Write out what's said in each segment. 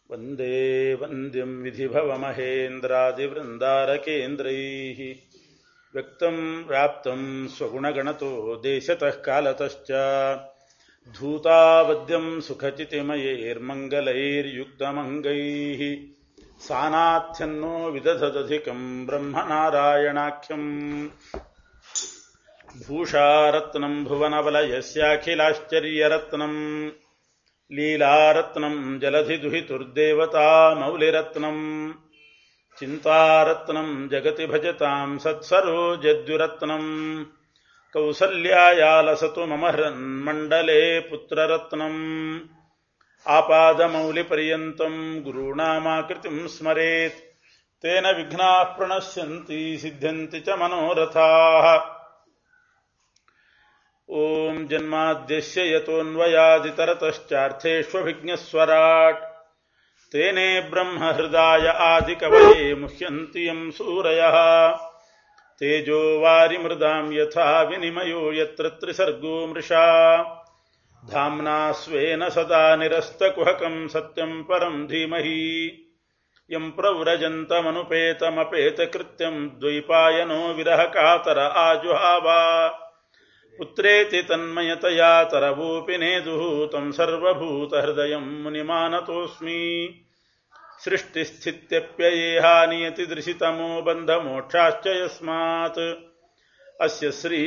वन्दे वन्द्यं विधिभवमहेन्द्रादिवृन्दारकेन्द्रैः व्यक्तं व्याप्तं स्वगुणगणतो देशतः कालतश्च धूतावद्यं सुखचितिमयैर्मङ्गलैर्युक्तमङ्गैः सानाथ्यन्नो विदधदधिकं ब्रह्मनारायणाख्यम् भूषारत्नं भुवनवलयस्याखिलाश्चर्यरत्नम् लीलारत्नं जलधिदुहितुर्देवता मौलिरत्नम् चिन्तारत्नं जगति भजतां सत्सरोजद्युरत्नम् कौसल्यायालसतु मम हृन्मण्डले पुत्ररत्नम् आपादमौलिपर्यन्तं गुरूणामाकृतिं स्मरेत् तेन विघ्नाः प्रणश्यन्ति सिद्ध्यन्ति च मनोरथाः ॐ जन्माद्यस्य यतोऽन्वयादितरतश्चार्थेष्वभिज्ञस्वराट् तेने ब्रह्महृदाय आदिकवये मुह्यन्ति यं सूरयः तेजो वारिमृदां यथा विनिमयो यत्र त्रिसर्गो मृषा धाम्ना स्वेन सदा निरस्तकुहकं सत्यं परं धीमहि यं प्रव्रजन्तमनुपेतमपेतकृत्यं द्वैपायनो विरहकातर आजुहावा पुत्रेति तन्मयतया तरवोऽपि नेदुः तं सर्वभूतहृदयं मुनिमानतोऽस्मि सृष्टिस्थित्यप्ययेहानियतिदृशितमो बन्धमोक्षाश्च यस्मात् अस्य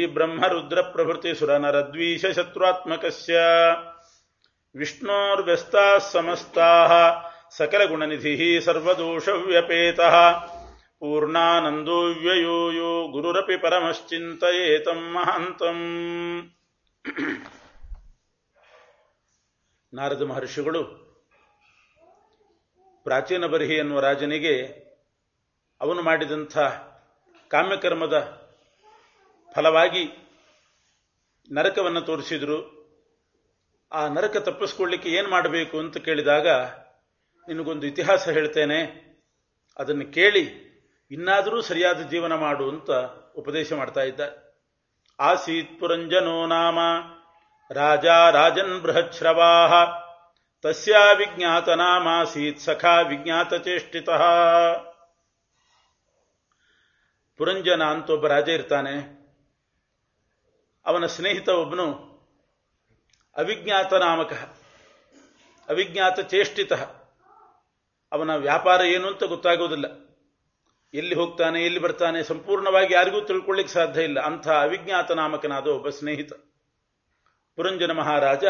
श्रीब्रह्मरुद्रप्रभृतिसुरनरद्वीषशत्रुत्मकस्य विष्णोर्व्यस्ताः समस्ताः सकलगुणनिधिः सर्वदोषव्यपेतः पूर्णानन्दो व्ययो यो गुरुरपि परमश्चिन्तयेतं ಮಹಾಂತಂ ನಾರದ ಮಹರ್ಷಿಗಳು ಪ್ರಾಚೀನ ಬರಿಹಿ ಎನ್ನುವ ರಾಜನಿಗೆ ಅವನು ಮಾಡಿದಂಥ ಕಾಮ್ಯಕರ್ಮದ ಫಲವಾಗಿ ನರಕವನ್ನು ತೋರಿಸಿದರು ಆ ನರಕ ತಪ್ಪಿಸ್ಕೊಳ್ಳಿಕ್ಕೆ ಏನು ಮಾಡಬೇಕು ಅಂತ ಕೇಳಿದಾಗ ನಿನಗೊಂದು ಇತಿಹಾಸ ಹೇಳ್ತೇನೆ ಅದನ್ನು ಕೇಳಿ ಇನ್ನಾದರೂ ಸರಿಯಾದ ಜೀವನ ಮಾಡು ಅಂತ ಉಪದೇಶ ಮಾಡ್ತಾ ಇದ್ದ ಆಸೀತ್ ಪುರಂಜನೋ ನಾಮ ರಾಜ ರಾಜನ್ ಬೃಹಚ್ರವಾ ತಸ್ಯಾ ವಿಜ್ಞಾತ ನಾಮಾಸೀತ್ ಸಖಾ ವಿಜ್ಞಾತ ಚೇಷ್ಟಿತ ಪುರಂಜನ ಅಂತ ಒಬ್ಬ ರಾಜ ಇರ್ತಾನೆ ಅವನ ಸ್ನೇಹಿತ ಒಬ್ಬನು ಅವಿಜ್ಞಾತ ನಾಮಕ ಅವಿಜ್ಞಾತ ಚೇಷ್ಟಿತ ಅವನ ವ್ಯಾಪಾರ ಏನು ಅಂತ ಗೊತ್ತಾಗೋದಿಲ್ಲ ಎಲ್ಲಿ ಹೋಗ್ತಾನೆ ಎಲ್ಲಿ ಬರ್ತಾನೆ ಸಂಪೂರ್ಣವಾಗಿ ಯಾರಿಗೂ ತಿಳ್ಕೊಳ್ಳಿಕ್ಕೆ ಸಾಧ್ಯ ಇಲ್ಲ ಅಂಥ ಅವಿಜ್ಞಾತ ನಾಮಕನಾದ ಒಬ್ಬ ಸ್ನೇಹಿತ ಪುರಂಜನ ಮಹಾರಾಜ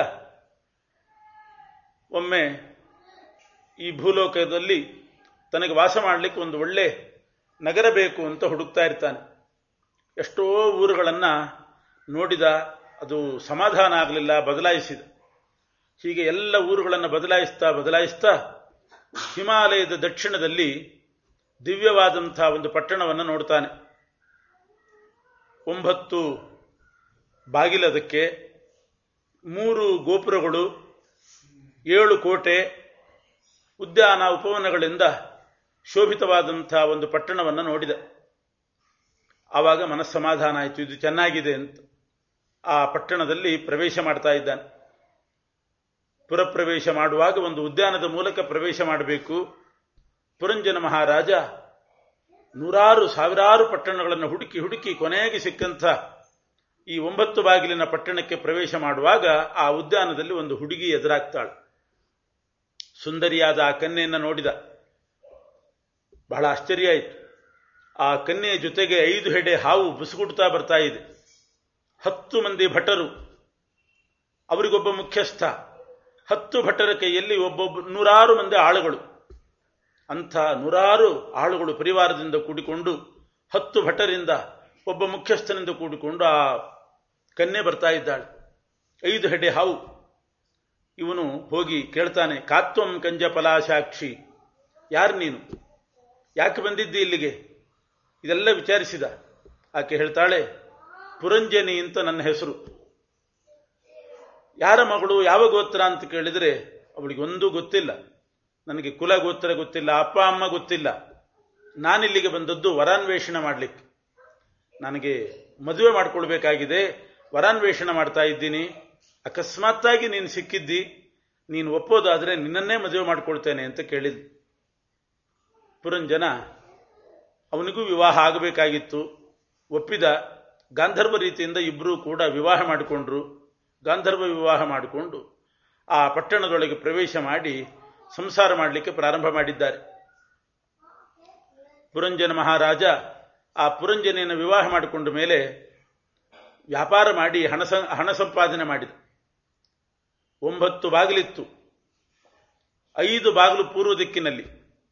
ಒಮ್ಮೆ ಈ ಭೂಲೋಕದಲ್ಲಿ ತನಗೆ ವಾಸ ಮಾಡಲಿಕ್ಕೆ ಒಂದು ಒಳ್ಳೆ ನಗರ ಬೇಕು ಅಂತ ಹುಡುಕ್ತಾ ಇರ್ತಾನೆ ಎಷ್ಟೋ ಊರುಗಳನ್ನು ನೋಡಿದ ಅದು ಸಮಾಧಾನ ಆಗಲಿಲ್ಲ ಬದಲಾಯಿಸಿದ ಹೀಗೆ ಎಲ್ಲ ಊರುಗಳನ್ನು ಬದಲಾಯಿಸ್ತಾ ಬದಲಾಯಿಸ್ತಾ ಹಿಮಾಲಯದ ದಕ್ಷಿಣದಲ್ಲಿ ದಿವ್ಯವಾದಂಥ ಒಂದು ಪಟ್ಟಣವನ್ನು ನೋಡ್ತಾನೆ ಒಂಬತ್ತು ಬಾಗಿಲದಕ್ಕೆ ಮೂರು ಗೋಪುರಗಳು ಏಳು ಕೋಟೆ ಉದ್ಯಾನ ಉಪವನಗಳಿಂದ ಶೋಭಿತವಾದಂಥ ಒಂದು ಪಟ್ಟಣವನ್ನು ನೋಡಿದ ಆವಾಗ ಮನಸ್ಸಮಾಧಾನ ಆಯಿತು ಇದು ಚೆನ್ನಾಗಿದೆ ಅಂತ ಆ ಪಟ್ಟಣದಲ್ಲಿ ಪ್ರವೇಶ ಮಾಡ್ತಾ ಇದ್ದಾನೆ ಪುರಪ್ರವೇಶ ಮಾಡುವಾಗ ಒಂದು ಉದ್ಯಾನದ ಮೂಲಕ ಪ್ರವೇಶ ಮಾಡಬೇಕು ಪುರಂಜನ ಮಹಾರಾಜ ನೂರಾರು ಸಾವಿರಾರು ಪಟ್ಟಣಗಳನ್ನು ಹುಡುಕಿ ಹುಡುಕಿ ಕೊನೆಗೆ ಸಿಕ್ಕಂಥ ಈ ಒಂಬತ್ತು ಬಾಗಿಲಿನ ಪಟ್ಟಣಕ್ಕೆ ಪ್ರವೇಶ ಮಾಡುವಾಗ ಆ ಉದ್ಯಾನದಲ್ಲಿ ಒಂದು ಹುಡುಗಿ ಎದುರಾಗ್ತಾಳೆ ಸುಂದರಿಯಾದ ಆ ಕನ್ಯೆಯನ್ನು ನೋಡಿದ ಬಹಳ ಆಶ್ಚರ್ಯ ಆಯಿತು ಆ ಕನ್ಯೆಯ ಜೊತೆಗೆ ಐದು ಹೆಡೆ ಹಾವು ಬುಸುಗುಡ್ತಾ ಬರ್ತಾ ಇದೆ ಹತ್ತು ಮಂದಿ ಭಟರು ಅವರಿಗೊಬ್ಬ ಮುಖ್ಯಸ್ಥ ಹತ್ತು ಭಟರ ಕೈಯಲ್ಲಿ ಒಬ್ಬೊಬ್ಬ ನೂರಾರು ಮಂದಿ ಆಳುಗಳು ಅಂಥ ನೂರಾರು ಆಳುಗಳು ಪರಿವಾರದಿಂದ ಕೂಡಿಕೊಂಡು ಹತ್ತು ಭಟರಿಂದ ಒಬ್ಬ ಮುಖ್ಯಸ್ಥನಿಂದ ಕೂಡಿಕೊಂಡು ಆ ಕನ್ಯೆ ಬರ್ತಾ ಇದ್ದಾಳೆ ಐದು ಹೆಡೆ ಹಾವು ಇವನು ಹೋಗಿ ಕೇಳ್ತಾನೆ ಕಾತ್ವಂ ಕಂಜ ಫಲಾಶಾಕ್ಷಿ ಯಾರು ನೀನು ಯಾಕೆ ಬಂದಿದ್ದಿ ಇಲ್ಲಿಗೆ ಇದೆಲ್ಲ ವಿಚಾರಿಸಿದ ಆಕೆ ಹೇಳ್ತಾಳೆ ಪುರಂಜನಿ ಅಂತ ನನ್ನ ಹೆಸರು ಯಾರ ಮಗಳು ಯಾವ ಗೋತ್ರ ಅಂತ ಕೇಳಿದರೆ ಅವಳಿಗೆ ಒಂದೂ ಗೊತ್ತಿಲ್ಲ ನನಗೆ ಕುಲ ಗೋತ್ರ ಗೊತ್ತಿಲ್ಲ ಅಪ್ಪ ಅಮ್ಮ ಗೊತ್ತಿಲ್ಲ ನಾನಿಲ್ಲಿಗೆ ಬಂದದ್ದು ವರಾನ್ವೇಷಣ ಮಾಡಲಿಕ್ಕೆ ನನಗೆ ಮದುವೆ ಮಾಡ್ಕೊಳ್ಬೇಕಾಗಿದೆ ವರಾನ್ವೇಷಣ ಮಾಡ್ತಾ ಇದ್ದೀನಿ ಅಕಸ್ಮಾತ್ತಾಗಿ ನೀನು ಸಿಕ್ಕಿದ್ದಿ ನೀನು ಒಪ್ಪೋದಾದರೆ ನಿನ್ನನ್ನೇ ಮದುವೆ ಮಾಡಿಕೊಳ್ತೇನೆ ಅಂತ ಕೇಳಿದ ಪುರಂಜನ ಅವನಿಗೂ ವಿವಾಹ ಆಗಬೇಕಾಗಿತ್ತು ಒಪ್ಪಿದ ಗಾಂಧರ್ವ ರೀತಿಯಿಂದ ಇಬ್ಬರೂ ಕೂಡ ವಿವಾಹ ಮಾಡಿಕೊಂಡ್ರು ಗಾಂಧರ್ವ ವಿವಾಹ ಮಾಡಿಕೊಂಡು ಆ ಪಟ್ಟಣದೊಳಗೆ ಪ್ರವೇಶ ಮಾಡಿ ಸಂಸಾರ ಮಾಡಲಿಕ್ಕೆ ಪ್ರಾರಂಭ ಮಾಡಿದ್ದಾರೆ ಪುರಂಜನ ಮಹಾರಾಜ ಆ ಪುರಂಜನೆಯನ್ನು ವಿವಾಹ ಮಾಡಿಕೊಂಡ ಮೇಲೆ ವ್ಯಾಪಾರ ಮಾಡಿ ಹಣ ಹಣ ಸಂಪಾದನೆ ಮಾಡಿದ ಒಂಬತ್ತು ಬಾಗಿಲಿತ್ತು ಐದು ಬಾಗಿಲು ಪೂರ್ವ ದಿಕ್ಕಿನಲ್ಲಿ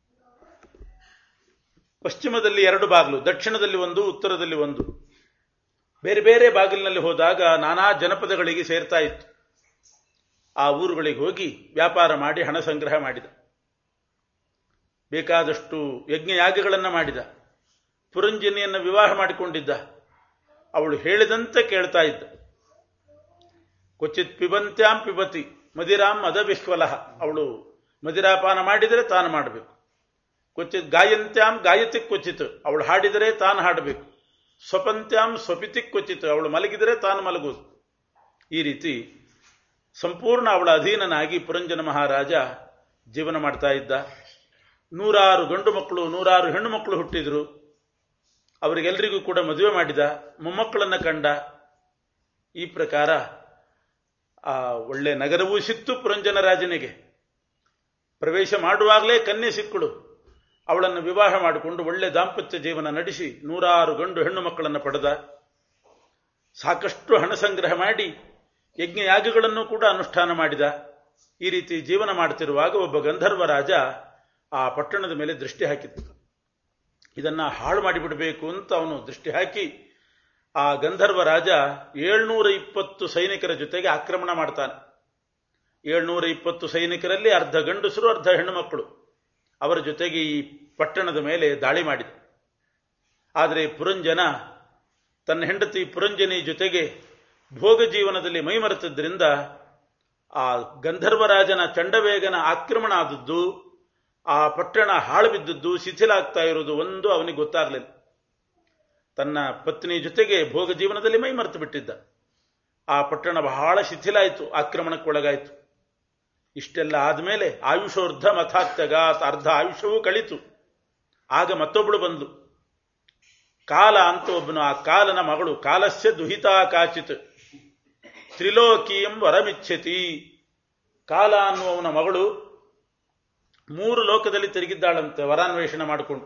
ಪಶ್ಚಿಮದಲ್ಲಿ ಎರಡು ಬಾಗಿಲು ದಕ್ಷಿಣದಲ್ಲಿ ಒಂದು ಉತ್ತರದಲ್ಲಿ ಒಂದು ಬೇರೆ ಬೇರೆ ಬಾಗಿಲಿನಲ್ಲಿ ಹೋದಾಗ ನಾನಾ ಜನಪದಗಳಿಗೆ ಸೇರ್ತಾ ಇತ್ತು ಆ ಊರುಗಳಿಗೆ ಹೋಗಿ ವ್ಯಾಪಾರ ಮಾಡಿ ಹಣ ಸಂಗ್ರಹ ಮಾಡಿದ ಬೇಕಾದಷ್ಟು ಯಜ್ಞಯಾಗಗಳನ್ನು ಮಾಡಿದ ಪುರಂಜನಿಯನ್ನು ವಿವಾಹ ಮಾಡಿಕೊಂಡಿದ್ದ ಅವಳು ಹೇಳಿದಂತೆ ಕೇಳ್ತಾ ಇದ್ದ ಕ್ವಚಿತ್ ಪಿಬಂತ್ಯಾಂ ಪಿಬತಿ ಮದಿರಾಂ ಅದ ವಿಶ್ವಲಹ ಅವಳು ಮದಿರಾಪಾನ ಮಾಡಿದರೆ ತಾನು ಮಾಡಬೇಕು ಕ್ವಚಿತ್ ಗಾಯಂತ್ಯಾಂ ಗಾಯತಿ ಕ್ವಚಿತ್ ಅವಳು ಹಾಡಿದರೆ ತಾನು ಹಾಡಬೇಕು ಸ್ವಪಂತ್ಯಾಂ ಸ್ವಪಿತಿ ಕ್ವಚಿತ್ ಅವಳು ಮಲಗಿದರೆ ತಾನು ಮಲಗುವುದು ಈ ರೀತಿ ಸಂಪೂರ್ಣ ಅವಳ ಅಧೀನನಾಗಿ ಪುರಂಜನ ಮಹಾರಾಜ ಜೀವನ ಮಾಡ್ತಾ ಇದ್ದ ನೂರಾರು ಗಂಡು ಮಕ್ಕಳು ನೂರಾರು ಹೆಣ್ಣು ಮಕ್ಕಳು ಹುಟ್ಟಿದ್ರು ಅವರಿಗೆಲ್ಲರಿಗೂ ಕೂಡ ಮದುವೆ ಮಾಡಿದ ಮೊಮ್ಮಕ್ಕಳನ್ನು ಕಂಡ ಈ ಪ್ರಕಾರ ಆ ಒಳ್ಳೆ ನಗರವೂ ಸಿಕ್ತು ಪುರಂಜನ ರಾಜನಿಗೆ ಪ್ರವೇಶ ಮಾಡುವಾಗಲೇ ಕನ್ಯೆ ಸಿಕ್ಕಳು ಅವಳನ್ನು ವಿವಾಹ ಮಾಡಿಕೊಂಡು ಒಳ್ಳೆ ದಾಂಪತ್ಯ ಜೀವನ ನಡೆಸಿ ನೂರಾರು ಗಂಡು ಹೆಣ್ಣು ಮಕ್ಕಳನ್ನು ಪಡೆದ ಸಾಕಷ್ಟು ಹಣ ಸಂಗ್ರಹ ಮಾಡಿ ಯಜ್ಞಯಾಗಗಳನ್ನು ಕೂಡ ಅನುಷ್ಠಾನ ಮಾಡಿದ ಈ ರೀತಿ ಜೀವನ ಮಾಡುತ್ತಿರುವಾಗ ಒಬ್ಬ ಗಂಧರ್ವ ರಾಜ ಆ ಪಟ್ಟಣದ ಮೇಲೆ ದೃಷ್ಟಿ ಹಾಕಿತ್ತು ಇದನ್ನ ಹಾಳು ಮಾಡಿಬಿಡಬೇಕು ಅಂತ ಅವನು ದೃಷ್ಟಿ ಹಾಕಿ ಆ ಗಂಧರ್ವ ರಾಜ ಏಳ್ನೂರ ಇಪ್ಪತ್ತು ಸೈನಿಕರ ಜೊತೆಗೆ ಆಕ್ರಮಣ ಮಾಡ್ತಾನೆ ಏಳ್ನೂರ ಇಪ್ಪತ್ತು ಸೈನಿಕರಲ್ಲಿ ಅರ್ಧ ಗಂಡಸರು ಅರ್ಧ ಹೆಣ್ಣು ಮಕ್ಕಳು ಅವರ ಜೊತೆಗೆ ಈ ಪಟ್ಟಣದ ಮೇಲೆ ದಾಳಿ ಮಾಡಿದ ಆದರೆ ಪುರಂಜನ ತನ್ನ ಹೆಂಡತಿ ಪುರಂಜನಿ ಜೊತೆಗೆ ಭೋಗ ಜೀವನದಲ್ಲಿ ಮೈಮರೆತದ್ರಿಂದ ಆ ಗಂಧರ್ವರಾಜನ ಚಂಡವೇಗನ ಆಕ್ರಮಣ ಆದದ್ದು ಆ ಪಟ್ಟಣ ಹಾಳು ಬಿದ್ದದ್ದು ಶಿಥಿಲಾಗ್ತಾ ಇರೋದು ಒಂದು ಅವನಿಗೆ ಗೊತ್ತಾಗಲಿಲ್ಲ ತನ್ನ ಪತ್ನಿ ಜೊತೆಗೆ ಭೋಗ ಜೀವನದಲ್ಲಿ ಮೈ ಮರೆತು ಬಿಟ್ಟಿದ್ದ ಆ ಪಟ್ಟಣ ಬಹಳ ಶಿಥಿಲಾಯಿತು ಆಕ್ರಮಣಕ್ಕೊಳಗಾಯಿತು ಇಷ್ಟೆಲ್ಲ ಆದಮೇಲೆ ಆಯುಷೋರ್ಧ ಮಥಾತ್ಯಗಾತ್ ಅರ್ಧ ಆಯುಷ್ಯವೂ ಕಳಿತು ಆಗ ಮತ್ತೊಬ್ಬಳು ಬಂದ್ಲು ಕಾಲ ಅಂತ ಒಬ್ಬನು ಆ ಕಾಲನ ಮಗಳು ಕಾಲಸ್ಯ ದುಹಿತಾ ಕಾಚಿತ್ ತ್ರಿಲೋಕಿಯಂ ವರಮಿಚ್ಛತಿ ಕಾಲ ಅನ್ನುವವನ ಮಗಳು ಮೂರು ಲೋಕದಲ್ಲಿ ತಿರುಗಿದ್ದಾಳಂತೆ ವರಾನ್ವೇಷಣೆ ಮಾಡಿಕೊಂಡು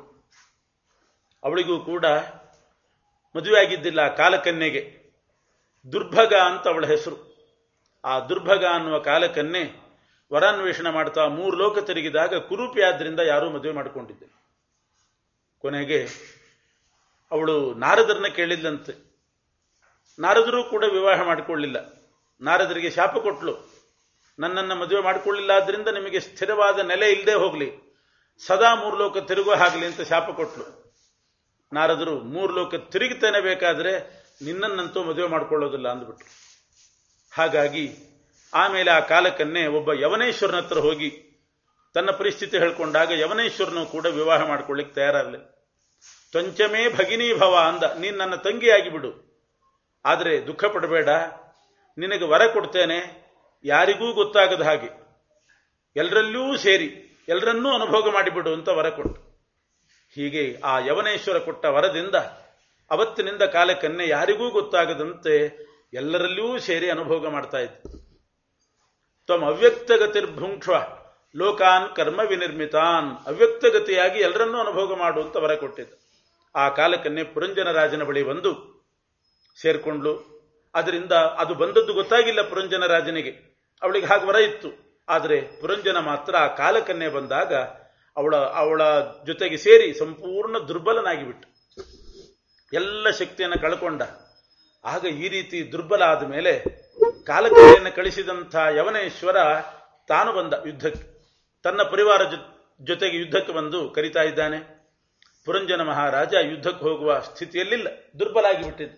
ಅವಳಿಗೂ ಕೂಡ ಮದುವೆ ಆಗಿದ್ದಿಲ್ಲ ಕಾಲಕನ್ಯೆಗೆ ದುರ್ಭಗ ಅಂತ ಅವಳ ಹೆಸರು ಆ ದುರ್ಭಗ ಅನ್ನುವ ಕಾಲಕನ್ಯೆ ವರಾನ್ವೇಷಣೆ ಮಾಡ್ತಾ ಮೂರು ಲೋಕ ತಿರುಗಿದಾಗ ಕುರೂಪಿ ಆದ್ರಿಂದ ಯಾರೂ ಮದುವೆ ಮಾಡಿಕೊಂಡಿದ್ದೆ ಕೊನೆಗೆ ಅವಳು ನಾರದರನ್ನ ಕೇಳಿದ್ಲಂತೆ ನಾರದರು ಕೂಡ ವಿವಾಹ ಮಾಡಿಕೊಳ್ಳಿಲ್ಲ ನಾರದರಿಗೆ ಶಾಪ ಕೊಟ್ಲು ನನ್ನನ್ನು ಮದುವೆ ಮಾಡಿಕೊಳ್ಳಿಲ್ಲ ಆದ್ರಿಂದ ನಿಮಗೆ ಸ್ಥಿರವಾದ ನೆಲೆ ಇಲ್ಲದೆ ಹೋಗಲಿ ಸದಾ ಮೂರು ಲೋಕ ತಿರುಗೋ ಹಾಗಲಿ ಅಂತ ಶಾಪ ಕೊಟ್ಲು ನಾರದರು ಮೂರು ಲೋಕ ತಿರುಗಿತೇನೆ ಬೇಕಾದ್ರೆ ನಿನ್ನನ್ನಂತೂ ಮದುವೆ ಮಾಡಿಕೊಳ್ಳೋದಿಲ್ಲ ಅಂದ್ಬಿಟ್ರು ಹಾಗಾಗಿ ಆಮೇಲೆ ಆ ಕಾಲಕ್ಕನ್ನೇ ಒಬ್ಬ ಯವನೇಶ್ವರನ ಹತ್ರ ಹೋಗಿ ತನ್ನ ಪರಿಸ್ಥಿತಿ ಹೇಳ್ಕೊಂಡಾಗ ಯವನೇಶ್ವರನು ಕೂಡ ವಿವಾಹ ಮಾಡ್ಕೊಳ್ಳಿಕ್ಕೆ ತಯಾರಾಗಲಿಲ್ಲ ತ್ವಂಚಮೇ ಭಗಿನಿ ಭವ ಅಂದ ನೀನು ನನ್ನ ತಂಗಿಯಾಗಿ ಬಿಡು ಆದರೆ ದುಃಖ ಪಡಬೇಡ ನಿನಗೆ ವರ ಕೊಡ್ತೇನೆ ಯಾರಿಗೂ ಗೊತ್ತಾಗದ ಹಾಗೆ ಎಲ್ಲರಲ್ಲೂ ಸೇರಿ ಎಲ್ಲರನ್ನೂ ಅನುಭೋಗ ಮಾಡಿಬಿಡು ಅಂತ ವರ ಕೊಟ್ಟು ಹೀಗೆ ಆ ಯವನೇಶ್ವರ ಕೊಟ್ಟ ವರದಿಂದ ಅವತ್ತಿನಿಂದ ಕಾಲಕ್ಕನ್ನೇ ಯಾರಿಗೂ ಗೊತ್ತಾಗದಂತೆ ಎಲ್ಲರಲ್ಲೂ ಸೇರಿ ಅನುಭೋಗ ಮಾಡ್ತಾ ಇತ್ತು ತ್ವಮ್ ಅವ್ಯಕ್ತಗತಿರ್ಭುಂಕ್ಷ್ವ ಲೋಕಾನ್ ಕರ್ಮ ವಿನಿರ್ಮಿತಾನ್ ಅವ್ಯಕ್ತಗತಿಯಾಗಿ ಎಲ್ಲರನ್ನೂ ಅನುಭೋಗ ಮಾಡು ಅಂತ ವರ ಕೊಟ್ಟಿದ್ದ ಆ ಕಾಲಕ್ಕನ್ನೇ ಪುರಂಜನ ರಾಜನ ಬಳಿ ಬಂದು ಸೇರ್ಕೊಂಡ್ಲು ಅದರಿಂದ ಅದು ಬಂದದ್ದು ಗೊತ್ತಾಗಿಲ್ಲ ಪುರಂಜನ ರಾಜನಿಗೆ ಅವಳಿಗೆ ಹಾಗೆ ವರ ಇತ್ತು ಆದರೆ ಪುರಂಜನ ಮಾತ್ರ ಆ ಕಾಲಕ್ಕನ್ನೇ ಬಂದಾಗ ಅವಳ ಅವಳ ಜೊತೆಗೆ ಸೇರಿ ಸಂಪೂರ್ಣ ದುರ್ಬಲನಾಗಿ ಬಿಟ್ಟು ಎಲ್ಲ ಶಕ್ತಿಯನ್ನು ಕಳ್ಕೊಂಡ ಆಗ ಈ ರೀತಿ ದುರ್ಬಲ ಆದ ಮೇಲೆ ಕಾಲಕನ್ನೆಯನ್ನು ಕಳಿಸಿದಂಥ ಯವನೇಶ್ವರ ತಾನು ಬಂದ ಯುದ್ಧಕ್ಕೆ ತನ್ನ ಪರಿವಾರ ಜೊತೆಗೆ ಯುದ್ಧಕ್ಕೆ ಬಂದು ಕರಿತಾ ಇದ್ದಾನೆ ಪುರಂಜನ ಮಹಾರಾಜ ಯುದ್ಧಕ್ಕೆ ಹೋಗುವ ಸ್ಥಿತಿಯಲ್ಲಿಲ್ಲ ದುರ್ಬಲ ಆಗಿಬಿಟ್ಟಿದ್ದು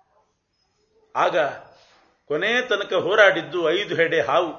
ಆಗ ಕೊನೆ ತನಕ ಹೋರಾಡಿದ್ದು ಐದು ಹೆಡೆ ಹಾವು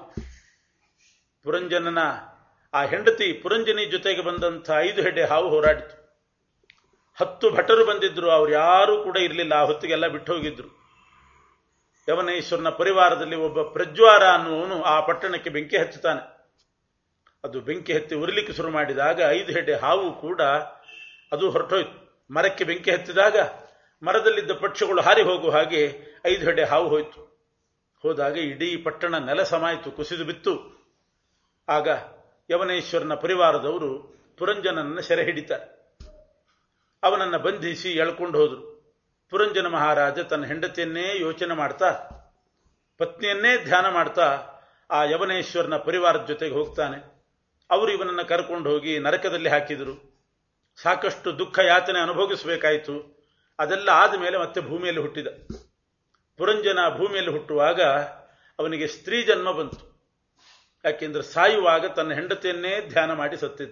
ಪುರಂಜನನ ಆ ಹೆಂಡತಿ ಪುರಂಜನಿ ಜೊತೆಗೆ ಬಂದಂಥ ಐದು ಹೆಡೆ ಹಾವು ಹೋರಾಡಿತು ಹತ್ತು ಭಟರು ಬಂದಿದ್ರು ಅವ್ರು ಯಾರೂ ಕೂಡ ಇರಲಿಲ್ಲ ಆ ಹೊತ್ತಿಗೆಲ್ಲ ಬಿಟ್ಟು ಹೋಗಿದ್ರು ಯವನೇಶ್ವರನ ಪರಿವಾರದಲ್ಲಿ ಒಬ್ಬ ಪ್ರಜ್ವಾರ ಅನ್ನುವನು ಆ ಪಟ್ಟಣಕ್ಕೆ ಬೆಂಕಿ ಹಚ್ಚುತ್ತಾನೆ ಅದು ಬೆಂಕಿ ಹತ್ತಿ ಉರಿಲಿಕ್ಕೆ ಶುರು ಮಾಡಿದಾಗ ಐದು ಹೆಡೆ ಹಾವು ಕೂಡ ಅದು ಹೊರಟೋಯ್ತು ಮರಕ್ಕೆ ಬೆಂಕಿ ಹತ್ತಿದಾಗ ಮರದಲ್ಲಿದ್ದ ಪಕ್ಷಿಗಳು ಹಾರಿ ಹೋಗುವ ಹಾಗೆ ಐದು ಹೆಡೆ ಹಾವು ಹೋಯ್ತು ಹೋದಾಗ ಇಡೀ ಪಟ್ಟಣ ನೆಲ ಸಮಾಯಿತು ಕುಸಿದು ಬಿತ್ತು ಆಗ ಯವನೇಶ್ವರನ ಪರಿವಾರದವರು ಪುರಂಜನನ್ನ ಸೆರೆ ಹಿಡಿತಾರೆ ಅವನನ್ನ ಬಂಧಿಸಿ ಎಳ್ಕೊಂಡು ಹೋದ್ರು ಪುರಂಜನ ಮಹಾರಾಜ ತನ್ನ ಹೆಂಡತಿಯನ್ನೇ ಯೋಚನೆ ಮಾಡ್ತಾ ಪತ್ನಿಯನ್ನೇ ಧ್ಯಾನ ಮಾಡ್ತಾ ಆ ಯವನೇಶ್ವರನ ಪರಿವಾರದ ಜೊತೆಗೆ ಹೋಗ್ತಾನೆ ಅವರು ಇವನನ್ನು ಕರ್ಕೊಂಡು ಹೋಗಿ ನರಕದಲ್ಲಿ ಹಾಕಿದರು ಸಾಕಷ್ಟು ದುಃಖ ಯಾತನೆ ಅನುಭವಿಸಬೇಕಾಯಿತು ಅದೆಲ್ಲ ಆದಮೇಲೆ ಮತ್ತೆ ಭೂಮಿಯಲ್ಲಿ ಹುಟ್ಟಿದ ಪುರಂಜನ ಭೂಮಿಯಲ್ಲಿ ಹುಟ್ಟುವಾಗ ಅವನಿಗೆ ಸ್ತ್ರೀ ಜನ್ಮ ಬಂತು ಯಾಕೆಂದ್ರೆ ಸಾಯುವಾಗ ತನ್ನ ಹೆಂಡತಿಯನ್ನೇ ಧ್ಯಾನ ಮಾಡಿ ಸತ್ತಿದ್ದ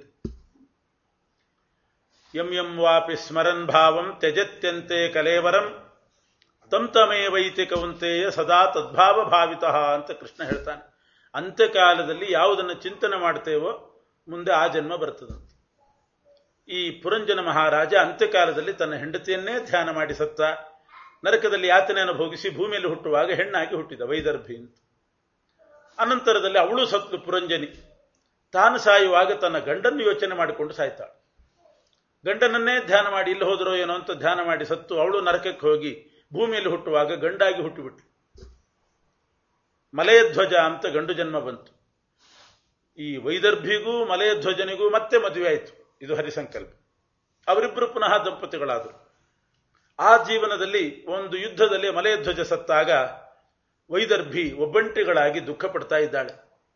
ಯಂ ಯಂ ವಾಪಿ ಸ್ಮರನ್ ಭಾವಂ ತ್ಯಜತ್ಯಂತೆ ಕಲೇವರಂ ತಂ ತಮೇವೈತಿ ಕವಂತೆಯ ಸದಾ ತದ್ಭಾವ ಭಾವಿತಃ ಅಂತ ಕೃಷ್ಣ ಹೇಳ್ತಾನೆ ಅಂತ್ಯಕಾಲದಲ್ಲಿ ಯಾವುದನ್ನು ಚಿಂತನೆ ಮಾಡ್ತೇವೋ ಮುಂದೆ ಆ ಜನ್ಮ ಬರ್ತದಂತೆ ಈ ಪುರಂಜನ ಮಹಾರಾಜ ಅಂತ್ಯಕಾಲದಲ್ಲಿ ತನ್ನ ಹೆಂಡತಿಯನ್ನೇ ಧ್ಯಾನ ಮಾಡಿ ಸತ್ತ ನರಕದಲ್ಲಿ ಯಾತನೆಯನ್ನು ಭೋಗಿಸಿ ಭೂಮಿಯಲ್ಲಿ ಹುಟ್ಟುವಾಗ ಹೆಣ್ಣಾಗಿ ಹುಟ್ಟಿದ ವೈದರ್ಭಿ ಅಂತ ಅನಂತರದಲ್ಲಿ ಅವಳು ಸತ್ತು ಪುರಂಜನಿ ತಾನು ಸಾಯುವಾಗ ತನ್ನ ಗಂಡನ್ನು ಯೋಚನೆ ಮಾಡಿಕೊಂಡು ಸಾಯ್ತಾಳೆ ಗಂಡನನ್ನೇ ಧ್ಯಾನ ಮಾಡಿ ಇಲ್ಲಿ ಹೋದರೋ ಏನೋ ಅಂತ ಧ್ಯಾನ ಮಾಡಿ ಸತ್ತು ಅವಳು ನರಕಕ್ಕೆ ಹೋಗಿ ಭೂಮಿಯಲ್ಲಿ ಹುಟ್ಟುವಾಗ ಗಂಡಾಗಿ ಹುಟ್ಟಿಬಿಟ್ಲು ಮಲಯಧ್ವಜ ಅಂತ ಗಂಡು ಜನ್ಮ ಬಂತು ಈ ವೈದರ್ಭಿಗೂ ಮಲಯಧ್ವಜನಿಗೂ ಮತ್ತೆ ಮದುವೆ ಆಯಿತು ಇದು ಹರಿಸಂಕಲ್ಪ ಅವರಿಬ್ಬರು ಪುನಃ ದಂಪತಿಗಳಾದರು ಆ ಜೀವನದಲ್ಲಿ ಒಂದು ಯುದ್ಧದಲ್ಲಿ ಮಲಯಧ್ವಜ ಸತ್ತಾಗ ವೈದರ್ಭಿ ಒಬ್ಬಂಟಿಗಳಾಗಿ ದುಃಖ ಪಡ್ತಾ ಇದ್ದಾಳೆ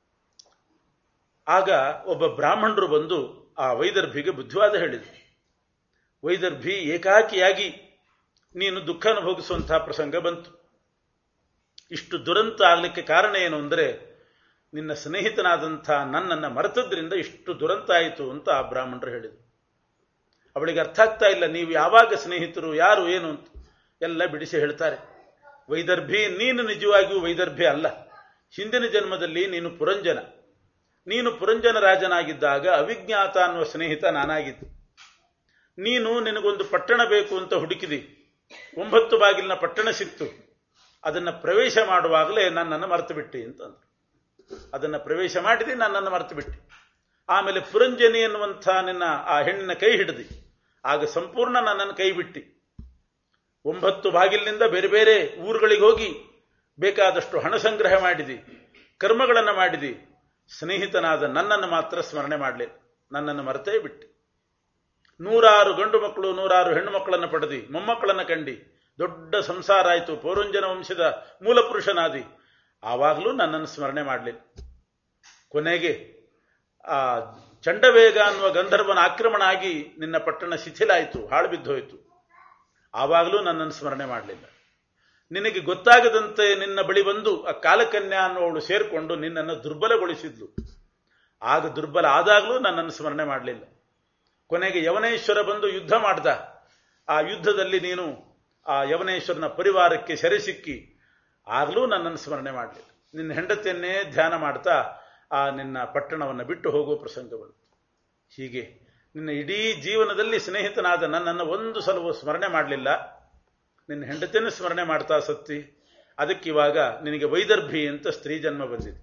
ಆಗ ಒಬ್ಬ ಬ್ರಾಹ್ಮಣರು ಬಂದು ಆ ವೈದರ್ಭಿಗೆ ಬುದ್ಧಿವಾದ ಹೇಳಿದರು ವೈದರ್ಭಿ ಏಕಾಕಿಯಾಗಿ ನೀನು ದುಃಖ ಅನುಭವಿಸುವಂತಹ ಪ್ರಸಂಗ ಬಂತು ಇಷ್ಟು ದುರಂತ ಆಗಲಿಕ್ಕೆ ಕಾರಣ ಏನು ಅಂದರೆ ನಿನ್ನ ಸ್ನೇಹಿತನಾದಂಥ ನನ್ನನ್ನು ಮರೆತದ್ರಿಂದ ಇಷ್ಟು ದುರಂತ ಆಯಿತು ಅಂತ ಆ ಬ್ರಾಹ್ಮಣರು ಹೇಳಿದರು ಅವಳಿಗೆ ಅರ್ಥ ಆಗ್ತಾ ಇಲ್ಲ ನೀವು ಯಾವಾಗ ಸ್ನೇಹಿತರು ಯಾರು ಏನು ಅಂತ ಎಲ್ಲ ಬಿಡಿಸಿ ಹೇಳ್ತಾರೆ ವೈದರ್ಭಿ ನೀನು ನಿಜವಾಗಿಯೂ ವೈದರ್ಭಿ ಅಲ್ಲ ಹಿಂದಿನ ಜನ್ಮದಲ್ಲಿ ನೀನು ಪುರಂಜನ ನೀನು ಪುರಂಜನ ರಾಜನಾಗಿದ್ದಾಗ ಅವಿಜ್ಞಾತ ಅನ್ನುವ ಸ್ನೇಹಿತ ನಾನಾಗಿದ್ದೆ ನೀನು ನಿನಗೊಂದು ಪಟ್ಟಣ ಬೇಕು ಅಂತ ಹುಡುಕಿದಿ ಒಂಬತ್ತು ಬಾಗಿಲಿನ ಪಟ್ಟಣ ಸಿಕ್ತು ಅದನ್ನು ಪ್ರವೇಶ ಮಾಡುವಾಗಲೇ ನನ್ನನ್ನು ಮರೆತು ಬಿಟ್ಟಿ ಅಂತಂದ್ರು ಅದನ್ನು ಪ್ರವೇಶ ಮಾಡಿದಿ ನನ್ನನ್ನು ಮರೆತು ಬಿಟ್ಟಿ ಆಮೇಲೆ ಪುರಂಜನಿ ಎನ್ನುವಂಥ ನಿನ್ನ ಆ ಹೆಣ್ಣಿನ ಕೈ ಹಿಡಿದಿ ಆಗ ಸಂಪೂರ್ಣ ನನ್ನನ್ನು ಕೈ ಬಿಟ್ಟಿ ಒಂಬತ್ತು ಬಾಗಿಲಿನಿಂದ ಬೇರೆ ಬೇರೆ ಊರುಗಳಿಗೆ ಹೋಗಿ ಬೇಕಾದಷ್ಟು ಹಣ ಸಂಗ್ರಹ ಮಾಡಿದಿ ಕರ್ಮಗಳನ್ನು ಮಾಡಿದಿ ಸ್ನೇಹಿತನಾದ ನನ್ನನ್ನು ಮಾತ್ರ ಸ್ಮರಣೆ ಮಾಡಲಿಲ್ಲ ನನ್ನನ್ನು ಮರೆತೇ ಬಿಟ್ಟು ನೂರಾರು ಗಂಡು ಮಕ್ಕಳು ನೂರಾರು ಹೆಣ್ಣು ಮಕ್ಕಳನ್ನು ಪಡೆದಿ ಮೊಮ್ಮಕ್ಕಳನ್ನು ಕಂಡಿ ದೊಡ್ಡ ಸಂಸಾರ ಆಯಿತು ಪೌರಂಜನ ವಂಶದ ಮೂಲ ಪುರುಷನಾದಿ ಆವಾಗಲೂ ನನ್ನನ್ನು ಸ್ಮರಣೆ ಮಾಡಲಿಲ್ಲ ಕೊನೆಗೆ ಆ ಚಂಡವೇಗ ಅನ್ನುವ ಗಂಧರ್ವನ ಆಕ್ರಮಣ ಆಗಿ ನಿನ್ನ ಪಟ್ಟಣ ಶಿಥಿಲಾಯಿತು ಹಾಳು ಬಿದ್ದೋಯ್ತು ಆವಾಗಲೂ ನನ್ನನ್ನು ಸ್ಮರಣೆ ಮಾಡಲಿಲ್ಲ ನಿನಗೆ ಗೊತ್ತಾಗದಂತೆ ನಿನ್ನ ಬಳಿ ಬಂದು ಆ ಕಾಲಕನ್ಯಾ ಅನ್ನುವಳು ಸೇರಿಕೊಂಡು ನಿನ್ನನ್ನು ದುರ್ಬಲಗೊಳಿಸಿದ್ಲು ಆಗ ದುರ್ಬಲ ಆದಾಗಲೂ ನನ್ನನ್ನು ಸ್ಮರಣೆ ಮಾಡಲಿಲ್ಲ ಕೊನೆಗೆ ಯವನೇಶ್ವರ ಬಂದು ಯುದ್ಧ ಮಾಡ್ದ ಆ ಯುದ್ಧದಲ್ಲಿ ನೀನು ಆ ಯವನೇಶ್ವರನ ಪರಿವಾರಕ್ಕೆ ಸೆರೆ ಸಿಕ್ಕಿ ಆಗಲೂ ನನ್ನನ್ನು ಸ್ಮರಣೆ ಮಾಡಲಿಲ್ಲ ನಿನ್ನ ಹೆಂಡತಿಯನ್ನೇ ಧ್ಯಾನ ಮಾಡ್ತಾ ಆ ನಿನ್ನ ಪಟ್ಟಣವನ್ನು ಬಿಟ್ಟು ಹೋಗುವ ಪ್ರಸಂಗ ಬಂತು ಹೀಗೆ ನಿನ್ನ ಇಡೀ ಜೀವನದಲ್ಲಿ ಸ್ನೇಹಿತನಾದ ನನ್ನನ್ನು ಒಂದು ಸಲವೂ ಸ್ಮರಣೆ ಮಾಡಲಿಲ್ಲ ನಿನ್ನ ಹೆಂಡತಿಯನ್ನು ಸ್ಮರಣೆ ಮಾಡ್ತಾ ಸತ್ತಿ ಅದಕ್ಕಿವಾಗ ನಿನಗೆ ವೈದರ್ಭಿ ಅಂತ ಸ್ತ್ರೀ ಜನ್ಮ ಬಂದಿದೆ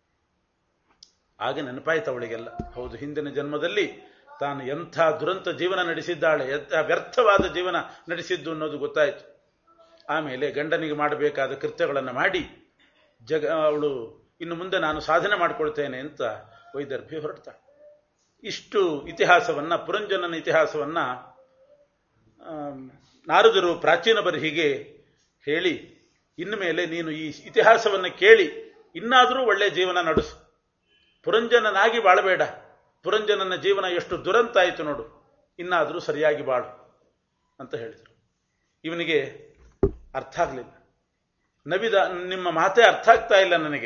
ಆಗ ನೆನಪಾಯ್ತು ಅವಳಿಗೆಲ್ಲ ಹೌದು ಹಿಂದಿನ ಜನ್ಮದಲ್ಲಿ ತಾನು ಎಂಥ ದುರಂತ ಜೀವನ ನಡೆಸಿದ್ದಾಳೆ ಎಂಥ ವ್ಯರ್ಥವಾದ ಜೀವನ ನಡೆಸಿದ್ದು ಅನ್ನೋದು ಗೊತ್ತಾಯಿತು ಆಮೇಲೆ ಗಂಡನಿಗೆ ಮಾಡಬೇಕಾದ ಕೃತ್ಯಗಳನ್ನು ಮಾಡಿ ಜಗ ಅವಳು ಇನ್ನು ಮುಂದೆ ನಾನು ಸಾಧನೆ ಮಾಡಿಕೊಳ್ತೇನೆ ಅಂತ ವೈದರ್ಭಿ ಹೊರಡ್ತಾಳೆ ಇಷ್ಟು ಇತಿಹಾಸವನ್ನ ಪುರಂಜನನ ಇತಿಹಾಸವನ್ನ ನಾರದರು ಪ್ರಾಚೀನ ಬರಹಿಗೆ ಹೇಳಿ ಇನ್ನು ಮೇಲೆ ನೀನು ಈ ಇತಿಹಾಸವನ್ನು ಕೇಳಿ ಇನ್ನಾದರೂ ಒಳ್ಳೆ ಜೀವನ ನಡೆಸು ಪುರಂಜನನಾಗಿ ಬಾಳಬೇಡ ಪುರಂಜನನ ಜೀವನ ಎಷ್ಟು ದುರಂತ ಆಯಿತು ನೋಡು ಇನ್ನಾದರೂ ಸರಿಯಾಗಿ ಬಾಳು ಅಂತ ಹೇಳಿದರು ಇವನಿಗೆ ಅರ್ಥ ಆಗಲಿಲ್ಲ ನವಿದ ನಿಮ್ಮ ಮಾತೇ ಅರ್ಥ ಆಗ್ತಾ ಇಲ್ಲ ನನಗೆ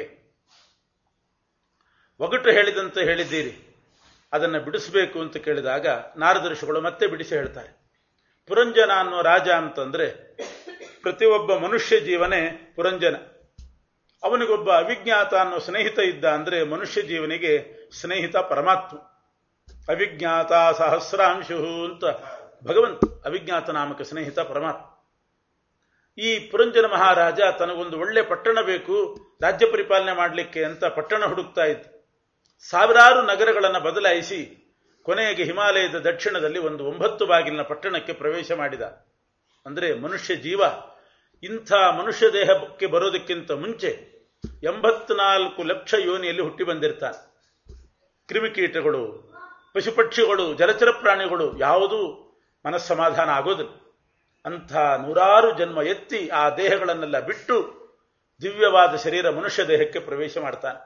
ಒಗಟು ಹೇಳಿದಂತೆ ಹೇಳಿದ್ದೀರಿ ಅದನ್ನು ಬಿಡಿಸಬೇಕು ಅಂತ ಕೇಳಿದಾಗ ನಾರದ ಋಷಿಗಳು ಮತ್ತೆ ಬಿಡಿಸಿ ಹೇಳ್ತಾರೆ ಪುರಂಜನ ಅನ್ನೋ ರಾಜ ಅಂತಂದ್ರೆ ಪ್ರತಿಯೊಬ್ಬ ಮನುಷ್ಯ ಜೀವನೇ ಪುರಂಜನ ಅವನಿಗೊಬ್ಬ ಅವಿಜ್ಞಾತ ಅನ್ನೋ ಸ್ನೇಹಿತ ಇದ್ದ ಅಂದ್ರೆ ಮನುಷ್ಯ ಜೀವನಿಗೆ ಸ್ನೇಹಿತ ಪರಮಾತ್ಮ ಅವಿಜ್ಞಾತ ಸಹಸ್ರಾಂಶು ಅಂತ ಭಗವಂತ ಅವಿಜ್ಞಾತ ನಾಮಕ ಸ್ನೇಹಿತ ಪರಮಾತ್ಮ ಈ ಪುರಂಜನ ಮಹಾರಾಜ ತನಗೊಂದು ಒಳ್ಳೆ ಪಟ್ಟಣ ಬೇಕು ರಾಜ್ಯ ಪರಿಪಾಲನೆ ಮಾಡಲಿಕ್ಕೆ ಅಂತ ಪಟ್ಟಣ ಹುಡುಕ್ತಾ ಇತ್ತು ಸಾವಿರಾರು ನಗರಗಳನ್ನು ಬದಲಾಯಿಸಿ ಕೊನೆಗೆ ಹಿಮಾಲಯದ ದಕ್ಷಿಣದಲ್ಲಿ ಒಂದು ಒಂಬತ್ತು ಬಾಗಿಲಿನ ಪಟ್ಟಣಕ್ಕೆ ಪ್ರವೇಶ ಮಾಡಿದ ಅಂದರೆ ಮನುಷ್ಯ ಜೀವ ಇಂಥ ಮನುಷ್ಯ ದೇಹಕ್ಕೆ ಬರೋದಕ್ಕಿಂತ ಮುಂಚೆ ಎಂಬತ್ನಾಲ್ಕು ಲಕ್ಷ ಯೋನಿಯಲ್ಲಿ ಹುಟ್ಟಿ ಬಂದಿರ್ತಾನೆ ಕ್ರಿಮಿಕೀಟಗಳು ಪಶುಪಕ್ಷಿಗಳು ಜಲಚರ ಪ್ರಾಣಿಗಳು ಯಾವುದೂ ಮನಸ್ಸಮಾಧಾನ ಆಗೋದಿಲ್ಲ ಅಂಥ ನೂರಾರು ಜನ್ಮ ಎತ್ತಿ ಆ ದೇಹಗಳನ್ನೆಲ್ಲ ಬಿಟ್ಟು ದಿವ್ಯವಾದ ಶರೀರ ಮನುಷ್ಯ ದೇಹಕ್ಕೆ ಪ್ರವೇಶ ಮಾಡ್ತಾನೆ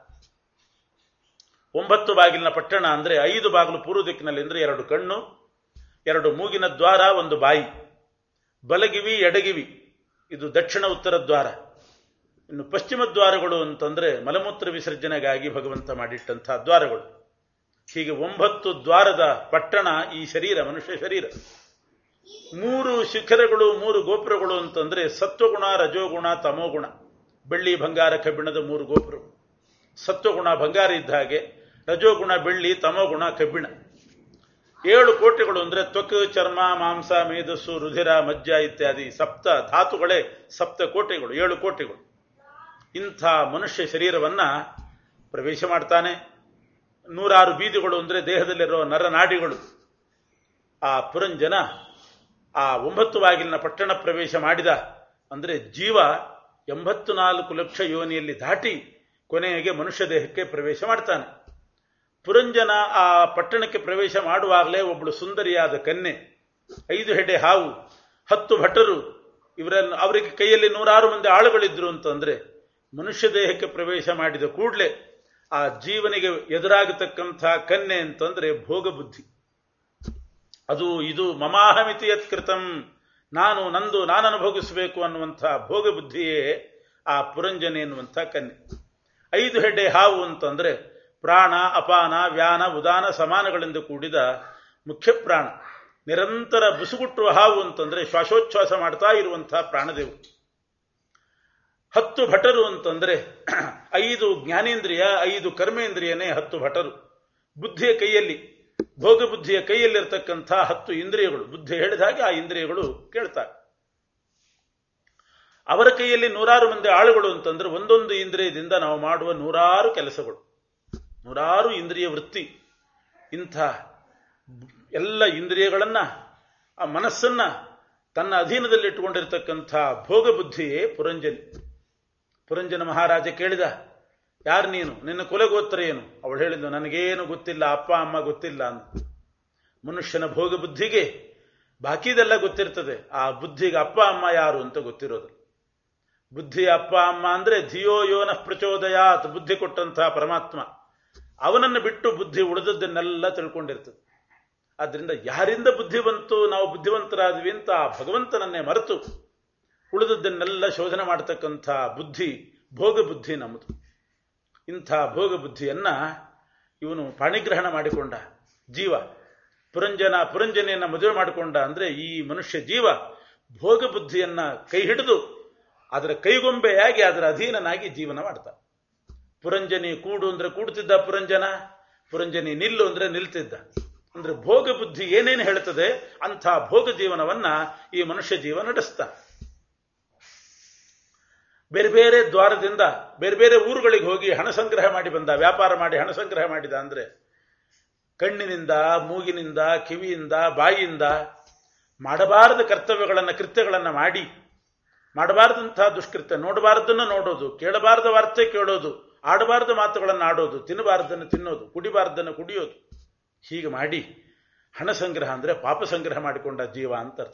ಒಂಬತ್ತು ಬಾಗಿಲಿನ ಪಟ್ಟಣ ಅಂದ್ರೆ ಐದು ಬಾಗಿಲು ಪೂರ್ವ ದಿಕ್ಕಿನಲ್ಲಿ ಅಂದ್ರೆ ಎರಡು ಕಣ್ಣು ಎರಡು ಮೂಗಿನ ದ್ವಾರ ಒಂದು ಬಾಯಿ ಬಲಗಿವಿ ಎಡಗಿವಿ ಇದು ದಕ್ಷಿಣ ಉತ್ತರ ದ್ವಾರ ಇನ್ನು ಪಶ್ಚಿಮ ದ್ವಾರಗಳು ಅಂತಂದ್ರೆ ಮಲಮೂತ್ರ ವಿಸರ್ಜನೆಗಾಗಿ ಭಗವಂತ ಮಾಡಿಟ್ಟಂತಹ ದ್ವಾರಗಳು ಹೀಗೆ ಒಂಬತ್ತು ದ್ವಾರದ ಪಟ್ಟಣ ಈ ಶರೀರ ಮನುಷ್ಯ ಶರೀರ ಮೂರು ಶಿಖರಗಳು ಮೂರು ಗೋಪುರಗಳು ಅಂತಂದ್ರೆ ಸತ್ವಗುಣ ರಜೋಗುಣ ತಮೋಗುಣ ಬೆಳ್ಳಿ ಬಂಗಾರ ಕಬ್ಬಿಣದ ಮೂರು ಗೋಪುರಗಳು ಸತ್ವಗುಣ ಬಂಗಾರ ಇದ್ದ ಹಾಗೆ ರಜೋಗುಣ ಬೆಳ್ಳಿ ತಮೋಗುಣ ಕಬ್ಬಿಣ ಏಳು ಕೋಟೆಗಳು ಅಂದ್ರೆ ತ್ವಕ್ ಚರ್ಮ ಮಾಂಸ ಮೇಧಸ್ಸು ರುಧಿರ ಮಜ್ಜ ಇತ್ಯಾದಿ ಸಪ್ತ ಧಾತುಗಳೇ ಸಪ್ತ ಕೋಟೆಗಳು ಏಳು ಕೋಟೆಗಳು ಇಂಥ ಮನುಷ್ಯ ಶರೀರವನ್ನ ಪ್ರವೇಶ ಮಾಡ್ತಾನೆ ನೂರಾರು ಬೀದಿಗಳು ಅಂದ್ರೆ ದೇಹದಲ್ಲಿರೋ ನರನಾಡಿಗಳು ಆ ಪುರಂಜನ ಆ ಒಂಬತ್ತು ಬಾಗಿಲಿನ ಪಟ್ಟಣ ಪ್ರವೇಶ ಮಾಡಿದ ಅಂದ್ರೆ ಜೀವ ಎಂಬತ್ತು ನಾಲ್ಕು ಲಕ್ಷ ಯೋನಿಯಲ್ಲಿ ದಾಟಿ ಕೊನೆಗೆ ಮನುಷ್ಯ ದೇಹಕ್ಕೆ ಪ್ರವೇಶ ಮಾಡ್ತಾನೆ ಪುರಂಜನ ಆ ಪಟ್ಟಣಕ್ಕೆ ಪ್ರವೇಶ ಮಾಡುವಾಗಲೇ ಒಬ್ಬಳು ಸುಂದರಿಯಾದ ಕನ್ಯೆ ಐದು ಹೆಡೆ ಹಾವು ಹತ್ತು ಭಟರು ಇವರನ್ನು ಅವರಿಗೆ ಕೈಯಲ್ಲಿ ನೂರಾರು ಮಂದಿ ಆಳುಗಳಿದ್ರು ಅಂತಂದ್ರೆ ಮನುಷ್ಯ ದೇಹಕ್ಕೆ ಪ್ರವೇಶ ಮಾಡಿದ ಕೂಡಲೇ ಆ ಜೀವನಿಗೆ ಎದುರಾಗತಕ್ಕಂಥ ಕನ್ಯೆ ಅಂತಂದ್ರೆ ಭೋಗ ಬುದ್ಧಿ ಅದು ಇದು ಮಮಾಹಮಿತಿ ಯತ್ಕೃತಂ ನಾನು ನಂದು ನಾನು ಅನುಭವಿಸಬೇಕು ಅನ್ನುವಂಥ ಭೋಗ ಬುದ್ಧಿಯೇ ಆ ಪುರಂಜನೆ ಎನ್ನುವಂಥ ಕನ್ಯೆ ಐದು ಹೆಡ್ಡೆ ಹಾವು ಅಂತಂದ್ರೆ ಪ್ರಾಣ ಅಪಾನ ವ್ಯಾನ ಉದಾನ ಸಮಾನಗಳಿಂದ ಕೂಡಿದ ಮುಖ್ಯ ಪ್ರಾಣ ನಿರಂತರ ಬುಸುಗುಟ್ಟುವ ಹಾವು ಅಂತಂದ್ರೆ ಶ್ವಾಸೋಚ್ಛ್ವಾಸ ಮಾಡ್ತಾ ಇರುವಂತಹ ಪ್ರಾಣದೇವು ಹತ್ತು ಭಟರು ಅಂತಂದ್ರೆ ಐದು ಜ್ಞಾನೇಂದ್ರಿಯ ಐದು ಕರ್ಮೇಂದ್ರಿಯನೇ ಹತ್ತು ಭಟರು ಬುದ್ಧಿಯ ಕೈಯಲ್ಲಿ ಭೋಗ ಬುದ್ಧಿಯ ಕೈಯಲ್ಲಿರ್ತಕ್ಕಂಥ ಹತ್ತು ಇಂದ್ರಿಯಗಳು ಬುದ್ಧಿ ಹೇಳಿದ ಹಾಗೆ ಆ ಇಂದ್ರಿಯಗಳು ಕೇಳ್ತಾರೆ ಅವರ ಕೈಯಲ್ಲಿ ನೂರಾರು ಮಂದಿ ಆಳುಗಳು ಅಂತಂದ್ರೆ ಒಂದೊಂದು ಇಂದ್ರಿಯದಿಂದ ನಾವು ಮಾಡುವ ನೂರಾರು ಕೆಲಸಗಳು ನೂರಾರು ಇಂದ್ರಿಯ ವೃತ್ತಿ ಇಂಥ ಎಲ್ಲ ಇಂದ್ರಿಯಗಳನ್ನ ಆ ಮನಸ್ಸನ್ನ ತನ್ನ ಅಧೀನದಲ್ಲಿಟ್ಟುಕೊಂಡಿರ್ತಕ್ಕಂಥ ಭೋಗ ಬುದ್ಧಿಯೇ ಪುರಂಜನಿ ಪುರಂಜನ ಮಹಾರಾಜ ಕೇಳಿದ ಯಾರು ನೀನು ನಿನ್ನ ಕುಲಗೋತ್ರ ಏನು ಅವಳು ಹೇಳಿದ್ದು ನನಗೇನು ಗೊತ್ತಿಲ್ಲ ಅಪ್ಪ ಅಮ್ಮ ಗೊತ್ತಿಲ್ಲ ಅಂತ ಮನುಷ್ಯನ ಭೋಗ ಬುದ್ಧಿಗೆ ಬಾಕಿದೆಲ್ಲ ಗೊತ್ತಿರ್ತದೆ ಆ ಬುದ್ಧಿಗೆ ಅಪ್ಪ ಅಮ್ಮ ಯಾರು ಅಂತ ಗೊತ್ತಿರೋದು ಬುದ್ಧಿ ಅಪ್ಪ ಅಮ್ಮ ಅಂದ್ರೆ ಧಿಯೋ ಯೋನ ಪ್ರಚೋದಯಾತ್ ಬುದ್ಧಿ ಕೊಟ್ಟಂತಹ ಪರಮಾತ್ಮ ಅವನನ್ನು ಬಿಟ್ಟು ಬುದ್ಧಿ ಉಳಿದದ್ದನ್ನೆಲ್ಲ ತಿಳ್ಕೊಂಡಿರ್ತದೆ ಆದ್ರಿಂದ ಯಾರಿಂದ ಬುದ್ಧಿ ಬಂತು ನಾವು ಬುದ್ಧಿವಂತರಾದ್ವಿ ಅಂತ ಆ ಭಗವಂತನನ್ನೇ ಮರೆತು ಉಳಿದದ್ದನ್ನೆಲ್ಲ ಶೋಧನೆ ಮಾಡತಕ್ಕಂಥ ಬುದ್ಧಿ ಭೋಗ ಬುದ್ಧಿ ನಮ್ಮದು ಇಂಥ ಭೋಗ ಬುದ್ಧಿಯನ್ನ ಇವನು ಪಾಣಿಗ್ರಹಣ ಮಾಡಿಕೊಂಡ ಜೀವ ಪುರಂಜನ ಪುರಂಜನೆಯನ್ನ ಮದುವೆ ಮಾಡಿಕೊಂಡ ಅಂದ್ರೆ ಈ ಮನುಷ್ಯ ಜೀವ ಭೋಗ ಬುದ್ಧಿಯನ್ನ ಕೈ ಹಿಡಿದು ಅದರ ಕೈಗೊಂಬೆಯಾಗಿ ಅದರ ಅಧೀನನಾಗಿ ಜೀವನ ಮಾಡ್ತಾ ಪುರಂಜನಿ ಕೂಡು ಅಂದ್ರೆ ಕೂಡುತ್ತಿದ್ದ ಪುರಂಜನ ಪುರಂಜನಿ ನಿಲ್ಲು ಅಂದ್ರೆ ನಿಲ್ತಿದ್ದ ಅಂದ್ರೆ ಭೋಗ ಬುದ್ಧಿ ಏನೇನು ಹೇಳ್ತದೆ ಅಂಥ ಭೋಗ ಜೀವನವನ್ನ ಈ ಮನುಷ್ಯ ಜೀವ ನಡೆಸ್ತಾ ಬೇರೆ ಬೇರೆ ದ್ವಾರದಿಂದ ಬೇರೆ ಬೇರೆ ಊರುಗಳಿಗೆ ಹೋಗಿ ಹಣ ಸಂಗ್ರಹ ಮಾಡಿ ಬಂದ ವ್ಯಾಪಾರ ಮಾಡಿ ಹಣ ಸಂಗ್ರಹ ಮಾಡಿದ ಅಂದ್ರೆ ಕಣ್ಣಿನಿಂದ ಮೂಗಿನಿಂದ ಕಿವಿಯಿಂದ ಬಾಯಿಯಿಂದ ಮಾಡಬಾರದ ಕರ್ತವ್ಯಗಳನ್ನು ಕೃತ್ಯಗಳನ್ನು ಮಾಡಿ ಮಾಡಬಾರದಂತಹ ದುಷ್ಕೃತ್ಯ ನೋಡಬಾರದನ್ನ ನೋಡೋದು ಕೇಳಬಾರದ ವಾರ್ತೆ ಕೇಳೋದು ಆಡಬಾರದ ಮಾತುಗಳನ್ನು ಆಡೋದು ತಿನ್ನಬಾರದನ್ನು ತಿನ್ನೋದು ಕುಡಿಬಾರದನ್ನು ಕುಡಿಯೋದು ಹೀಗೆ ಮಾಡಿ ಹಣ ಸಂಗ್ರಹ ಅಂದ್ರೆ ಪಾಪ ಸಂಗ್ರಹ ಮಾಡಿಕೊಂಡ ಜೀವ ಅಂತ ಅರ್ಥ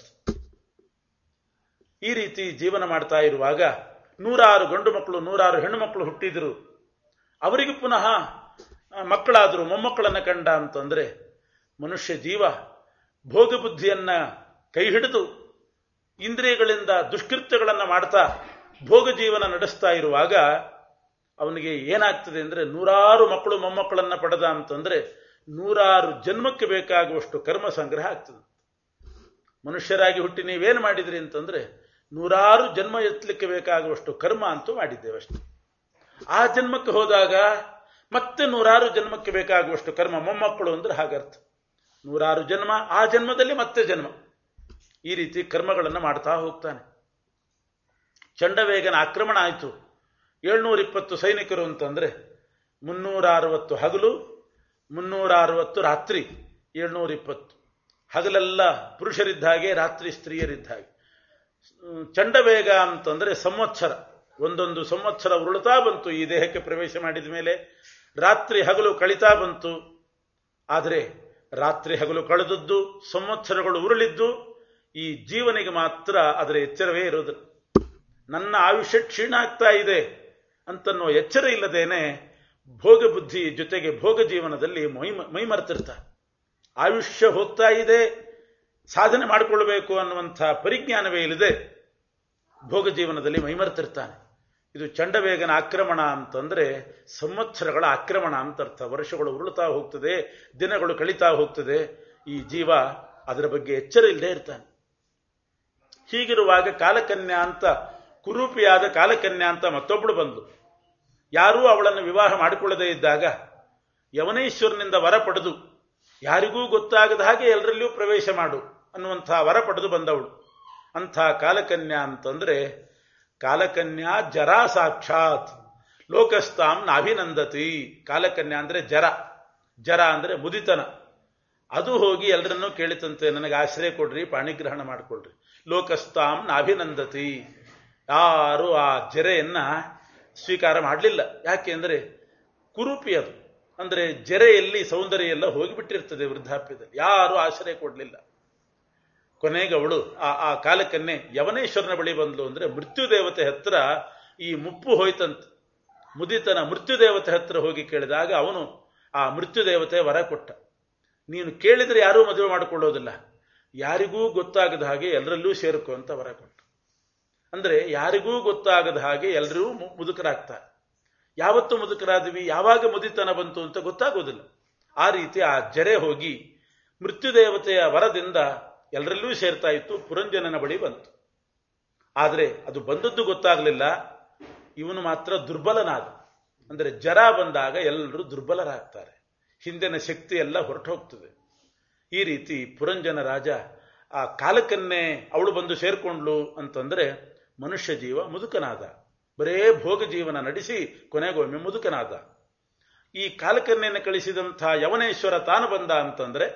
ಈ ರೀತಿ ಜೀವನ ಮಾಡ್ತಾ ಇರುವಾಗ ನೂರಾರು ಗಂಡು ಮಕ್ಕಳು ನೂರಾರು ಹೆಣ್ಣು ಮಕ್ಕಳು ಹುಟ್ಟಿದ್ರು ಅವರಿಗೆ ಪುನಃ ಮಕ್ಕಳಾದರು ಮೊಮ್ಮಕ್ಕಳನ್ನ ಕಂಡ ಅಂತಂದ್ರೆ ಮನುಷ್ಯ ಜೀವ ಭೋಗ ಬುದ್ಧಿಯನ್ನ ಕೈ ಹಿಡಿದು ಇಂದ್ರಿಯಗಳಿಂದ ದುಷ್ಕೃತ್ಯಗಳನ್ನ ಮಾಡ್ತಾ ಭೋಗ ಜೀವನ ನಡೆಸ್ತಾ ಇರುವಾಗ ಅವನಿಗೆ ಏನಾಗ್ತದೆ ಅಂದ್ರೆ ನೂರಾರು ಮಕ್ಕಳು ಮೊಮ್ಮಕ್ಕಳನ್ನ ಪಡೆದ ಅಂತಂದ್ರೆ ನೂರಾರು ಜನ್ಮಕ್ಕೆ ಬೇಕಾಗುವಷ್ಟು ಕರ್ಮ ಸಂಗ್ರಹ ಆಗ್ತದೆ ಮನುಷ್ಯರಾಗಿ ಹುಟ್ಟಿ ನೀವೇನು ಮಾಡಿದ್ರಿ ಅಂತಂದ್ರೆ ನೂರಾರು ಜನ್ಮ ಎತ್ತಲಿಕ್ಕೆ ಬೇಕಾಗುವಷ್ಟು ಕರ್ಮ ಅಂತೂ ಮಾಡಿದ್ದೇವೆ ಅಷ್ಟೆ ಆ ಜನ್ಮಕ್ಕೆ ಹೋದಾಗ ಮತ್ತೆ ನೂರಾರು ಜನ್ಮಕ್ಕೆ ಬೇಕಾಗುವಷ್ಟು ಕರ್ಮ ಮೊಮ್ಮಕ್ಕಳು ಅಂದ್ರೆ ಹಾಗರ್ಥ ನೂರಾರು ಜನ್ಮ ಆ ಜನ್ಮದಲ್ಲಿ ಮತ್ತೆ ಜನ್ಮ ಈ ರೀತಿ ಕರ್ಮಗಳನ್ನು ಮಾಡ್ತಾ ಹೋಗ್ತಾನೆ ಚಂಡವೇಗನ ಆಕ್ರಮಣ ಆಯಿತು ಏಳ್ನೂರ ಇಪ್ಪತ್ತು ಸೈನಿಕರು ಅಂತಂದ್ರೆ ಮುನ್ನೂರ ಅರವತ್ತು ಹಗಲು ಮುನ್ನೂರ ಅರವತ್ತು ರಾತ್ರಿ ಏಳ್ನೂರ ಇಪ್ಪತ್ತು ಹಗಲೆಲ್ಲ ಪುರುಷರಿದ್ದ ಹಾಗೆ ರಾತ್ರಿ ಸ್ತ್ರೀಯರಿದ್ದ ಹಾಗೆ ಚಂಡವೇಗ ಅಂತಂದ್ರೆ ಸಂವತ್ಸರ ಒಂದೊಂದು ಸಂವತ್ಸರ ಉರುಳುತ್ತಾ ಬಂತು ಈ ದೇಹಕ್ಕೆ ಪ್ರವೇಶ ಮಾಡಿದ ಮೇಲೆ ರಾತ್ರಿ ಹಗಲು ಕಳಿತಾ ಬಂತು ಆದರೆ ರಾತ್ರಿ ಹಗಲು ಕಳೆದದ್ದು ಸಂವತ್ಸರಗಳು ಉರುಳಿದ್ದು ಈ ಜೀವನಿಗೆ ಮಾತ್ರ ಅದರ ಎಚ್ಚರವೇ ಇರೋದು ನನ್ನ ಆಯುಷ್ಯ ಕ್ಷೀಣ ಆಗ್ತಾ ಇದೆ ಅಂತನ್ನೋ ಎಚ್ಚರ ಇಲ್ಲದೇನೆ ಭೋಗ ಬುದ್ಧಿ ಜೊತೆಗೆ ಭೋಗ ಜೀವನದಲ್ಲಿ ಮೈ ಮೈಮರ್ತಿರ್ತಾರೆ ಆಯುಷ್ಯ ಹೋಗ್ತಾ ಇದೆ ಸಾಧನೆ ಮಾಡಿಕೊಳ್ಬೇಕು ಅನ್ನುವಂಥ ಪರಿಜ್ಞಾನವೇ ಇಲ್ಲದೆ ಭೋಗ ಜೀವನದಲ್ಲಿ ಮೈಮರ್ತಿರ್ತಾನೆ ಇದು ಚಂಡವೇಗನ ಆಕ್ರಮಣ ಅಂತಂದ್ರೆ ಸಂವತ್ಸರಗಳ ಆಕ್ರಮಣ ಅಂತ ಅರ್ಥ ವರ್ಷಗಳು ಉರುಳುತ್ತಾ ಹೋಗ್ತದೆ ದಿನಗಳು ಕಳೀತಾ ಹೋಗ್ತದೆ ಈ ಜೀವ ಅದರ ಬಗ್ಗೆ ಎಚ್ಚರ ಇಲ್ಲದೆ ಇರ್ತಾನೆ ಹೀಗಿರುವಾಗ ಕಾಲಕನ್ಯಾ ಅಂತ ಕುರೂಪಿಯಾದ ಕಾಲಕನ್ಯಾ ಅಂತ ಮತ್ತೊಬ್ಬಳು ಬಂದು ಯಾರೂ ಅವಳನ್ನು ವಿವಾಹ ಮಾಡಿಕೊಳ್ಳದೇ ಇದ್ದಾಗ ಯವನೇಶ್ವರನಿಂದ ವರ ಪಡೆದು ಯಾರಿಗೂ ಗೊತ್ತಾಗದ ಹಾಗೆ ಎಲ್ಲರಲ್ಲಿಯೂ ಪ್ರವೇಶ ಮಾಡು ಅನ್ನುವಂಥ ವರ ಪಡೆದು ಬಂದವಳು ಅಂಥ ಕಾಲಕನ್ಯಾ ಅಂತಂದ್ರೆ ಕಾಲಕನ್ಯಾ ಜರ ಸಾಕ್ಷಾತ್ ಲೋಕಸ್ತಾಂ ನಾಭಿನಂದತಿ ಕಾಲಕನ್ಯಾ ಅಂದ್ರೆ ಜರ ಜರ ಅಂದ್ರೆ ಮುದಿತನ ಅದು ಹೋಗಿ ಎಲ್ಲರನ್ನೂ ಕೇಳಿತಂತೆ ನನಗೆ ಆಶ್ರಯ ಕೊಡ್ರಿ ಪಾಣಿಗ್ರಹಣ ಮಾಡಿಕೊಡ್ರಿ ಲೋಕಸ್ತಾಂ ನಾಭಿನಂದತಿ ಯಾರು ಆ ಜರೆಯನ್ನ ಸ್ವೀಕಾರ ಮಾಡಲಿಲ್ಲ ಯಾಕೆ ಅಂದ್ರೆ ಕುರೂಪಿ ಅದು ಅಂದ್ರೆ ಜರೆಯಲ್ಲಿ ಸೌಂದರ್ಯ ಎಲ್ಲ ಹೋಗಿಬಿಟ್ಟಿರ್ತದೆ ವೃದ್ಧಾಪ್ಯದಲ್ಲಿ ಯಾರು ಆಶ್ರಯ ಕೊಡಲಿಲ್ಲ ಕೊನೆಗೆ ಅವಳು ಆ ಆ ಕಾಲಕ್ಕನ್ನೇ ಯವನೇಶ್ವರನ ಬಳಿ ಬಂದ್ಲು ಅಂದ್ರೆ ಮೃತ್ಯು ದೇವತೆ ಹತ್ರ ಈ ಮುಪ್ಪು ಹೋಯ್ತಂತ ಮುದಿತನ ಮೃತ್ಯು ದೇವತೆ ಹತ್ರ ಹೋಗಿ ಕೇಳಿದಾಗ ಅವನು ಆ ಮೃತ್ಯು ದೇವತೆ ವರ ಕೊಟ್ಟ ನೀನು ಕೇಳಿದ್ರೆ ಯಾರೂ ಮದುವೆ ಮಾಡಿಕೊಳ್ಳೋದಿಲ್ಲ ಯಾರಿಗೂ ಗೊತ್ತಾಗದ ಹಾಗೆ ಎಲ್ಲರಲ್ಲೂ ಸೇರ್ಕೊ ಅಂತ ವರ ಕೊಟ್ಟ ಅಂದ್ರೆ ಯಾರಿಗೂ ಗೊತ್ತಾಗದ ಹಾಗೆ ಎಲ್ಲರೂ ಮುದುಕರಾಗ್ತಾರೆ ಯಾವತ್ತು ಮುದುಕರಾದ್ವಿ ಯಾವಾಗ ಮುದಿತನ ಬಂತು ಅಂತ ಗೊತ್ತಾಗೋದಿಲ್ಲ ಆ ರೀತಿ ಆ ಜರೆ ಹೋಗಿ ಮೃತ್ಯುದೇವತೆಯ ವರದಿಂದ ಎಲ್ಲರಲ್ಲೂ ಸೇರ್ತಾ ಇತ್ತು ಪುರಂಜನನ ಬಳಿ ಬಂತು ಆದರೆ ಅದು ಬಂದದ್ದು ಗೊತ್ತಾಗಲಿಲ್ಲ ಇವನು ಮಾತ್ರ ದುರ್ಬಲನಾದ ಅಂದರೆ ಜರ ಬಂದಾಗ ಎಲ್ಲರೂ ದುರ್ಬಲರಾಗ್ತಾರೆ ಹಿಂದಿನ ಶಕ್ತಿ ಎಲ್ಲ ಹೊರಟು ಹೋಗ್ತದೆ ಈ ರೀತಿ ಪುರಂಜನ ರಾಜ ಆ ಕಾಲಕ್ಕನ್ನೇ ಅವಳು ಬಂದು ಸೇರ್ಕೊಂಡ್ಲು ಅಂತಂದ್ರೆ ಮನುಷ್ಯ ಜೀವ ಮುದುಕನಾದ ಬರೇ ಭೋಗ ಜೀವನ ನಡೆಸಿ ಕೊನೆಗೊಮ್ಮೆ ಮುದುಕನಾದ ಈ ಕಾಲಕನ್ನೆಯನ್ನು ಕಳಿಸಿದಂಥ ಯವನೇಶ್ವರ ತಾನು ಬಂದ ಅಂತಂದ್ರೆ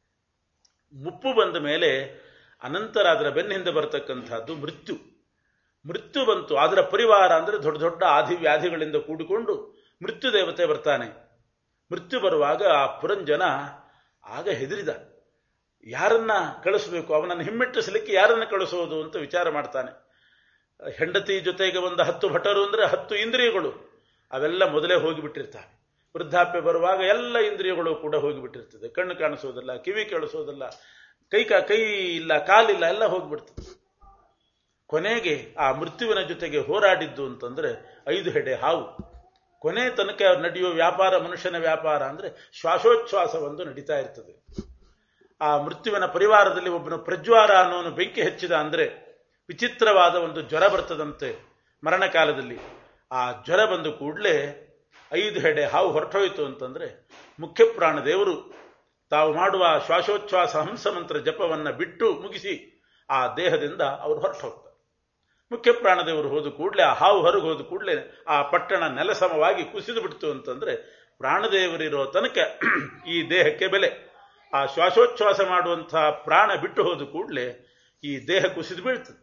ಮುಪ್ಪು ಬಂದ ಮೇಲೆ ಅನಂತರ ಅದರ ಬೆನ್ನಿಂದ ಬರತಕ್ಕಂಥದ್ದು ಮೃತ್ಯು ಮೃತ್ಯು ಬಂತು ಅದರ ಪರಿವಾರ ಅಂದರೆ ದೊಡ್ಡ ದೊಡ್ಡ ಆದಿ ವ್ಯಾಧಿಗಳಿಂದ ಕೂಡಿಕೊಂಡು ಮೃತ್ಯು ದೇವತೆ ಬರ್ತಾನೆ ಮೃತ್ಯು ಬರುವಾಗ ಆ ಪುರಂಜನ ಆಗ ಹೆದರಿದ ಯಾರನ್ನ ಕಳಿಸಬೇಕು ಅವನನ್ನು ಹಿಮ್ಮೆಟ್ಟಿಸಲಿಕ್ಕೆ ಯಾರನ್ನ ಕಳಿಸೋದು ಅಂತ ವಿಚಾರ ಮಾಡ್ತಾನೆ ಹೆಂಡತಿ ಜೊತೆಗೆ ಒಂದು ಹತ್ತು ಭಟರು ಅಂದ್ರೆ ಹತ್ತು ಇಂದ್ರಿಯಗಳು ಅವೆಲ್ಲ ಮೊದಲೇ ಹೋಗಿಬಿಟ್ಟಿರ್ತಾವೆ ವೃದ್ಧಾಪ್ಯ ಬರುವಾಗ ಎಲ್ಲ ಇಂದ್ರಿಯಗಳು ಕೂಡ ಹೋಗಿಬಿಟ್ಟಿರ್ತದೆ ಕಣ್ಣು ಕಾಣಿಸೋದಿಲ್ಲ ಕಿವಿ ಕೇಳಿಸೋದಿಲ್ಲ ಕೈ ಕಾ ಕೈ ಇಲ್ಲ ಕಾಲಿಲ್ಲ ಎಲ್ಲ ಹೋಗ್ಬಿಡ್ತದೆ ಕೊನೆಗೆ ಆ ಮೃತ್ಯುವಿನ ಜೊತೆಗೆ ಹೋರಾಡಿದ್ದು ಅಂತಂದ್ರೆ ಐದು ಹೆಡೆ ಹಾವು ಕೊನೆ ತನಕ ನಡೆಯುವ ವ್ಯಾಪಾರ ಮನುಷ್ಯನ ವ್ಯಾಪಾರ ಅಂದ್ರೆ ಶ್ವಾಸೋಚ್ಛ್ವಾಸ ಒಂದು ನಡೀತಾ ಇರ್ತದೆ ಆ ಮೃತ್ಯುವಿನ ಪರಿವಾರದಲ್ಲಿ ಒಬ್ಬನು ಪ್ರಜ್ವಾರ ಅನ್ನೋನು ಬೆಂಕಿ ಹಚ್ಚಿದ ಅಂದ್ರೆ ವಿಚಿತ್ರವಾದ ಒಂದು ಜ್ವರ ಬರ್ತದಂತೆ ಮರಣ ಕಾಲದಲ್ಲಿ ಆ ಜ್ವರ ಬಂದು ಕೂಡಲೇ ಐದು ಹೆಡೆ ಹಾವು ಹೊರಟೋಯ್ತು ಅಂತಂದ್ರೆ ಮುಖ್ಯ ಪ್ರಾಣ ದೇವರು ತಾವು ಮಾಡುವ ಶ್ವಾಸೋಚ್ಛ್ವಾಸ ಹಂಸ ಮಂತ್ರ ಜಪವನ್ನ ಬಿಟ್ಟು ಮುಗಿಸಿ ಆ ದೇಹದಿಂದ ಅವರು ಹೊರಟು ಹೋಗ್ತಾರೆ ಮುಖ್ಯ ಪ್ರಾಣದೇವರು ಹೋದ ಕೂಡಲೇ ಆ ಹಾವು ಹೊರಗೆ ಹೋದ ಕೂಡಲೇ ಆ ಪಟ್ಟಣ ನೆಲಸಮವಾಗಿ ಕುಸಿದು ಬಿಡ್ತು ಅಂತಂದ್ರೆ ಪ್ರಾಣದೇವರಿರೋ ತನಕ ಈ ದೇಹಕ್ಕೆ ಬೆಲೆ ಆ ಶ್ವಾಸೋಚ್ಛ್ವಾಸ ಮಾಡುವಂತಹ ಪ್ರಾಣ ಬಿಟ್ಟು ಹೋದ ಕೂಡಲೇ ಈ ದೇಹ ಕುಸಿದು ಬೀಳ್ತದೆ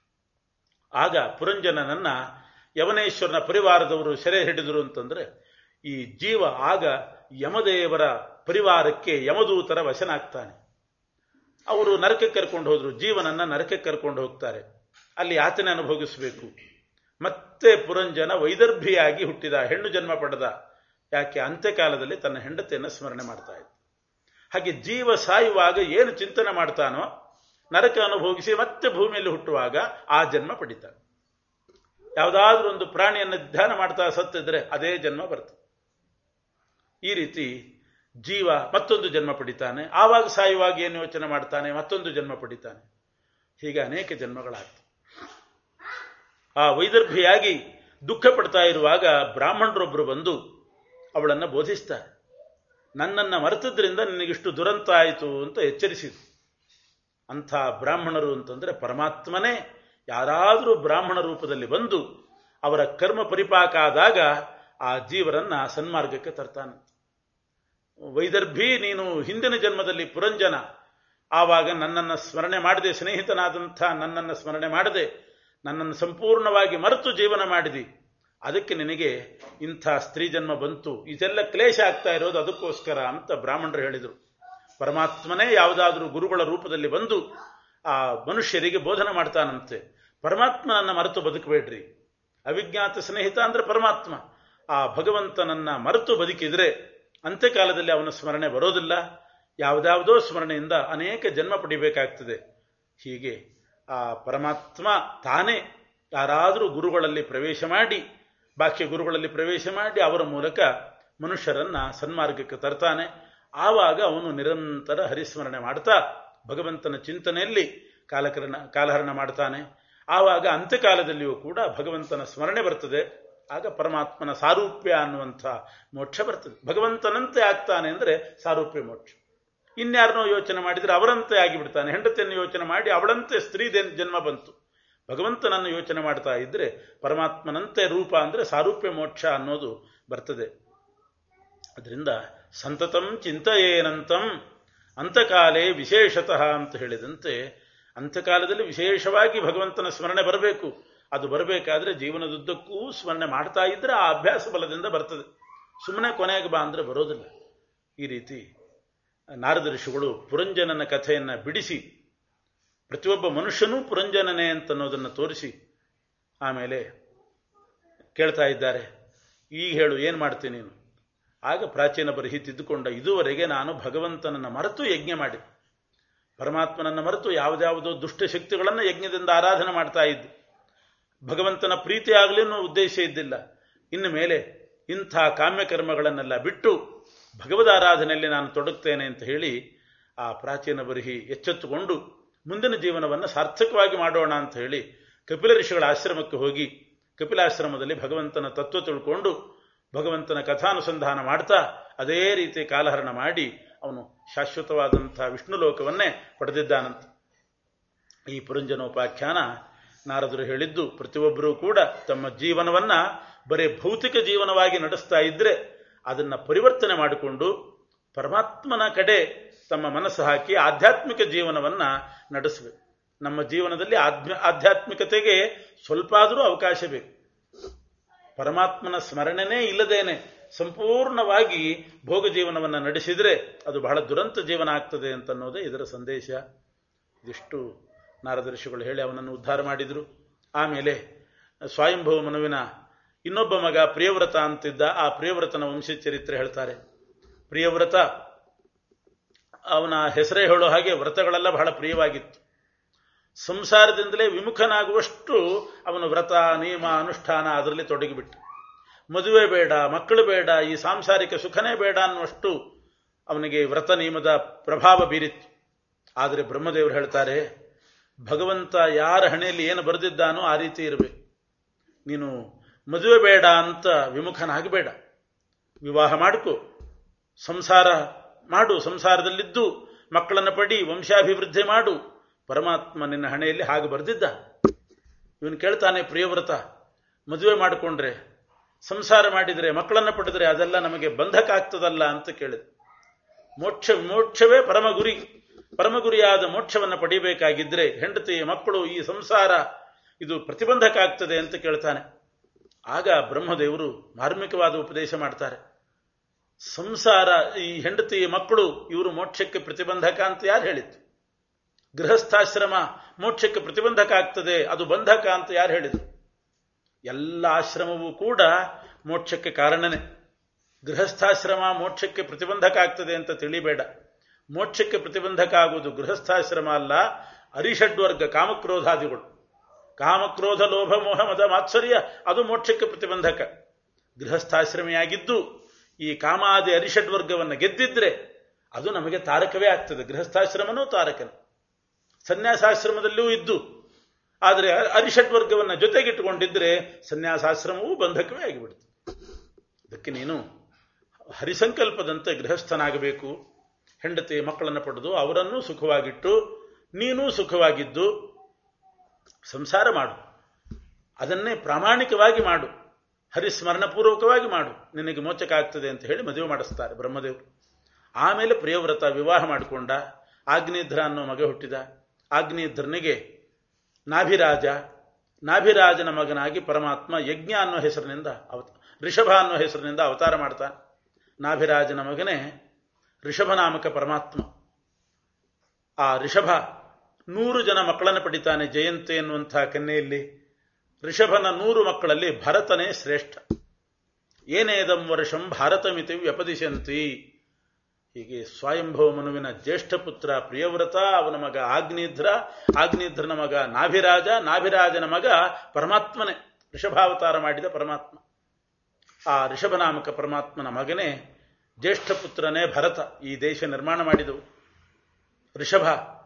ಆಗ ಪುರಂಜನನನ್ನ ಯವನೇಶ್ವರನ ಪರಿವಾರದವರು ಸೆರೆ ಹಿಡಿದರು ಅಂತಂದ್ರೆ ಈ ಜೀವ ಆಗ ಯಮದೇವರ ಪರಿವಾರಕ್ಕೆ ಯಮದೂತರ ವಶನಾಗ್ತಾನೆ ಅವರು ನರಕಕ್ಕೆ ಕರ್ಕೊಂಡು ಹೋದ್ರು ಜೀವನನ್ನ ನರಕಕ್ಕೆ ಕರ್ಕೊಂಡು ಹೋಗ್ತಾರೆ ಅಲ್ಲಿ ಯಾತನೆ ಅನುಭವಿಸಬೇಕು ಮತ್ತೆ ಪುರಂಜನ ವೈದರ್ಭಿಯಾಗಿ ಹುಟ್ಟಿದ ಹೆಣ್ಣು ಜನ್ಮ ಪಡೆದ ಯಾಕೆ ಅಂತ್ಯಕಾಲದಲ್ಲಿ ತನ್ನ ಹೆಂಡತಿಯನ್ನು ಸ್ಮರಣೆ ಮಾಡ್ತಾ ಇದ್ದ ಹಾಗೆ ಜೀವ ಸಾಯುವಾಗ ಏನು ಚಿಂತನೆ ಮಾಡ್ತಾನೋ ನರಕ ಅನುಭವಿಸಿ ಮತ್ತೆ ಭೂಮಿಯಲ್ಲಿ ಹುಟ್ಟುವಾಗ ಆ ಜನ್ಮ ಪಡಿತಾನೆ ಯಾವುದಾದ್ರೂ ಒಂದು ಪ್ರಾಣಿಯನ್ನು ಧ್ಯಾನ ಮಾಡ್ತಾ ಸತ್ತಿದ್ರೆ ಅದೇ ಜನ್ಮ ಬರ್ತದೆ ಈ ರೀತಿ ಜೀವ ಮತ್ತೊಂದು ಜನ್ಮ ಪಡಿತಾನೆ ಆವಾಗ ಸಾಯುವಾಗ ಏನು ಯೋಚನೆ ಮಾಡ್ತಾನೆ ಮತ್ತೊಂದು ಜನ್ಮ ಪಡಿತಾನೆ ಹೀಗೆ ಅನೇಕ ಜನ್ಮಗಳಾಗ್ತವೆ ಆ ವೈದರ್ಭಿಯಾಗಿ ದುಃಖ ಪಡ್ತಾ ಇರುವಾಗ ಬ್ರಾಹ್ಮಣರೊಬ್ಬರು ಬಂದು ಅವಳನ್ನು ಬೋಧಿಸ್ತಾರೆ ನನ್ನನ್ನು ಮರೆತದ್ರಿಂದ ನಿನಗಿಷ್ಟು ದುರಂತ ಆಯಿತು ಅಂತ ಎಚ್ಚರಿಸಿದ್ರು ಅಂಥ ಬ್ರಾಹ್ಮಣರು ಅಂತಂದ್ರೆ ಪರಮಾತ್ಮನೇ ಯಾರಾದರೂ ಬ್ರಾಹ್ಮಣ ರೂಪದಲ್ಲಿ ಬಂದು ಅವರ ಕರ್ಮ ಪರಿಪಾಕ ಆದಾಗ ಆ ಜೀವರನ್ನ ಸನ್ಮಾರ್ಗಕ್ಕೆ ತರ್ತಾನಂತೆ ವೈದರ್ಭಿ ನೀನು ಹಿಂದಿನ ಜನ್ಮದಲ್ಲಿ ಪುರಂಜನ ಆವಾಗ ನನ್ನನ್ನು ಸ್ಮರಣೆ ಮಾಡದೆ ಸ್ನೇಹಿತನಾದಂಥ ನನ್ನನ್ನು ಸ್ಮರಣೆ ಮಾಡದೆ ನನ್ನನ್ನು ಸಂಪೂರ್ಣವಾಗಿ ಮರೆತು ಜೀವನ ಮಾಡಿದಿ ಅದಕ್ಕೆ ನಿನಗೆ ಇಂಥ ಸ್ತ್ರೀ ಜನ್ಮ ಬಂತು ಇದೆಲ್ಲ ಕ್ಲೇಶ ಆಗ್ತಾ ಇರೋದು ಅದಕ್ಕೋಸ್ಕರ ಅಂತ ಬ್ರಾಹ್ಮಣರು ಹೇಳಿದರು ಪರಮಾತ್ಮನೇ ಯಾವುದಾದ್ರೂ ಗುರುಗಳ ರೂಪದಲ್ಲಿ ಬಂದು ಆ ಮನುಷ್ಯರಿಗೆ ಬೋಧನೆ ಮಾಡ್ತಾನಂತೆ ಪರಮಾತ್ಮನನ್ನ ಮರೆತು ಬದುಕಬೇಡ್ರಿ ಅವಿಜ್ಞಾತ ಸ್ನೇಹಿತ ಅಂದ್ರೆ ಪರಮಾತ್ಮ ಆ ಭಗವಂತನನ್ನ ಮರೆತು ಬದುಕಿದ್ರೆ ಅಂತ್ಯಕಾಲದಲ್ಲಿ ಅವನ ಸ್ಮರಣೆ ಬರೋದಿಲ್ಲ ಯಾವುದ್ಯಾವುದೋ ಸ್ಮರಣೆಯಿಂದ ಅನೇಕ ಜನ್ಮ ಪಡಿಬೇಕಾಗ್ತದೆ ಹೀಗೆ ಆ ಪರಮಾತ್ಮ ತಾನೇ ಯಾರಾದರೂ ಗುರುಗಳಲ್ಲಿ ಪ್ರವೇಶ ಮಾಡಿ ಬಾಕ್ಯ ಗುರುಗಳಲ್ಲಿ ಪ್ರವೇಶ ಮಾಡಿ ಅವರ ಮೂಲಕ ಮನುಷ್ಯರನ್ನ ಸನ್ಮಾರ್ಗಕ್ಕೆ ತರ್ತಾನೆ ಆವಾಗ ಅವನು ನಿರಂತರ ಹರಿಸ್ಮರಣೆ ಮಾಡ್ತಾ ಭಗವಂತನ ಚಿಂತನೆಯಲ್ಲಿ ಕಾಲಕರಣ ಕಾಲಹರಣ ಮಾಡ್ತಾನೆ ಆವಾಗ ಅಂತ್ಯಕಾಲದಲ್ಲಿಯೂ ಕೂಡ ಭಗವಂತನ ಸ್ಮರಣೆ ಬರ್ತದೆ ಆಗ ಪರಮಾತ್ಮನ ಸಾರೂಪ್ಯ ಅನ್ನುವಂಥ ಮೋಕ್ಷ ಬರ್ತದೆ ಭಗವಂತನಂತೆ ಆಗ್ತಾನೆ ಅಂದರೆ ಸಾರೂಪ್ಯ ಮೋಕ್ಷ ಇನ್ಯಾರನೋ ಯೋಚನೆ ಮಾಡಿದರೆ ಅವರಂತೆ ಆಗಿಬಿಡ್ತಾನೆ ಹೆಂಡತಿಯನ್ನು ಯೋಚನೆ ಮಾಡಿ ಅವಳಂತೆ ಸ್ತ್ರೀ ಜನ್ಮ ಬಂತು ಭಗವಂತನನ್ನು ಯೋಚನೆ ಮಾಡ್ತಾ ಇದ್ರೆ ಪರಮಾತ್ಮನಂತೆ ರೂಪ ಅಂದರೆ ಸಾರೂಪ್ಯ ಮೋಕ್ಷ ಅನ್ನೋದು ಬರ್ತದೆ ಅದರಿಂದ ಸಂತತಂ ಚಿಂತೆಯೇನಂತಂ ಅಂತಕಾಲೇ ವಿಶೇಷತಃ ಅಂತ ಹೇಳಿದಂತೆ ಅಂತ್ಯಕಾಲದಲ್ಲಿ ವಿಶೇಷವಾಗಿ ಭಗವಂತನ ಸ್ಮರಣೆ ಬರಬೇಕು ಅದು ಬರಬೇಕಾದ್ರೆ ಜೀವನದುದ್ದಕ್ಕೂ ಸ್ಮರಣೆ ಮಾಡ್ತಾ ಇದ್ರೆ ಆ ಅಭ್ಯಾಸ ಬಲದಿಂದ ಬರ್ತದೆ ಸುಮ್ಮನೆ ಕೊನೆಗೆ ಬಾ ಅಂದ್ರೆ ಬರೋದಿಲ್ಲ ಈ ರೀತಿ ನಾರದ ಋಷಿಗಳು ಪುರಂಜನನ ಕಥೆಯನ್ನ ಬಿಡಿಸಿ ಪ್ರತಿಯೊಬ್ಬ ಮನುಷ್ಯನೂ ಪುರಂಜನನೇ ಅಂತನ್ನೋದನ್ನು ತೋರಿಸಿ ಆಮೇಲೆ ಕೇಳ್ತಾ ಇದ್ದಾರೆ ಈಗ ಹೇಳು ಏನು ಮಾಡ್ತೀನಿ ನೀನು ಆಗ ಪ್ರಾಚೀನ ಬರಹಿ ತಿದ್ದುಕೊಂಡ ಇದುವರೆಗೆ ನಾನು ಭಗವಂತನನ್ನು ಮರೆತು ಯಜ್ಞ ಮಾಡಿ ಪರಮಾತ್ಮನನ್ನು ಮರೆತು ಯಾವುದ್ಯಾವುದೋ ದುಷ್ಟಶಕ್ತಿಗಳನ್ನು ಯಜ್ಞದಿಂದ ಆರಾಧನೆ ಮಾಡ್ತಾ ಇದ್ದೆ ಭಗವಂತನ ಪ್ರೀತಿ ಆಗಲಿ ಅನ್ನೋ ಉದ್ದೇಶ ಇದ್ದಿಲ್ಲ ಇನ್ನು ಮೇಲೆ ಇಂಥ ಕಾಮ್ಯಕರ್ಮಗಳನ್ನೆಲ್ಲ ಬಿಟ್ಟು ಭಗವದಾರಾಧನೆಯಲ್ಲಿ ನಾನು ತೊಡಗ್ತೇನೆ ಅಂತ ಹೇಳಿ ಆ ಪ್ರಾಚೀನ ಬರಹಿ ಎಚ್ಚೆತ್ತುಕೊಂಡು ಮುಂದಿನ ಜೀವನವನ್ನು ಸಾರ್ಥಕವಾಗಿ ಮಾಡೋಣ ಅಂತ ಹೇಳಿ ಕಪಿಲ ಋಷಿಗಳ ಆಶ್ರಮಕ್ಕೆ ಹೋಗಿ ಕಪಿಲಾಶ್ರಮದಲ್ಲಿ ಭಗವಂತನ ತತ್ವ ತಿಳ್ಕೊಂಡು ಭಗವಂತನ ಕಥಾನುಸಂಧಾನ ಮಾಡ್ತಾ ಅದೇ ರೀತಿ ಕಾಲಹರಣ ಮಾಡಿ ಅವನು ಶಾಶ್ವತವಾದಂಥ ವಿಷ್ಣು ಲೋಕವನ್ನೇ ಪಡೆದಿದ್ದಾನಂತ ಈ ಪುರಂಜನೋಪಾಖ್ಯಾನ ನಾರದರು ಹೇಳಿದ್ದು ಪ್ರತಿಯೊಬ್ಬರೂ ಕೂಡ ತಮ್ಮ ಜೀವನವನ್ನ ಬರೀ ಭೌತಿಕ ಜೀವನವಾಗಿ ನಡೆಸ್ತಾ ಇದ್ರೆ ಅದನ್ನ ಪರಿವರ್ತನೆ ಮಾಡಿಕೊಂಡು ಪರಮಾತ್ಮನ ಕಡೆ ತಮ್ಮ ಮನಸ್ಸು ಹಾಕಿ ಆಧ್ಯಾತ್ಮಿಕ ಜೀವನವನ್ನ ನಡೆಸಬೇಕು ನಮ್ಮ ಜೀವನದಲ್ಲಿ ಆಧ್ಯ ಆಧ್ಯಾತ್ಮಿಕತೆಗೆ ಸ್ವಲ್ಪ ಆದರೂ ಅವಕಾಶ ಬೇಕು ಪರಮಾತ್ಮನ ಸ್ಮರಣೆನೇ ಇಲ್ಲದೇನೆ ಸಂಪೂರ್ಣವಾಗಿ ಭೋಗ ಜೀವನವನ್ನು ನಡೆಸಿದರೆ ಅದು ಬಹಳ ದುರಂತ ಜೀವನ ಆಗ್ತದೆ ಅಂತನ್ನೋದೇ ಇದರ ಸಂದೇಶ ಇದಿಷ್ಟು ನಾರದರ್ಶಿಗಳು ಹೇಳಿ ಅವನನ್ನು ಉದ್ಧಾರ ಮಾಡಿದರು ಆಮೇಲೆ ಸ್ವಯಂಭವ ಮನುವಿನ ಇನ್ನೊಬ್ಬ ಮಗ ಪ್ರಿಯವ್ರತ ಅಂತಿದ್ದ ಆ ಪ್ರಿಯವ್ರತನ ವಂಶ ಚರಿತ್ರೆ ಹೇಳ್ತಾರೆ ಪ್ರಿಯವ್ರತ ಅವನ ಹೆಸರೇ ಹೇಳೋ ಹಾಗೆ ವ್ರತಗಳೆಲ್ಲ ಬಹಳ ಪ್ರಿಯವಾಗಿತ್ತು ಸಂಸಾರದಿಂದಲೇ ವಿಮುಖನಾಗುವಷ್ಟು ಅವನು ವ್ರತ ನಿಯಮ ಅನುಷ್ಠಾನ ಅದರಲ್ಲಿ ತೊಡಗಿಬಿಟ್ಟು ಮದುವೆ ಬೇಡ ಮಕ್ಕಳು ಬೇಡ ಈ ಸಾಂಸಾರಿಕ ಸುಖನೇ ಬೇಡ ಅನ್ನುವಷ್ಟು ಅವನಿಗೆ ವ್ರತ ನಿಯಮದ ಪ್ರಭಾವ ಬೀರಿತ್ತು ಆದರೆ ಬ್ರಹ್ಮದೇವರು ಹೇಳ್ತಾರೆ ಭಗವಂತ ಯಾರ ಹಣೆಯಲ್ಲಿ ಏನು ಬರೆದಿದ್ದಾನೋ ಆ ರೀತಿ ಇರಬೇಕು ನೀನು ಮದುವೆ ಬೇಡ ಅಂತ ವಿಮುಖನಾಗಬೇಡ ವಿವಾಹ ಮಾಡ್ಕೋ ಸಂಸಾರ ಮಾಡು ಸಂಸಾರದಲ್ಲಿದ್ದು ಮಕ್ಕಳನ್ನು ಪಡಿ ವಂಶಾಭಿವೃದ್ಧಿ ಮಾಡು ಪರಮಾತ್ಮ ನಿನ್ನ ಹಣೆಯಲ್ಲಿ ಹಾಗೆ ಬರೆದಿದ್ದ ಇವನು ಕೇಳ್ತಾನೆ ಪ್ರಿಯವ್ರತ ಮದುವೆ ಮಾಡಿಕೊಂಡ್ರೆ ಸಂಸಾರ ಮಾಡಿದರೆ ಮಕ್ಕಳನ್ನು ಪಡೆದರೆ ಅದೆಲ್ಲ ನಮಗೆ ಬಂಧಕ ಆಗ್ತದಲ್ಲ ಅಂತ ಕೇಳಿದ ಮೋಕ್ಷ ಮೋಕ್ಷವೇ ಪರಮ ಗುರಿ ಪರಮ ಗುರಿಯಾದ ಮೋಕ್ಷವನ್ನು ಪಡಿಬೇಕಾಗಿದ್ರೆ ಹೆಂಡತಿ ಮಕ್ಕಳು ಈ ಸಂಸಾರ ಇದು ಪ್ರತಿಬಂಧಕ ಆಗ್ತದೆ ಅಂತ ಕೇಳ್ತಾನೆ ಆಗ ಬ್ರಹ್ಮದೇವರು ಮಾರ್ಮಿಕವಾದ ಉಪದೇಶ ಮಾಡ್ತಾರೆ ಸಂಸಾರ ಈ ಹೆಂಡತಿ ಮಕ್ಕಳು ಇವರು ಮೋಕ್ಷಕ್ಕೆ ಪ್ರತಿಬಂಧಕ ಅಂತ ಯಾರು ಹೇಳಿತ್ತು ಗೃಹಸ್ಥಾಶ್ರಮ ಮೋಕ್ಷಕ್ಕೆ ಪ್ರತಿಬಂಧಕ ಆಗ್ತದೆ ಅದು ಬಂಧಕ ಅಂತ ಯಾರು ಹೇಳಿದರು ಎಲ್ಲ ಆಶ್ರಮವೂ ಕೂಡ ಮೋಕ್ಷಕ್ಕೆ ಕಾರಣನೇ ಗೃಹಸ್ಥಾಶ್ರಮ ಮೋಕ್ಷಕ್ಕೆ ಪ್ರತಿಬಂಧಕ ಆಗ್ತದೆ ಅಂತ ತಿಳಿಬೇಡ ಮೋಕ್ಷಕ್ಕೆ ಪ್ರತಿಬಂಧಕ ಆಗುವುದು ಗೃಹಸ್ಥಾಶ್ರಮ ಅಲ್ಲ ಅರಿಷಡ್ವರ್ಗ ಕಾಮಕ್ರೋಧಾದಿಗಳು ಕಾಮಕ್ರೋಧ ಲೋಭ ಮೋಹ ಮದ ಮಾತ್ಸರ್ಯ ಅದು ಮೋಕ್ಷಕ್ಕೆ ಪ್ರತಿಬಂಧಕ ಗೃಹಸ್ಥಾಶ್ರಮಿಯಾಗಿದ್ದು ಈ ಕಾಮಾದಿ ಅರಿಷಡ್ವರ್ಗವನ್ನು ಗೆದ್ದಿದ್ರೆ ಅದು ನಮಗೆ ತಾರಕವೇ ಆಗ್ತದೆ ಗೃಹಸ್ಥಾಶ್ರಮನೂ ತಾರಕನೇ ಸನ್ಯಾಸಾಶ್ರಮದಲ್ಲೂ ಇದ್ದು ಆದರೆ ಅರಿಷಡ್ವರ್ಗವನ್ನು ಜೊತೆಗಿಟ್ಟುಕೊಂಡಿದ್ರೆ ಸನ್ಯಾಸಾಶ್ರಮವೂ ಬಂಧಕವೇ ಆಗಿಬಿಡುತ್ತೆ ಅದಕ್ಕೆ ನೀನು ಹರಿಸಂಕಲ್ಪದಂತೆ ಗೃಹಸ್ಥನಾಗಬೇಕು ಹೆಂಡತಿ ಮಕ್ಕಳನ್ನು ಪಡೆದು ಅವರನ್ನೂ ಸುಖವಾಗಿಟ್ಟು ನೀನೂ ಸುಖವಾಗಿದ್ದು ಸಂಸಾರ ಮಾಡು ಅದನ್ನೇ ಪ್ರಾಮಾಣಿಕವಾಗಿ ಮಾಡು ಹರಿಸ್ಮರಣಪೂರ್ವಕವಾಗಿ ಮಾಡು ನಿನಗೆ ಮೋಚಕ ಆಗ್ತದೆ ಅಂತ ಹೇಳಿ ಮದುವೆ ಮಾಡಿಸ್ತಾರೆ ಬ್ರಹ್ಮದೇವರು ಆಮೇಲೆ ಪ್ರಿಯವ್ರತ ವಿವಾಹ ಮಾಡಿಕೊಂಡ ಆಗ್ನೇಧ್ರ ಅನ್ನೋ ಮಗ ಹುಟ್ಟಿದ ಆಗ್ನೇಧ್ರನಿಗೆ ನಾಭಿರಾಜ ನಾಭಿರಾಜನ ಮಗನಾಗಿ ಪರಮಾತ್ಮ ಯಜ್ಞ ಅನ್ನೋ ಹೆಸರಿನಿಂದ ಅವತ ಋಷಭ ಅನ್ನೋ ಹೆಸರಿನಿಂದ ಅವತಾರ ಮಾಡ್ತಾನೆ ನಾಭಿರಾಜನ ಮಗನೇ ಋಷಭನಾಮಕ ಪರಮಾತ್ಮ ಆ ಋಷಭ ನೂರು ಜನ ಮಕ್ಕಳನ್ನು ಪಡಿತಾನೆ ಜಯಂತಿ ಎನ್ನುವಂತಹ ಕನ್ಯೆಯಲ್ಲಿ ಋಷಭನ ನೂರು ಮಕ್ಕಳಲ್ಲಿ ಭರತನೇ ಶ್ರೇಷ್ಠ ಏನೇದಂ ವರ್ಷಂ ಭಾರತಮಿತಿ ವ್ಯಪದಿಶಂತಿ ಹೀಗೆ ಸ್ವಯಂಭವ ಮನುವಿನ ಜ್ಯೇಷ್ಠ ಪುತ್ರ ಪ್ರಿಯವ್ರತ ಅವನ ಮಗ ಆಗ್ನಿಧ್ರ ಆಗ್ನಿಧ್ರನ ಮಗ ನಾಭಿರಾಜ ನಾಭಿರಾಜನ ಮಗ ಪರಮಾತ್ಮನೇ ಋಷಭಾವತಾರ ಮಾಡಿದ ಪರಮಾತ್ಮ ಆ ಋಷಭನಾಮಕ ಪರಮಾತ್ಮನ ಮಗನೇ ಜ್ಯೇಷ್ಠ ಪುತ್ರನೇ ಭರತ ಈ ದೇಶ ನಿರ್ಮಾಣ ಮಾಡಿದವು ಋಷಭ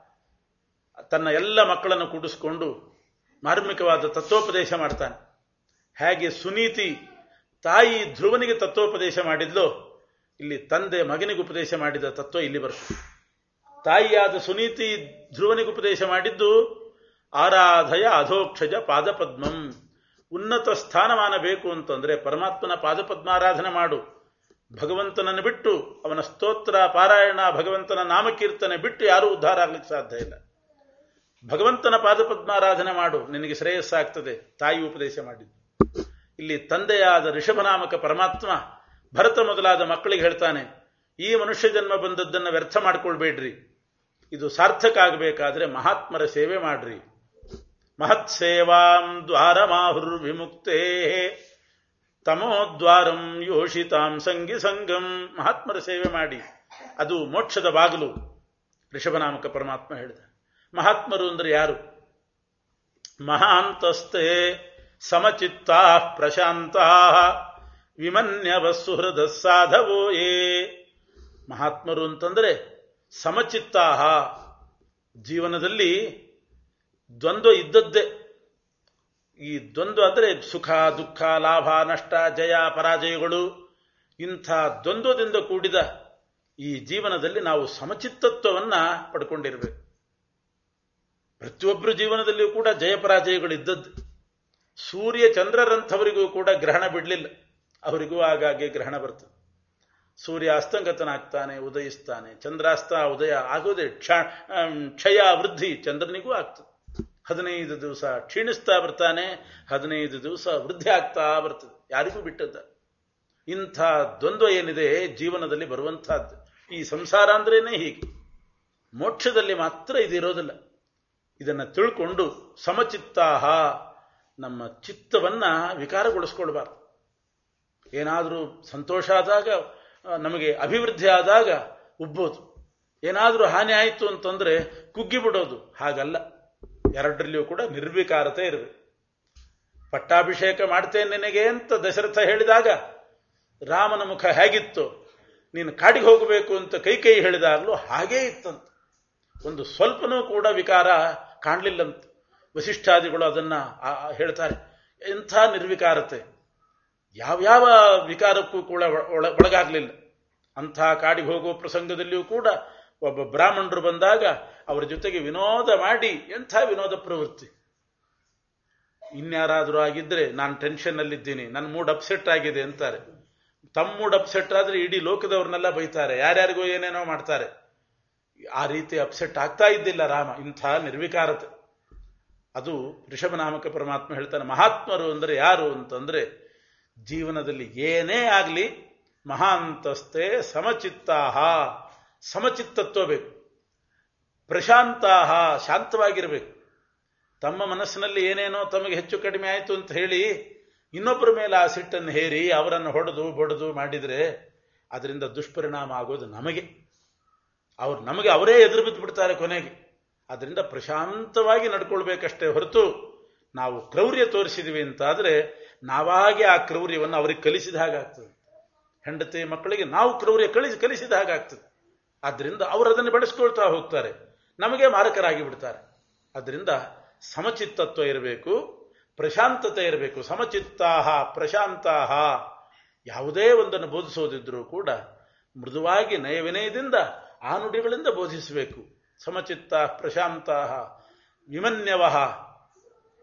ತನ್ನ ಎಲ್ಲ ಮಕ್ಕಳನ್ನು ಕೂಡಿಸಿಕೊಂಡು ಮಾರ್ಮಿಕವಾದ ತತ್ವೋಪದೇಶ ಮಾಡ್ತಾನೆ ಹೇಗೆ ಸುನೀತಿ ತಾಯಿ ಧ್ರುವನಿಗೆ ತತ್ವೋಪದೇಶ ಮಾಡಿದ್ಲೋ ಇಲ್ಲಿ ತಂದೆ ಮಗನಿಗೆ ಉಪದೇಶ ಮಾಡಿದ ತತ್ವ ಇಲ್ಲಿ ಬರ್ತದೆ ತಾಯಿಯಾದ ಸುನೀತಿ ಧ್ರುವನಿಗೆ ಉಪದೇಶ ಮಾಡಿದ್ದು ಆರಾಧಯ ಅಧೋಕ್ಷಜ ಪಾದಪದ್ಮಂ ಉನ್ನತ ಸ್ಥಾನಮಾನ ಬೇಕು ಅಂತಂದ್ರೆ ಪರಮಾತ್ಮನ ಪಾದಪದ್ಮಾರಾಧನೆ ಮಾಡು ಭಗವಂತನನ್ನು ಬಿಟ್ಟು ಅವನ ಸ್ತೋತ್ರ ಪಾರಾಯಣ ಭಗವಂತನ ನಾಮಕೀರ್ತನೆ ಬಿಟ್ಟು ಯಾರೂ ಉದ್ಧಾರ ಆಗ್ಲಿಕ್ಕೆ ಸಾಧ್ಯ ಇಲ್ಲ ಭಗವಂತನ ಪಾದಪದ್ಮಾರಾಧನೆ ಮಾಡು ನಿನಗೆ ಶ್ರೇಯಸ್ಸಾಗ್ತದೆ ತಾಯಿ ಉಪದೇಶ ಮಾಡಿದ್ದು ಇಲ್ಲಿ ತಂದೆಯಾದ ಋಷಭನಾಮಕ ಪರಮಾತ್ಮ ಭರತ ಮೊದಲಾದ ಮಕ್ಕಳಿಗೆ ಹೇಳ್ತಾನೆ ಈ ಮನುಷ್ಯ ಜನ್ಮ ಬಂದದ್ದನ್ನು ವ್ಯರ್ಥ ಮಾಡ್ಕೊಳ್ಬೇಡ್ರಿ ಇದು ಸಾರ್ಥಕ ಆಗಬೇಕಾದ್ರೆ ಮಹಾತ್ಮರ ಸೇವೆ ಮಾಡ್ರಿ ಮಹತ್ ಸೇವಾಂ ದ್ವಾರಮಾಹುರ್ ವಿಮುಕ್ತೇ ತಮೋದ್ವಾರಂ ಯೋಷಿತಾಂ ಸಂಗಿ ಸಂಗಂ ಮಹಾತ್ಮರ ಸೇವೆ ಮಾಡಿ ಅದು ಮೋಕ್ಷದ ಬಾಗಿಲು ಋಷಭನಾಮಕ ಪರಮಾತ್ಮ ಹೇಳಿದ ಮಹಾತ್ಮರು ಅಂದ್ರೆ ಯಾರು ಮಹಾಂತಸ್ತೆ ಸಮಚಿತ್ತಾ ಪ್ರಶಾಂತಾ ವಿಮನ್ಯವ ಸುಹೃದ ಸಾಧವೋ ಯೇ ಮಹಾತ್ಮರು ಅಂತಂದ್ರೆ ಸಮಚಿತ್ತಾಹ ಜೀವನದಲ್ಲಿ ದ್ವಂದ್ವ ಇದ್ದದ್ದೇ ಈ ದ್ವಂದ್ವ ಅಂದರೆ ಸುಖ ದುಃಖ ಲಾಭ ನಷ್ಟ ಜಯ ಪರಾಜಯಗಳು ಇಂಥ ದ್ವಂದ್ವದಿಂದ ಕೂಡಿದ ಈ ಜೀವನದಲ್ಲಿ ನಾವು ಸಮಚಿತ್ತತ್ವವನ್ನ ಪಡ್ಕೊಂಡಿರಬೇಕು ಪ್ರತಿಯೊಬ್ಬರ ಜೀವನದಲ್ಲಿಯೂ ಕೂಡ ಜಯ ಪರಾಜಯಗಳು ಇದ್ದದ್ದು ಸೂರ್ಯ ಚಂದ್ರರಂಥವರಿಗೂ ಕೂಡ ಗ್ರಹಣ ಬಿಡಲಿಲ್ಲ ಅವರಿಗೂ ಆಗಾಗ್ಗೆ ಗ್ರಹಣ ಬರ್ತದೆ ಸೂರ್ಯ ಅಸ್ತಂಗತನಾಗ್ತಾನೆ ಉದಯಿಸ್ತಾನೆ ಚಂದ್ರಾಸ್ತ ಉದಯ ಆಗೋದೇ ಕ್ಷ ಕ್ಷಯ ವೃದ್ಧಿ ಚಂದ್ರನಿಗೂ ಆಗ್ತದೆ ಹದಿನೈದು ದಿವಸ ಕ್ಷೀಣಿಸ್ತಾ ಬರ್ತಾನೆ ಹದಿನೈದು ದಿವಸ ವೃದ್ಧಿ ಆಗ್ತಾ ಬರ್ತದೆ ಯಾರಿಗೂ ಬಿಟ್ಟದ್ದ ಇಂಥ ದ್ವಂದ್ವ ಏನಿದೆ ಜೀವನದಲ್ಲಿ ಬರುವಂತಹದ್ದು ಈ ಸಂಸಾರ ಅಂದ್ರೇನೆ ಹೀಗೆ ಮೋಕ್ಷದಲ್ಲಿ ಮಾತ್ರ ಇದಿರೋದಿಲ್ಲ ಇದನ್ನು ತಿಳ್ಕೊಂಡು ಸಮಚಿತ್ತಾಹ ನಮ್ಮ ಚಿತ್ತವನ್ನ ವಿಕಾರಗೊಳಿಸ್ಕೊಳ್ಬಾರ್ದು ಏನಾದರೂ ಸಂತೋಷ ಆದಾಗ ನಮಗೆ ಅಭಿವೃದ್ಧಿ ಆದಾಗ ಉಬ್ಬೋದು ಏನಾದರೂ ಹಾನಿ ಆಯಿತು ಅಂತಂದ್ರೆ ಕುಗ್ಗಿ ಬಿಡೋದು ಹಾಗಲ್ಲ ಎರಡರಲ್ಲಿಯೂ ಕೂಡ ನಿರ್ವಿಕಾರತೆ ಇರಬೇಕು ಪಟ್ಟಾಭಿಷೇಕ ಮಾಡ್ತೇನೆ ನಿನಗೆ ಅಂತ ದಶರಥ ಹೇಳಿದಾಗ ರಾಮನ ಮುಖ ಹೇಗಿತ್ತು ನೀನು ಕಾಡಿಗೆ ಹೋಗಬೇಕು ಅಂತ ಕೈ ಕೈ ಹೇಳಿದಾಗಲೂ ಹಾಗೇ ಇತ್ತಂತ ಒಂದು ಸ್ವಲ್ಪನೂ ಕೂಡ ವಿಕಾರ ಕಾಣಲಿಲ್ಲಂತ ವಸಿಷ್ಠಾದಿಗಳು ಅದನ್ನ ಹೇಳ್ತಾರೆ ಎಂಥ ನಿರ್ವಿಕಾರತೆ ಯಾವ್ಯಾವ ವಿಕಾರಕ್ಕೂ ಕೂಡ ಒಳಗಾಗಲಿಲ್ಲ ಅಂಥ ಕಾಡಿಗೆ ಹೋಗುವ ಪ್ರಸಂಗದಲ್ಲಿಯೂ ಕೂಡ ಒಬ್ಬ ಬ್ರಾಹ್ಮಣರು ಬಂದಾಗ ಅವರ ಜೊತೆಗೆ ವಿನೋದ ಮಾಡಿ ಎಂಥ ವಿನೋದ ಪ್ರವೃತ್ತಿ ಇನ್ಯಾರಾದರೂ ಆಗಿದ್ರೆ ನಾನು ಟೆನ್ಷನ್ ಅಲ್ಲಿದ್ದೀನಿ ನನ್ನ ಮೂಡ್ ಅಪ್ಸೆಟ್ ಆಗಿದೆ ಅಂತಾರೆ ತಮ್ಮ ಮೂಡ್ ಅಪ್ಸೆಟ್ ಆದ್ರೆ ಇಡೀ ಲೋಕದವ್ರನ್ನೆಲ್ಲ ಬೈತಾರೆ ಯಾರ್ಯಾರಿಗೂ ಏನೇನೋ ಮಾಡ್ತಾರೆ ಆ ರೀತಿ ಅಪ್ಸೆಟ್ ಆಗ್ತಾ ಇದ್ದಿಲ್ಲ ರಾಮ ಇಂಥ ನಿರ್ವಿಕಾರತೆ ಅದು ಋಷಭನಾಮಕ ಪರಮಾತ್ಮ ಹೇಳ್ತಾನೆ ಮಹಾತ್ಮರು ಅಂದರೆ ಯಾರು ಅಂತಂದ್ರೆ ಜೀವನದಲ್ಲಿ ಏನೇ ಆಗಲಿ ಮಹಾಂತಸ್ತೆ ಸಮಚಿತ್ತಾಹ ಸಮಚಿತ್ತತ್ವ ಬೇಕು ಪ್ರಶಾಂತಾಹ ಶಾಂತವಾಗಿರಬೇಕು ತಮ್ಮ ಮನಸ್ಸಿನಲ್ಲಿ ಏನೇನೋ ತಮಗೆ ಹೆಚ್ಚು ಕಡಿಮೆ ಆಯಿತು ಅಂತ ಹೇಳಿ ಇನ್ನೊಬ್ಬರ ಮೇಲೆ ಆ ಸಿಟ್ಟನ್ನು ಹೇರಿ ಅವರನ್ನು ಹೊಡೆದು ಬೊಡೆದು ಮಾಡಿದರೆ ಅದರಿಂದ ದುಷ್ಪರಿಣಾಮ ಆಗೋದು ನಮಗೆ ಅವ್ರು ನಮಗೆ ಅವರೇ ಎದುರು ಬಿದ್ದು ಬಿಡ್ತಾರೆ ಕೊನೆಗೆ ಅದರಿಂದ ಪ್ರಶಾಂತವಾಗಿ ನಡ್ಕೊಳ್ಬೇಕಷ್ಟೇ ಹೊರತು ನಾವು ಕ್ರೌರ್ಯ ತೋರಿಸಿದ್ವಿ ಅಂತಾದ್ರೆ ನಾವಾಗೆ ಆ ಕ್ರೌರ್ಯವನ್ನು ಅವ್ರಿಗೆ ಕಲಿಸಿದ ಹಾಗಾಗ್ತದೆ ಹೆಂಡತಿ ಮಕ್ಕಳಿಗೆ ನಾವು ಕ್ರೌರ್ಯ ಕಲಿಸಿ ಕಲಿಸಿದ ಹಾಗಾಗ್ತದೆ ಆದ್ರಿಂದ ಅವರು ಅದನ್ನು ಬೆಳೆಸ್ಕೊಳ್ತಾ ಹೋಗ್ತಾರೆ ನಮಗೆ ಮಾರಕರಾಗಿ ಬಿಡ್ತಾರೆ ಅದರಿಂದ ಸಮಚಿತ್ತತ್ವ ಇರಬೇಕು ಪ್ರಶಾಂತತೆ ಇರಬೇಕು ಸಮಚಿತ್ತಾಹ ಪ್ರಶಾಂತಾಹ ಯಾವುದೇ ಒಂದನ್ನು ಬೋಧಿಸೋದಿದ್ರೂ ಕೂಡ ಮೃದುವಾಗಿ ನಯವಿನಯದಿಂದ ಆ ನುಡಿಗಳಿಂದ ಬೋಧಿಸಬೇಕು ಸಮಚಿತ್ತ ಪ್ರಶಾಂತ ವಿಮನ್ಯವಹ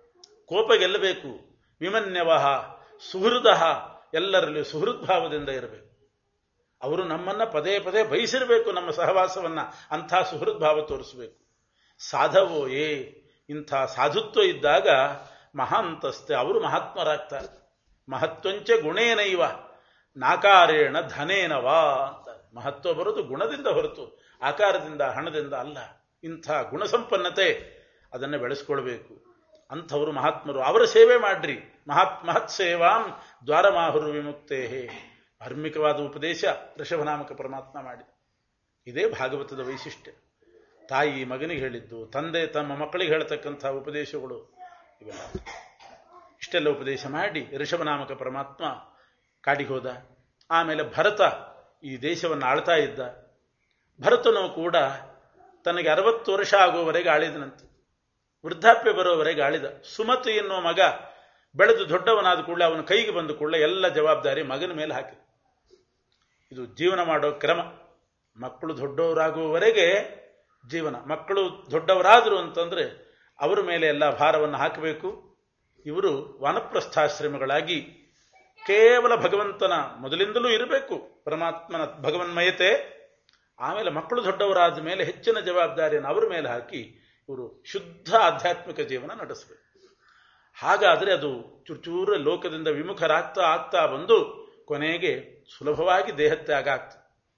ಕೋಪ ಗೆಲ್ಲಬೇಕು ವಿಮನ್ಯವಹ ಸುಹೃದ ಎಲ್ಲರಲ್ಲಿ ಸುಹೃದ್ಭಾವದಿಂದ ಇರಬೇಕು ಅವರು ನಮ್ಮನ್ನ ಪದೇ ಪದೇ ಬಯಸಿರಬೇಕು ನಮ್ಮ ಸಹವಾಸವನ್ನ ಅಂಥ ಸುಹೃದ್ಭಾವ ತೋರಿಸಬೇಕು ಸಾಧವೋ ಏ ಇಂಥ ಸಾಧುತ್ವ ಇದ್ದಾಗ ಮಹಾಂತಸ್ತೆ ಅವರು ಮಹಾತ್ಮರಾಗ್ತಾರೆ ಮಹತ್ವಂಚ ಗುಣೇನೈವ ನಾಕಾರೇಣ ಧನೇನವಾ ಅಂತ ಮಹತ್ವ ಬರೋದು ಗುಣದಿಂದ ಹೊರತು ಆಕಾರದಿಂದ ಹಣದಿಂದ ಅಲ್ಲ ಇಂಥ ಗುಣಸಂಪನ್ನತೆ ಅದನ್ನು ಬೆಳೆಸ್ಕೊಳ್ಬೇಕು ಅಂಥವರು ಮಹಾತ್ಮರು ಅವರ ಸೇವೆ ಮಾಡ್ರಿ ಮಹತ್ ಮಹತ್ ಸೇವಾಂ ದ್ವಾರಮಾಹುರು ವಿಮುಕ್ತೇ ಧಾರ್ಮಿಕವಾದ ಉಪದೇಶ ಋಷಭನಾಮಕ ಪರಮಾತ್ಮ ಮಾಡಿದ ಇದೇ ಭಾಗವತದ ವೈಶಿಷ್ಟ್ಯ ತಾಯಿ ಮಗನಿಗೆ ಹೇಳಿದ್ದು ತಂದೆ ತಮ್ಮ ಮಕ್ಕಳಿಗೆ ಹೇಳ್ತಕ್ಕಂಥ ಉಪದೇಶಗಳು ಇವೆಲ್ಲ ಇಷ್ಟೆಲ್ಲ ಉಪದೇಶ ಮಾಡಿ ಋಷಭನಾಮಕ ಪರಮಾತ್ಮ ಕಾಡಿಗೆ ಹೋದ ಆಮೇಲೆ ಭರತ ಈ ದೇಶವನ್ನು ಆಳ್ತಾ ಇದ್ದ ಭರತನು ಕೂಡ ತನಗೆ ಅರವತ್ತು ವರ್ಷ ಆಗುವವರೆಗೆ ಆಳಿದನಂತೆ ವೃದ್ಧಾಪ್ಯ ಬರೋವರೆಗೆ ಆಳಿದ ಸುಮತಿ ಎನ್ನುವ ಮಗ ಬೆಳೆದು ದೊಡ್ಡವನಾದ ಕೂಡಲೇ ಅವನ ಕೈಗೆ ಬಂದ ಕೂಡಲೇ ಎಲ್ಲ ಜವಾಬ್ದಾರಿ ಮಗನ ಮೇಲೆ ಹಾಕಿದ ಇದು ಜೀವನ ಮಾಡೋ ಕ್ರಮ ಮಕ್ಕಳು ದೊಡ್ಡವರಾಗುವವರೆಗೆ ಜೀವನ ಮಕ್ಕಳು ದೊಡ್ಡವರಾದರು ಅಂತಂದ್ರೆ ಅವರ ಮೇಲೆ ಎಲ್ಲ ಭಾರವನ್ನು ಹಾಕಬೇಕು ಇವರು ವಾನಪ್ರಸ್ಥಾಶ್ರಮಗಳಾಗಿ ಕೇವಲ ಭಗವಂತನ ಮೊದಲಿಂದಲೂ ಇರಬೇಕು ಪರಮಾತ್ಮನ ಭಗವನ್ಮಯತೆ ಆಮೇಲೆ ಮಕ್ಕಳು ದೊಡ್ಡವರಾದ ಮೇಲೆ ಹೆಚ್ಚಿನ ಜವಾಬ್ದಾರಿಯನ್ನು ಅವರ ಮೇಲೆ ಹಾಕಿ ಇವರು ಶುದ್ಧ ಆಧ್ಯಾತ್ಮಿಕ ಜೀವನ ನಡೆಸಬೇಕು ಹಾಗಾದರೆ ಅದು ಚೂರು ಲೋಕದಿಂದ ವಿಮುಖರಾಗ್ತಾ ಆಗ್ತಾ ಬಂದು ಕೊನೆಗೆ ಸುಲಭವಾಗಿ ದೇಹತ್ಯಾಗ ಆಗ್ತದೆ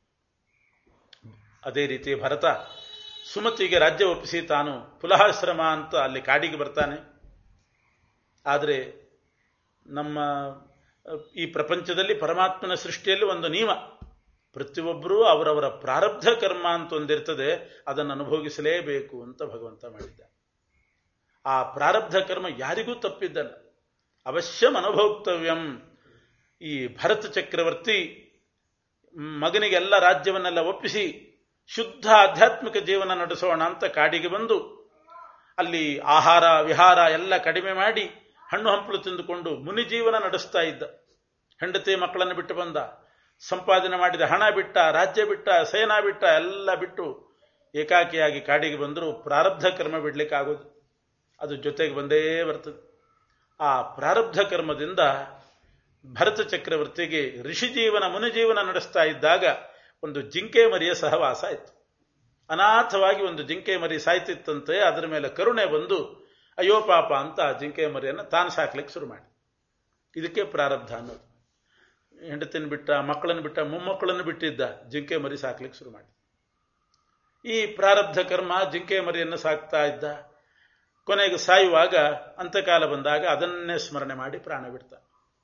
ಅದೇ ರೀತಿ ಭರತ ಸುಮತಿಗೆ ರಾಜ್ಯ ಒಪ್ಪಿಸಿ ತಾನು ಪುಲಹಾಶ್ರಮ ಅಂತ ಅಲ್ಲಿ ಕಾಡಿಗೆ ಬರ್ತಾನೆ ಆದರೆ ನಮ್ಮ ಈ ಪ್ರಪಂಚದಲ್ಲಿ ಪರಮಾತ್ಮನ ಸೃಷ್ಟಿಯಲ್ಲಿ ಒಂದು ನಿಯಮ ಪ್ರತಿಯೊಬ್ಬರೂ ಅವರವರ ಪ್ರಾರಬ್ಧ ಕರ್ಮ ಅಂತ ಒಂದಿರ್ತದೆ ಅದನ್ನು ಅನುಭೋಗಿಸಲೇಬೇಕು ಅಂತ ಭಗವಂತ ಮಾಡಿದ್ದ ಆ ಪ್ರಾರಬ್ಧ ಕರ್ಮ ಯಾರಿಗೂ ತಪ್ಪಿದ್ದಲ್ಲ ಅವಶ್ಯಂ ಅನುಭೋಕ್ತವ್ಯಂ ಈ ಭರತ ಚಕ್ರವರ್ತಿ ಮಗನಿಗೆಲ್ಲ ರಾಜ್ಯವನ್ನೆಲ್ಲ ಒಪ್ಪಿಸಿ ಶುದ್ಧ ಆಧ್ಯಾತ್ಮಿಕ ಜೀವನ ನಡೆಸೋಣ ಅಂತ ಕಾಡಿಗೆ ಬಂದು ಅಲ್ಲಿ ಆಹಾರ ವಿಹಾರ ಎಲ್ಲ ಕಡಿಮೆ ಮಾಡಿ ಹಣ್ಣು ಹಂಪಲು ತಿಂದುಕೊಂಡು ಮುನಿ ಜೀವನ ನಡೆಸ್ತಾ ಇದ್ದ ಹೆಂಡತಿ ಮಕ್ಕಳನ್ನು ಬಿಟ್ಟು ಬಂದ ಸಂಪಾದನೆ ಮಾಡಿದ ಹಣ ಬಿಟ್ಟ ರಾಜ್ಯ ಬಿಟ್ಟ ಸೇನಾ ಬಿಟ್ಟ ಎಲ್ಲ ಬಿಟ್ಟು ಏಕಾಕಿಯಾಗಿ ಕಾಡಿಗೆ ಬಂದರೂ ಪ್ರಾರಬ್ಧ ಕರ್ಮ ಬಿಡ್ಲಿಕ್ಕೆ ಆಗೋದು ಅದು ಜೊತೆಗೆ ಬಂದೇ ಬರ್ತದೆ ಆ ಪ್ರಾರಬ್ಧ ಕರ್ಮದಿಂದ ಭರತ ಚಕ್ರವರ್ತಿಗೆ ಋಷಿ ಜೀವನ ಮುನಿ ಜೀವನ ನಡೆಸ್ತಾ ಇದ್ದಾಗ ಒಂದು ಜಿಂಕೆ ಮರಿಯ ಸಹವಾಸ ಆಯಿತು ಅನಾಥವಾಗಿ ಒಂದು ಜಿಂಕೆ ಮರಿ ಸಾಯ್ತಿತ್ತಂತೆ ಅದರ ಮೇಲೆ ಕರುಣೆ ಬಂದು ಅಯ್ಯೋ ಪಾಪ ಅಂತ ಆ ಜಿಂಕೆ ಮರಿಯನ್ನು ತಾನು ಸಾಕ್ಲಿಕ್ಕೆ ಶುರು ಮಾಡಿ ಇದಕ್ಕೆ ಪ್ರಾರಬ್ಧ ಅನ್ನೋದು ಹೆಂಡತಿನ ಬಿಟ್ಟ ಮಕ್ಕಳನ್ನು ಬಿಟ್ಟ ಮೊಮ್ಮಕ್ಕಳನ್ನು ಬಿಟ್ಟಿದ್ದ ಜಿಂಕೆ ಮರಿ ಸಾಕ್ಲಿಕ್ಕೆ ಶುರು ಮಾಡಿ ಈ ಪ್ರಾರಬ್ಧ ಕರ್ಮ ಜಿಂಕೆ ಮರಿಯನ್ನು ಸಾಕ್ತಾ ಇದ್ದ ಕೊನೆಗೆ ಸಾಯುವಾಗ ಅಂತ್ಯಕಾಲ ಬಂದಾಗ ಅದನ್ನೇ ಸ್ಮರಣೆ ಮಾಡಿ ಪ್ರಾಣ ಬಿಡ್ತಾನೆ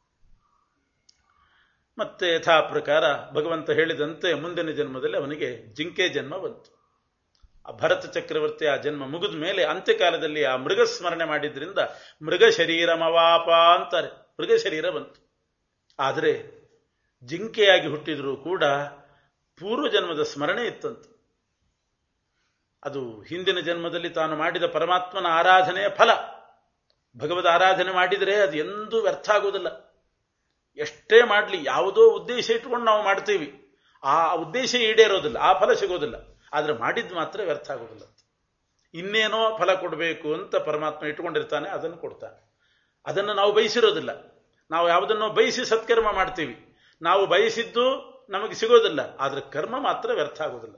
ಮತ್ತೆ ಯಥಾ ಪ್ರಕಾರ ಭಗವಂತ ಹೇಳಿದಂತೆ ಮುಂದಿನ ಜನ್ಮದಲ್ಲಿ ಅವನಿಗೆ ಜಿಂಕೆ ಜನ್ಮ ಬಂತು ಆ ಭರತ ಚಕ್ರವರ್ತಿ ಆ ಜನ್ಮ ಮುಗಿದ ಮೇಲೆ ಅಂತ್ಯಕಾಲದಲ್ಲಿ ಆ ಮೃಗ ಸ್ಮರಣೆ ಮಾಡಿದ್ರಿಂದ ಮೃಗ ಶರೀರಮವಾಪ ಅಂತಾರೆ ಮೃಗ ಶರೀರ ಬಂತು ಆದರೆ ಜಿಂಕೆಯಾಗಿ ಹುಟ್ಟಿದರೂ ಕೂಡ ಪೂರ್ವ ಜನ್ಮದ ಸ್ಮರಣೆ ಇತ್ತಂತೆ ಅದು ಹಿಂದಿನ ಜನ್ಮದಲ್ಲಿ ತಾನು ಮಾಡಿದ ಪರಮಾತ್ಮನ ಆರಾಧನೆಯ ಫಲ ಭಗವದ್ ಆರಾಧನೆ ಮಾಡಿದರೆ ಅದು ಎಂದೂ ವ್ಯರ್ಥ ಆಗುವುದಿಲ್ಲ ಎಷ್ಟೇ ಮಾಡಲಿ ಯಾವುದೋ ಉದ್ದೇಶ ಇಟ್ಕೊಂಡು ನಾವು ಮಾಡ್ತೀವಿ ಆ ಉದ್ದೇಶ ಈಡೇರೋದಿಲ್ಲ ಆ ಫಲ ಸಿಗೋದಿಲ್ಲ ಆದರೆ ಮಾಡಿದ್ದು ಮಾತ್ರ ವ್ಯರ್ಥ ಆಗೋದಿಲ್ಲ ಇನ್ನೇನೋ ಫಲ ಕೊಡಬೇಕು ಅಂತ ಪರಮಾತ್ಮ ಇಟ್ಕೊಂಡಿರ್ತಾನೆ ಅದನ್ನು ಕೊಡ್ತಾನೆ ಅದನ್ನು ನಾವು ಬಯಸಿರೋದಿಲ್ಲ ನಾವು ಯಾವುದನ್ನೋ ಬಯಸಿ ಸತ್ಕರ್ಮ ಮಾಡ್ತೀವಿ ನಾವು ಬಯಸಿದ್ದು ನಮಗೆ ಸಿಗೋದಿಲ್ಲ ಆದರೆ ಕರ್ಮ ಮಾತ್ರ ವ್ಯರ್ಥ ಆಗೋದಿಲ್ಲ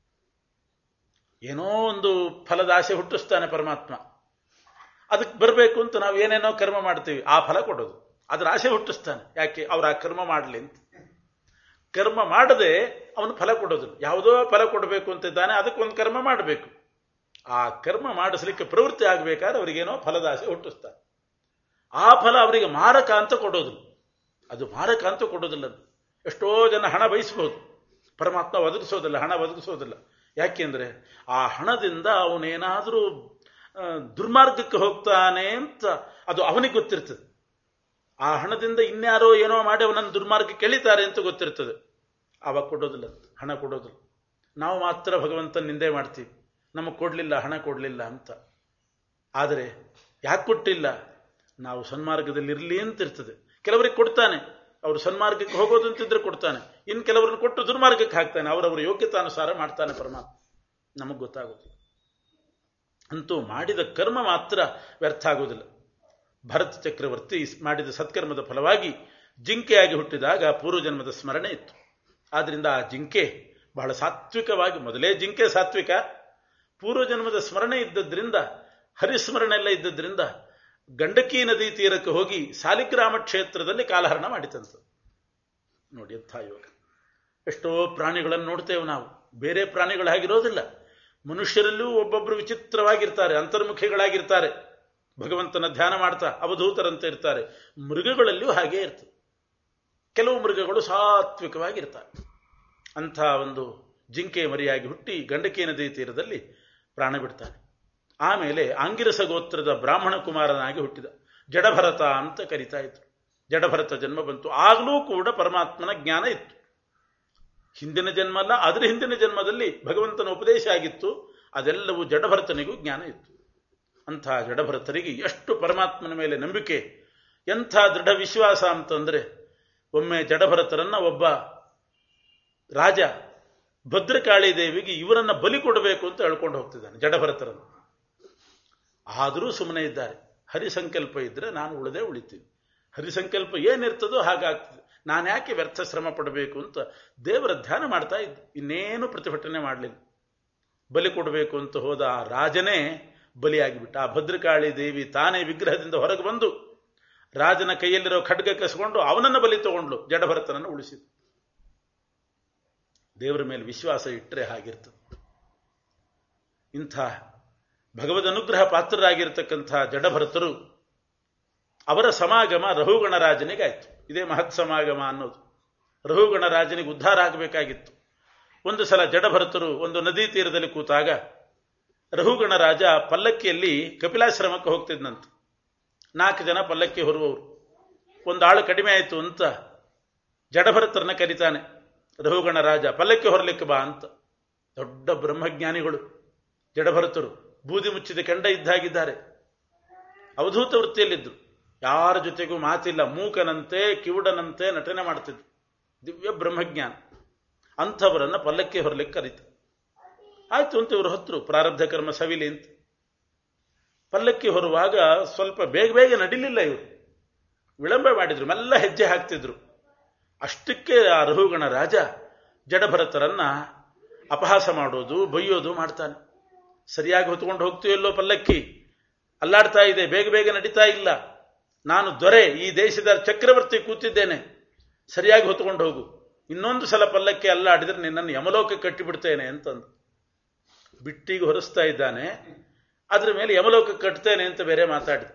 ಏನೋ ಒಂದು ಫಲದ ಆಸೆ ಹುಟ್ಟಿಸ್ತಾನೆ ಪರಮಾತ್ಮ ಅದಕ್ಕೆ ಬರಬೇಕು ಅಂತ ನಾವು ಏನೇನೋ ಕರ್ಮ ಮಾಡ್ತೀವಿ ಆ ಫಲ ಕೊಡೋದು ಅದರ ಆಸೆ ಹುಟ್ಟಿಸ್ತಾನೆ ಯಾಕೆ ಅವ್ರು ಆ ಕರ್ಮ ಮಾಡಲಿ ಅಂತ ಕರ್ಮ ಮಾಡದೆ ಅವನು ಫಲ ಕೊಡೋದಿಲ್ಲ ಯಾವುದೋ ಫಲ ಕೊಡಬೇಕು ಅಂತಿದ್ದಾನೆ ಅದಕ್ಕೊಂದು ಕರ್ಮ ಮಾಡಬೇಕು ಆ ಕರ್ಮ ಮಾಡಿಸ್ಲಿಕ್ಕೆ ಪ್ರವೃತ್ತಿ ಆಗಬೇಕಾದ್ರೆ ಅವರಿಗೇನೋ ಫಲದ ಆಸೆ ಹುಟ್ಟಿಸ್ತಾನೆ ಆ ಫಲ ಅವರಿಗೆ ಮಾರಕ ಅಂತ ಕೊಡೋದಿಲ್ಲ ಅದು ಮಾರಕ ಅಂತ ಕೊಡೋದಿಲ್ಲ ಎಷ್ಟೋ ಜನ ಹಣ ಬಯಸಬಹುದು ಪರಮಾತ್ಮ ಒದಗಿಸೋದಿಲ್ಲ ಹಣ ಒದಗಿಸೋದಿಲ್ಲ ಯಾಕೆಂದ್ರೆ ಆ ಹಣದಿಂದ ಅವನೇನಾದರೂ ದುರ್ಮಾರ್ಗಕ್ಕೆ ಹೋಗ್ತಾನೆ ಅಂತ ಅದು ಅವನಿಗೆ ಗೊತ್ತಿರ್ತದೆ ಆ ಹಣದಿಂದ ಇನ್ಯಾರೋ ಏನೋ ಮಾಡಿ ಅವನನ್ನು ದುರ್ಮಾರ್ಗಕ್ಕೆ ಎಳಿತಾರೆ ಅಂತ ಗೊತ್ತಿರ್ತದೆ ಆವಾಗ ಕೊಡೋದಿಲ್ಲ ಹಣ ಕೊಡೋದಿಲ್ಲ ನಾವು ಮಾತ್ರ ಭಗವಂತನ ನಿಂದೆ ಮಾಡ್ತೀವಿ ನಮಗೆ ಕೊಡಲಿಲ್ಲ ಹಣ ಕೊಡಲಿಲ್ಲ ಅಂತ ಆದರೆ ಯಾಕೆ ಕೊಟ್ಟಿಲ್ಲ ನಾವು ಸನ್ಮಾರ್ಗದಲ್ಲಿ ಇರಲಿ ಅಂತ ಇರ್ತದೆ ಕೆಲವರಿಗೆ ಕೊಡ್ತಾನೆ ಅವರು ಸನ್ಮಾರ್ಗಕ್ಕೆ ಹೋಗೋದು ಅಂತಿದ್ರೆ ಕೊಡ್ತಾನೆ ಇನ್ನು ಕೆಲವರನ್ನು ಕೊಟ್ಟು ದುರ್ಮಾರ್ಗಕ್ಕೆ ಹಾಕ್ತಾನೆ ಅವರವರ ಯೋಗ್ಯತಾನುಸಾರ ಮಾಡ್ತಾನೆ ಪರಮಾತ್ಮ ನಮಗೆ ಗೊತ್ತಾಗೋದಿಲ್ಲ ಅಂತೂ ಮಾಡಿದ ಕರ್ಮ ಮಾತ್ರ ವ್ಯರ್ಥ ಆಗೋದಿಲ್ಲ ಭರತ ಚಕ್ರವರ್ತಿ ಮಾಡಿದ ಸತ್ಕರ್ಮದ ಫಲವಾಗಿ ಜಿಂಕೆಯಾಗಿ ಹುಟ್ಟಿದಾಗ ಪೂರ್ವಜನ್ಮದ ಸ್ಮರಣೆ ಇತ್ತು ಆದ್ರಿಂದ ಆ ಜಿಂಕೆ ಬಹಳ ಸಾತ್ವಿಕವಾಗಿ ಮೊದಲೇ ಜಿಂಕೆ ಸಾತ್ವಿಕ ಪೂರ್ವಜನ್ಮದ ಸ್ಮರಣೆ ಇದ್ದದ್ರಿಂದ ಹರಿಸ್ಮರಣೆ ಎಲ್ಲ ಇದ್ದದ್ರಿಂದ ಗಂಡಕಿ ನದಿ ತೀರಕ್ಕೆ ಹೋಗಿ ಸಾಲಿಗ್ರಾಮ ಕ್ಷೇತ್ರದಲ್ಲಿ ಕಾಲಹರಣ ಮಾಡಿತಂತ ನೋಡಿ ಎಂಥ ಯೋಗ ಎಷ್ಟೋ ಪ್ರಾಣಿಗಳನ್ನು ನೋಡ್ತೇವೆ ನಾವು ಬೇರೆ ಪ್ರಾಣಿಗಳು ಹಾಗಿರೋದಿಲ್ಲ ಮನುಷ್ಯರಲ್ಲೂ ಒಬ್ಬೊಬ್ಬರು ವಿಚಿತ್ರವಾಗಿರ್ತಾರೆ ಅಂತರ್ಮುಖಿಗಳಾಗಿರ್ತಾರೆ ಭಗವಂತನ ಧ್ಯಾನ ಮಾಡ್ತಾ ಅವಧೂತರಂತೆ ಇರ್ತಾರೆ ಮೃಗಗಳಲ್ಲಿಯೂ ಹಾಗೇ ಇರ್ತದೆ ಕೆಲವು ಮೃಗಗಳು ಸಾತ್ವಿಕವಾಗಿರ್ತಾರೆ ಅಂಥ ಒಂದು ಜಿಂಕೆ ಮರಿಯಾಗಿ ಹುಟ್ಟಿ ಗಂಡಕಿ ನದಿ ತೀರದಲ್ಲಿ ಪ್ರಾಣ ಬಿಡ್ತಾನೆ ಆಮೇಲೆ ಆಂಗಿರಸ ಗೋತ್ರದ ಬ್ರಾಹ್ಮಣ ಕುಮಾರನಾಗಿ ಹುಟ್ಟಿದ ಜಡಭರತ ಅಂತ ಕರಿತಾ ಇದ್ರು ಜಡಭರತ ಜನ್ಮ ಬಂತು ಆಗಲೂ ಕೂಡ ಪರಮಾತ್ಮನ ಜ್ಞಾನ ಇತ್ತು ಹಿಂದಿನ ಜನ್ಮ ಅಲ್ಲ ಅದರ ಹಿಂದಿನ ಜನ್ಮದಲ್ಲಿ ಭಗವಂತನ ಉಪದೇಶ ಆಗಿತ್ತು ಅದೆಲ್ಲವೂ ಜಡಭರತನಿಗೂ ಜ್ಞಾನ ಇತ್ತು ಅಂಥ ಜಡಭರತರಿಗೆ ಎಷ್ಟು ಪರಮಾತ್ಮನ ಮೇಲೆ ನಂಬಿಕೆ ಎಂಥ ದೃಢ ವಿಶ್ವಾಸ ಅಂತಂದ್ರೆ ಒಮ್ಮೆ ಜಡಭರತರನ್ನ ಒಬ್ಬ ರಾಜ ಭದ್ರಕಾಳಿ ದೇವಿಗೆ ಇವರನ್ನ ಬಲಿ ಕೊಡಬೇಕು ಅಂತ ಹೇಳ್ಕೊಂಡು ಹೋಗ್ತಿದ್ದಾನೆ ಜಡಭರತರನ್ನು ಆದರೂ ಸುಮ್ಮನೆ ಇದ್ದಾರೆ ಹರಿಸಂಕಲ್ಪ ಇದ್ರೆ ನಾನು ಉಳದೇ ಉಳಿತೀನಿ ಹರಿಸಂಕಲ್ಪ ಏನಿರ್ತದೋ ಹಾಗಾಗ್ತದೆ ನಾನು ಯಾಕೆ ವ್ಯರ್ಥ ಶ್ರಮ ಪಡಬೇಕು ಅಂತ ದೇವರ ಧ್ಯಾನ ಮಾಡ್ತಾ ಇದ್ದೆ ಇನ್ನೇನು ಪ್ರತಿಭಟನೆ ಮಾಡಲಿಲ್ಲ ಬಲಿ ಕೊಡಬೇಕು ಅಂತ ಹೋದ ಆ ರಾಜನೇ ಬಲಿಯಾಗಿಬಿಟ್ಟ ಆ ಭದ್ರಕಾಳಿ ದೇವಿ ತಾನೇ ವಿಗ್ರಹದಿಂದ ಹೊರಗೆ ಬಂದು ರಾಜನ ಕೈಯಲ್ಲಿರೋ ಖಡ್ಗ ಕಸ್ಕೊಂಡು ಅವನನ್ನು ಬಲಿ ತಗೊಂಡ್ಲು ಜಡಭರತನನ್ನು ಉಳಿಸಿದ್ರು ದೇವರ ಮೇಲೆ ವಿಶ್ವಾಸ ಇಟ್ಟರೆ ಹಾಗಿರ್ತದೆ ಇಂಥ ಭಗವದ್ ಅನುಗ್ರಹ ಪಾತ್ರರಾಗಿರ್ತಕ್ಕಂಥ ಜಡಭರತರು ಅವರ ಸಮಾಗಮ ರಹುಗಣರಾಜನಿಗೆ ಆಯ್ತು ಇದೇ ಮಹತ್ ಸಮಾಗಮ ಅನ್ನೋದು ರಹುಗಣರಾಜನಿಗೆ ಉದ್ಧಾರ ಆಗಬೇಕಾಗಿತ್ತು ಒಂದು ಸಲ ಜಡಭರತರು ಒಂದು ನದಿ ತೀರದಲ್ಲಿ ಕೂತಾಗ ರಹುಗಣರಾಜ ಪಲ್ಲಕ್ಕಿಯಲ್ಲಿ ಕಪಿಲಾಶ್ರಮಕ್ಕೆ ಹೋಗ್ತಿದ್ನಂತೆ ನಾಲ್ಕು ಜನ ಪಲ್ಲಕ್ಕಿ ಹೊರುವವರು ಒಂದು ಆಳು ಕಡಿಮೆ ಆಯಿತು ಅಂತ ಜಡಭರತರನ್ನ ಕರೀತಾನೆ ರಹುಗಣ ರಾಜ ಪಲ್ಲಕ್ಕಿ ಹೊರಲಿಕ್ಕೆ ಬಾ ಅಂತ ದೊಡ್ಡ ಬ್ರಹ್ಮಜ್ಞಾನಿಗಳು ಜಡಭರತರು ಬೂದಿ ಮುಚ್ಚಿದ ಕೆಂಡ ಇದ್ದಾಗಿದ್ದಾರೆ ಅವಧೂತ ವೃತ್ತಿಯಲ್ಲಿದ್ದರು ಯಾರ ಜೊತೆಗೂ ಮಾತಿಲ್ಲ ಮೂಕನಂತೆ ಕಿವುಡನಂತೆ ನಟನೆ ಮಾಡ್ತಿದ್ರು ದಿವ್ಯ ಬ್ರಹ್ಮಜ್ಞಾನ ಅಂಥವರನ್ನ ಪಲ್ಲಕ್ಕಿ ಹೊರಲಿಕ್ಕೆ ಕರೀತ ಆಯ್ತು ಅಂತ ಇವರು ಹೊತ್ತರು ಪ್ರಾರಬ್ಧ ಕರ್ಮ ಸವಿಲಿ ಅಂತ ಪಲ್ಲಕ್ಕಿ ಹೊರುವಾಗ ಸ್ವಲ್ಪ ಬೇಗ ಬೇಗ ನಡಿಲಿಲ್ಲ ಇವರು ವಿಳಂಬ ಮಾಡಿದ್ರು ಮೆಲ್ಲ ಹೆಜ್ಜೆ ಹಾಕ್ತಿದ್ರು ಅಷ್ಟಕ್ಕೆ ಆ ರಹುಗಣ ರಾಜ ಜಡಭರತರನ್ನ ಅಪಹಾಸ ಮಾಡೋದು ಬೈಯೋದು ಮಾಡ್ತಾನೆ ಸರಿಯಾಗಿ ಹೊತ್ಕೊಂಡು ಹೋಗ್ತೀವಲ್ಲೋ ಪಲ್ಲಕ್ಕಿ ಅಲ್ಲಾಡ್ತಾ ಇದೆ ಬೇಗ ಬೇಗ ನಡೀತಾ ಇಲ್ಲ ನಾನು ದೊರೆ ಈ ದೇಶದ ಚಕ್ರವರ್ತಿ ಕೂತಿದ್ದೇನೆ ಸರಿಯಾಗಿ ಹೊತ್ಕೊಂಡು ಹೋಗು ಇನ್ನೊಂದು ಸಲ ಪಲ್ಲಕ್ಕಿ ಅಲ್ಲಾಡಿದ್ರೆ ನಿನ್ನನ್ನು ಯಮಲೋಕ ಕಟ್ಟಿಬಿಡ್ತೇನೆ ಅಂತಂದು ಬಿಟ್ಟಿಗೆ ಹೊರಿಸ್ತಾ ಇದ್ದಾನೆ ಅದ್ರ ಮೇಲೆ ಯಮಲೋಕ ಕಟ್ತೇನೆ ಅಂತ ಬೇರೆ ಮಾತಾಡಿದ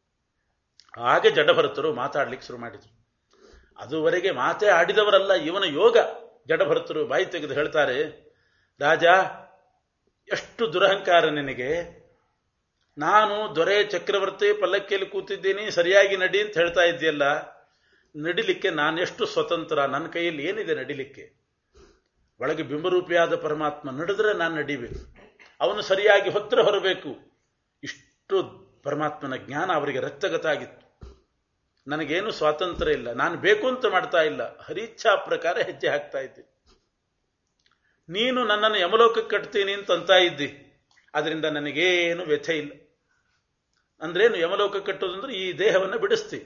ಹಾಗೆ ಜಡಭರತರು ಮಾತಾಡ್ಲಿಕ್ಕೆ ಶುರು ಮಾಡಿದ್ರು ಅದುವರೆಗೆ ಮಾತೇ ಆಡಿದವರಲ್ಲ ಇವನ ಯೋಗ ಜಡಭರತರು ಬಾಯಿ ತೆಗೆದು ಹೇಳ್ತಾರೆ ರಾಜ ಎಷ್ಟು ದುರಹಂಕಾರ ನಿನಗೆ ನಾನು ದೊರೆ ಚಕ್ರವರ್ತಿ ಪಲ್ಲಕ್ಕಿಯಲ್ಲಿ ಕೂತಿದ್ದೀನಿ ಸರಿಯಾಗಿ ನಡಿ ಅಂತ ಹೇಳ್ತಾ ಇದ್ದೀಯಲ್ಲ ನಡಿಲಿಕ್ಕೆ ನಾನೆಷ್ಟು ಸ್ವತಂತ್ರ ನನ್ನ ಕೈಯಲ್ಲಿ ಏನಿದೆ ನಡಿಲಿಕ್ಕೆ ಒಳಗೆ ಬಿಂಬರೂಪಿಯಾದ ಪರಮಾತ್ಮ ನಡೆದ್ರೆ ನಾನು ನಡಿಬೇಕು ಅವನು ಸರಿಯಾಗಿ ಹೊತ್ರ ಹೊರಬೇಕು ಇಷ್ಟು ಪರಮಾತ್ಮನ ಜ್ಞಾನ ಅವರಿಗೆ ರಕ್ತಗತ ಆಗಿತ್ತು ನನಗೇನು ಸ್ವಾತಂತ್ರ್ಯ ಇಲ್ಲ ನಾನು ಬೇಕು ಅಂತ ಮಾಡ್ತಾ ಇಲ್ಲ ಹರಿಚ್ಛಾ ಪ್ರಕಾರ ಹೆಜ್ಜೆ ಹಾಕ್ತಾ ಇದ್ದೆ ನೀನು ನನ್ನನ್ನು ಯಮಲೋಕಕ್ಕೆ ಕಟ್ತೀನಿ ಅಂತ ಅಂತ ಇದ್ದಿ ಅದರಿಂದ ನನಗೇನು ವ್ಯಥೆ ಇಲ್ಲ ಅಂದ್ರೇನು ಯಮಲೋಕ ಕಟ್ಟೋದಂದ್ರೆ ಈ ದೇಹವನ್ನು ಬಿಡಿಸ್ತಿ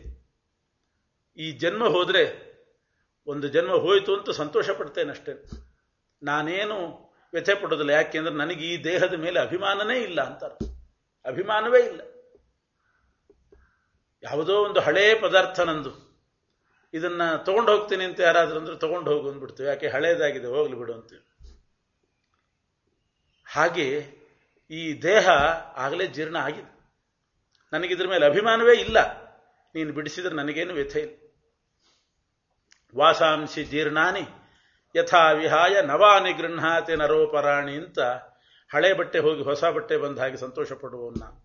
ಈ ಜನ್ಮ ಹೋದ್ರೆ ಒಂದು ಜನ್ಮ ಹೋಯಿತು ಅಂತ ಸಂತೋಷ ಪಡ್ತೇನೆ ಅಷ್ಟೇ ನಾನೇನು ವ್ಯಥೆ ಪಡೋದಿಲ್ಲ ಯಾಕೆಂದ್ರೆ ನನಗೆ ಈ ದೇಹದ ಮೇಲೆ ಅಭಿಮಾನನೇ ಇಲ್ಲ ಅಂತಾರೆ ಅಭಿಮಾನವೇ ಇಲ್ಲ ಯಾವುದೋ ಒಂದು ಹಳೇ ಪದಾರ್ಥ ನಂದು ಇದನ್ನ ತಗೊಂಡು ಹೋಗ್ತೀನಿ ಅಂತ ಯಾರಾದ್ರೂ ಅಂದ್ರೆ ತಗೊಂಡು ಹೋಗು ಅಂದ್ಬಿಡ್ತೀವಿ ಯಾಕೆ ಹಳೇದಾಗಿದೆ ಹೋಗ್ಲಿ ಬಿಡು ಅಂತೀವಿ ಹಾಗೆ ಈ ದೇಹ ಆಗಲೇ ಜೀರ್ಣ ಆಗಿದೆ ನನಗಿದ್ರ ಮೇಲೆ ಅಭಿಮಾನವೇ ಇಲ್ಲ ನೀನು ಬಿಡಿಸಿದ್ರೆ ನನಗೇನು ವ್ಯಥೆ ಇಲ್ಲ ವಾಸಾಂಶಿ ಜೀರ್ಣಾನಿ ಯಥಾ ವಿಹಾಯ ನವಾನಿ ಗೃಹಾತಿ ನರೋಪರಾಣಿ ಅಂತ ಹಳೆ ಬಟ್ಟೆ ಹೋಗಿ ಹೊಸ ಬಟ್ಟೆ ಬಂದ ಹಾಗೆ ಸಂತೋಷ ಪಡುವವನು ನಾನು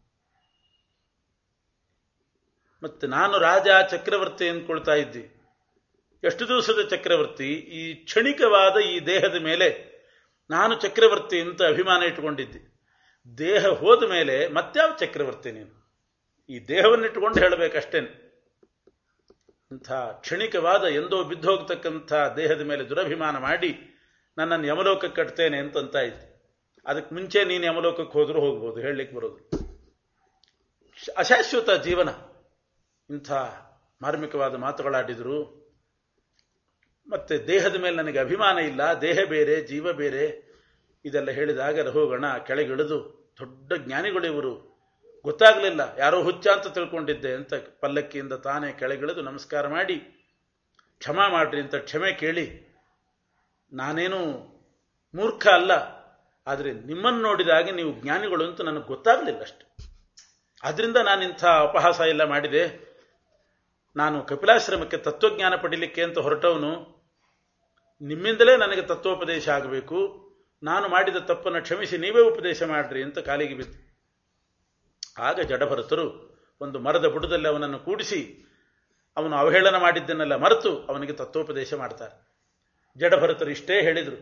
ಮತ್ತೆ ನಾನು ರಾಜ ಚಕ್ರವರ್ತಿ ಅಂದ್ಕೊಳ್ತಾ ಇದ್ದಿ ಎಷ್ಟು ದಿವಸದ ಚಕ್ರವರ್ತಿ ಈ ಕ್ಷಣಿಕವಾದ ಈ ದೇಹದ ಮೇಲೆ ನಾನು ಚಕ್ರವರ್ತಿ ಅಂತ ಅಭಿಮಾನ ಇಟ್ಟುಕೊಂಡಿದ್ದೆ ದೇಹ ಹೋದ ಮೇಲೆ ಮತ್ಯಾವ ಚಕ್ರವರ್ತಿ ನೀನು ಈ ದೇಹವನ್ನಿಟ್ಟುಕೊಂಡು ಹೇಳಬೇಕಷ್ಟೇನೆ ಇಂಥ ಕ್ಷಣಿಕವಾದ ಎಂದೋ ಬಿದ್ದೋಗ್ತಕ್ಕಂಥ ದೇಹದ ಮೇಲೆ ದುರಭಿಮಾನ ಮಾಡಿ ನನ್ನನ್ನು ಯಮಲೋಕಕ್ಕೆ ಕಟ್ತೇನೆ ಅಂತಂತ ಇದ್ದೆ ಅದಕ್ಕೆ ಮುಂಚೆ ನೀನು ಯಮಲೋಕಕ್ಕೆ ಹೋದರೂ ಹೋಗ್ಬೋದು ಹೇಳಲಿಕ್ಕೆ ಬರೋದು ಅಶಾಶ್ವತ ಜೀವನ ಇಂಥ ಮಾರ್ಮಿಕವಾದ ಮಾತುಗಳಾಡಿದರು ಮತ್ತೆ ದೇಹದ ಮೇಲೆ ನನಗೆ ಅಭಿಮಾನ ಇಲ್ಲ ದೇಹ ಬೇರೆ ಜೀವ ಬೇರೆ ಇದೆಲ್ಲ ಹೇಳಿದಾಗ ರಹುಗಣ ಕೆಳಗಿಳಿದು ದೊಡ್ಡ ಜ್ಞಾನಿಗಳು ಇವರು ಗೊತ್ತಾಗಲಿಲ್ಲ ಯಾರೋ ಹುಚ್ಚ ಅಂತ ತಿಳ್ಕೊಂಡಿದ್ದೆ ಅಂತ ಪಲ್ಲಕ್ಕಿಯಿಂದ ತಾನೇ ಕೆಳಗಿಳಿದು ನಮಸ್ಕಾರ ಮಾಡಿ ಕ್ಷಮಾ ಮಾಡ್ರಿ ಅಂತ ಕ್ಷಮೆ ಕೇಳಿ ನಾನೇನು ಮೂರ್ಖ ಅಲ್ಲ ಆದರೆ ನಿಮ್ಮನ್ನು ನೋಡಿದಾಗ ನೀವು ಜ್ಞಾನಿಗಳು ಅಂತ ನನಗೆ ಗೊತ್ತಾಗಲಿಲ್ಲ ಅಷ್ಟೆ ಅದರಿಂದ ನಾನು ಇಂಥ ಅಪಹಾಸ ಎಲ್ಲ ಮಾಡಿದೆ ನಾನು ಕಪಿಲಾಶ್ರಮಕ್ಕೆ ತತ್ವಜ್ಞಾನ ಪಡಿಲಿಕ್ಕೆ ಅಂತ ಹೊರಟವನು ನಿಮ್ಮಿಂದಲೇ ನನಗೆ ತತ್ವೋಪದೇಶ ಆಗಬೇಕು ನಾನು ಮಾಡಿದ ತಪ್ಪನ್ನು ಕ್ಷಮಿಸಿ ನೀವೇ ಉಪದೇಶ ಮಾಡ್ರಿ ಅಂತ ಕಾಲಿಗೆ ಬಿದ್ದು ಆಗ ಜಡಭರತರು ಒಂದು ಮರದ ಬುಡದಲ್ಲಿ ಅವನನ್ನು ಕೂಡಿಸಿ ಅವನು ಅವಹೇಳನ ಮಾಡಿದ್ದನ್ನೆಲ್ಲ ಮರೆತು ಅವನಿಗೆ ತತ್ವೋಪದೇಶ ಮಾಡ್ತಾರೆ ಜಡಭರತರು ಇಷ್ಟೇ ಹೇಳಿದರು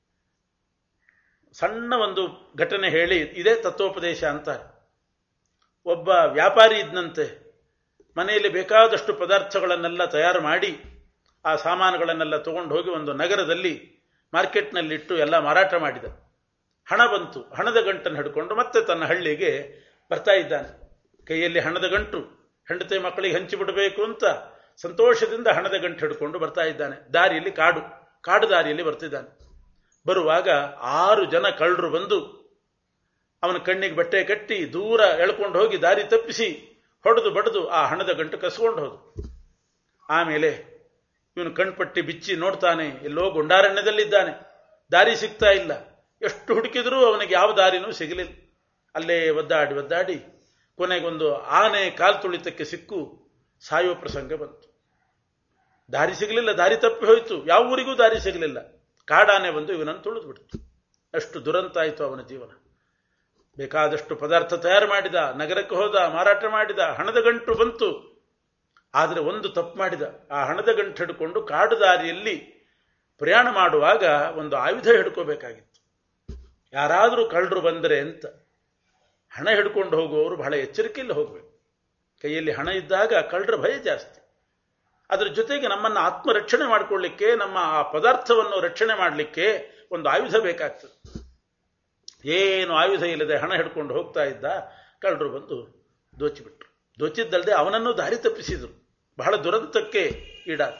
ಸಣ್ಣ ಒಂದು ಘಟನೆ ಹೇಳಿ ಇದೇ ತತ್ವೋಪದೇಶ ಅಂತಾರೆ ಒಬ್ಬ ವ್ಯಾಪಾರಿ ಇದ್ದಂತೆ ಮನೆಯಲ್ಲಿ ಬೇಕಾದಷ್ಟು ಪದಾರ್ಥಗಳನ್ನೆಲ್ಲ ತಯಾರು ಮಾಡಿ ಆ ಸಾಮಾನುಗಳನ್ನೆಲ್ಲ ತಗೊಂಡು ಹೋಗಿ ಒಂದು ನಗರದಲ್ಲಿ ಮಾರ್ಕೆಟ್ನಲ್ಲಿಟ್ಟು ಎಲ್ಲ ಮಾರಾಟ ಮಾಡಿದ ಹಣ ಬಂತು ಹಣದ ಗಂಟನ್ನು ಹಿಡ್ಕೊಂಡು ಮತ್ತೆ ತನ್ನ ಹಳ್ಳಿಗೆ ಬರ್ತಾ ಇದ್ದಾನೆ ಕೈಯಲ್ಲಿ ಹಣದ ಗಂಟು ಹೆಂಡತಿ ಮಕ್ಕಳಿಗೆ ಹಂಚಿಬಿಡಬೇಕು ಅಂತ ಸಂತೋಷದಿಂದ ಹಣದ ಗಂಟು ಹಿಡ್ಕೊಂಡು ಬರ್ತಾ ಇದ್ದಾನೆ ದಾರಿಯಲ್ಲಿ ಕಾಡು ಕಾಡು ದಾರಿಯಲ್ಲಿ ಬರ್ತಿದ್ದಾನೆ ಬರುವಾಗ ಆರು ಜನ ಕಳ್ಳರು ಬಂದು ಅವನ ಕಣ್ಣಿಗೆ ಬಟ್ಟೆ ಕಟ್ಟಿ ದೂರ ಎಳ್ಕೊಂಡು ಹೋಗಿ ದಾರಿ ತಪ್ಪಿಸಿ ಹೊಡೆದು ಬಡಿದು ಆ ಹಣದ ಗಂಟು ಕಸ್ಕೊಂಡು ಹೋದು ಆಮೇಲೆ ಇವನು ಕಣ್ಪಟ್ಟಿ ಬಿಚ್ಚಿ ನೋಡ್ತಾನೆ ಎಲ್ಲೋ ಗುಂಡಾರಣ್ಯದಲ್ಲಿದ್ದಾನೆ ದಾರಿ ಸಿಗ್ತಾ ಇಲ್ಲ ಎಷ್ಟು ಹುಡುಕಿದ್ರೂ ಅವನಿಗೆ ಯಾವ ದಾರಿನೂ ಸಿಗಲಿಲ್ಲ ಅಲ್ಲೇ ಒದ್ದಾಡಿ ಒದ್ದಾಡಿ ಕೊನೆಗೊಂದು ಆನೆ ಕಾಲು ತುಳಿತಕ್ಕೆ ಸಿಕ್ಕು ಸಾಯುವ ಪ್ರಸಂಗ ಬಂತು ದಾರಿ ಸಿಗಲಿಲ್ಲ ದಾರಿ ತಪ್ಪಿ ಹೋಯಿತು ಯಾವ ಊರಿಗೂ ದಾರಿ ಸಿಗಲಿಲ್ಲ ಕಾಡಾನೆ ಬಂದು ಇವನನ್ನು ತುಳಿದು ಬಿಡ್ತು ಅಷ್ಟು ದುರಂತ ಆಯಿತು ಅವನ ಜೀವನ ಬೇಕಾದಷ್ಟು ಪದಾರ್ಥ ತಯಾರು ಮಾಡಿದ ನಗರಕ್ಕೆ ಹೋದ ಮಾರಾಟ ಮಾಡಿದ ಹಣದ ಗಂಟು ಬಂತು ಆದರೆ ಒಂದು ತಪ್ಪು ಮಾಡಿದ ಆ ಹಣದ ಗಂಟು ಹಿಡ್ಕೊಂಡು ಕಾಡು ದಾರಿಯಲ್ಲಿ ಪ್ರಯಾಣ ಮಾಡುವಾಗ ಒಂದು ಆಯುಧ ಹಿಡ್ಕೋಬೇಕಾಗಿತ್ತು ಯಾರಾದರೂ ಕಳ್ಳರು ಬಂದರೆ ಅಂತ ಹಣ ಹಿಡ್ಕೊಂಡು ಹೋಗುವವರು ಬಹಳ ಎಚ್ಚರಿಕೆಯಲ್ಲಿ ಹೋಗಬೇಕು ಕೈಯಲ್ಲಿ ಹಣ ಇದ್ದಾಗ ಕಳ್ಳರ ಭಯ ಜಾಸ್ತಿ ಅದರ ಜೊತೆಗೆ ನಮ್ಮನ್ನು ಆತ್ಮರಕ್ಷಣೆ ಮಾಡಿಕೊಳ್ಳಿಕ್ಕೆ ನಮ್ಮ ಆ ಪದಾರ್ಥವನ್ನು ರಕ್ಷಣೆ ಮಾಡಲಿಕ್ಕೆ ಒಂದು ಆಯುಧ ಬೇಕಾಗ್ತದೆ ಏನು ಆಯುಧ ಇಲ್ಲದೆ ಹಣ ಹಿಡ್ಕೊಂಡು ಹೋಗ್ತಾ ಇದ್ದ ಕಳ್ಳರು ಬಂದು ದೋಚಿಬಿಟ್ರು ದೋಚಿದ್ದಲ್ಲದೆ ಅವನನ್ನು ದಾರಿ ತಪ್ಪಿಸಿದರು ಬಹಳ ದುರಂತಕ್ಕೆ ಈಡಾದ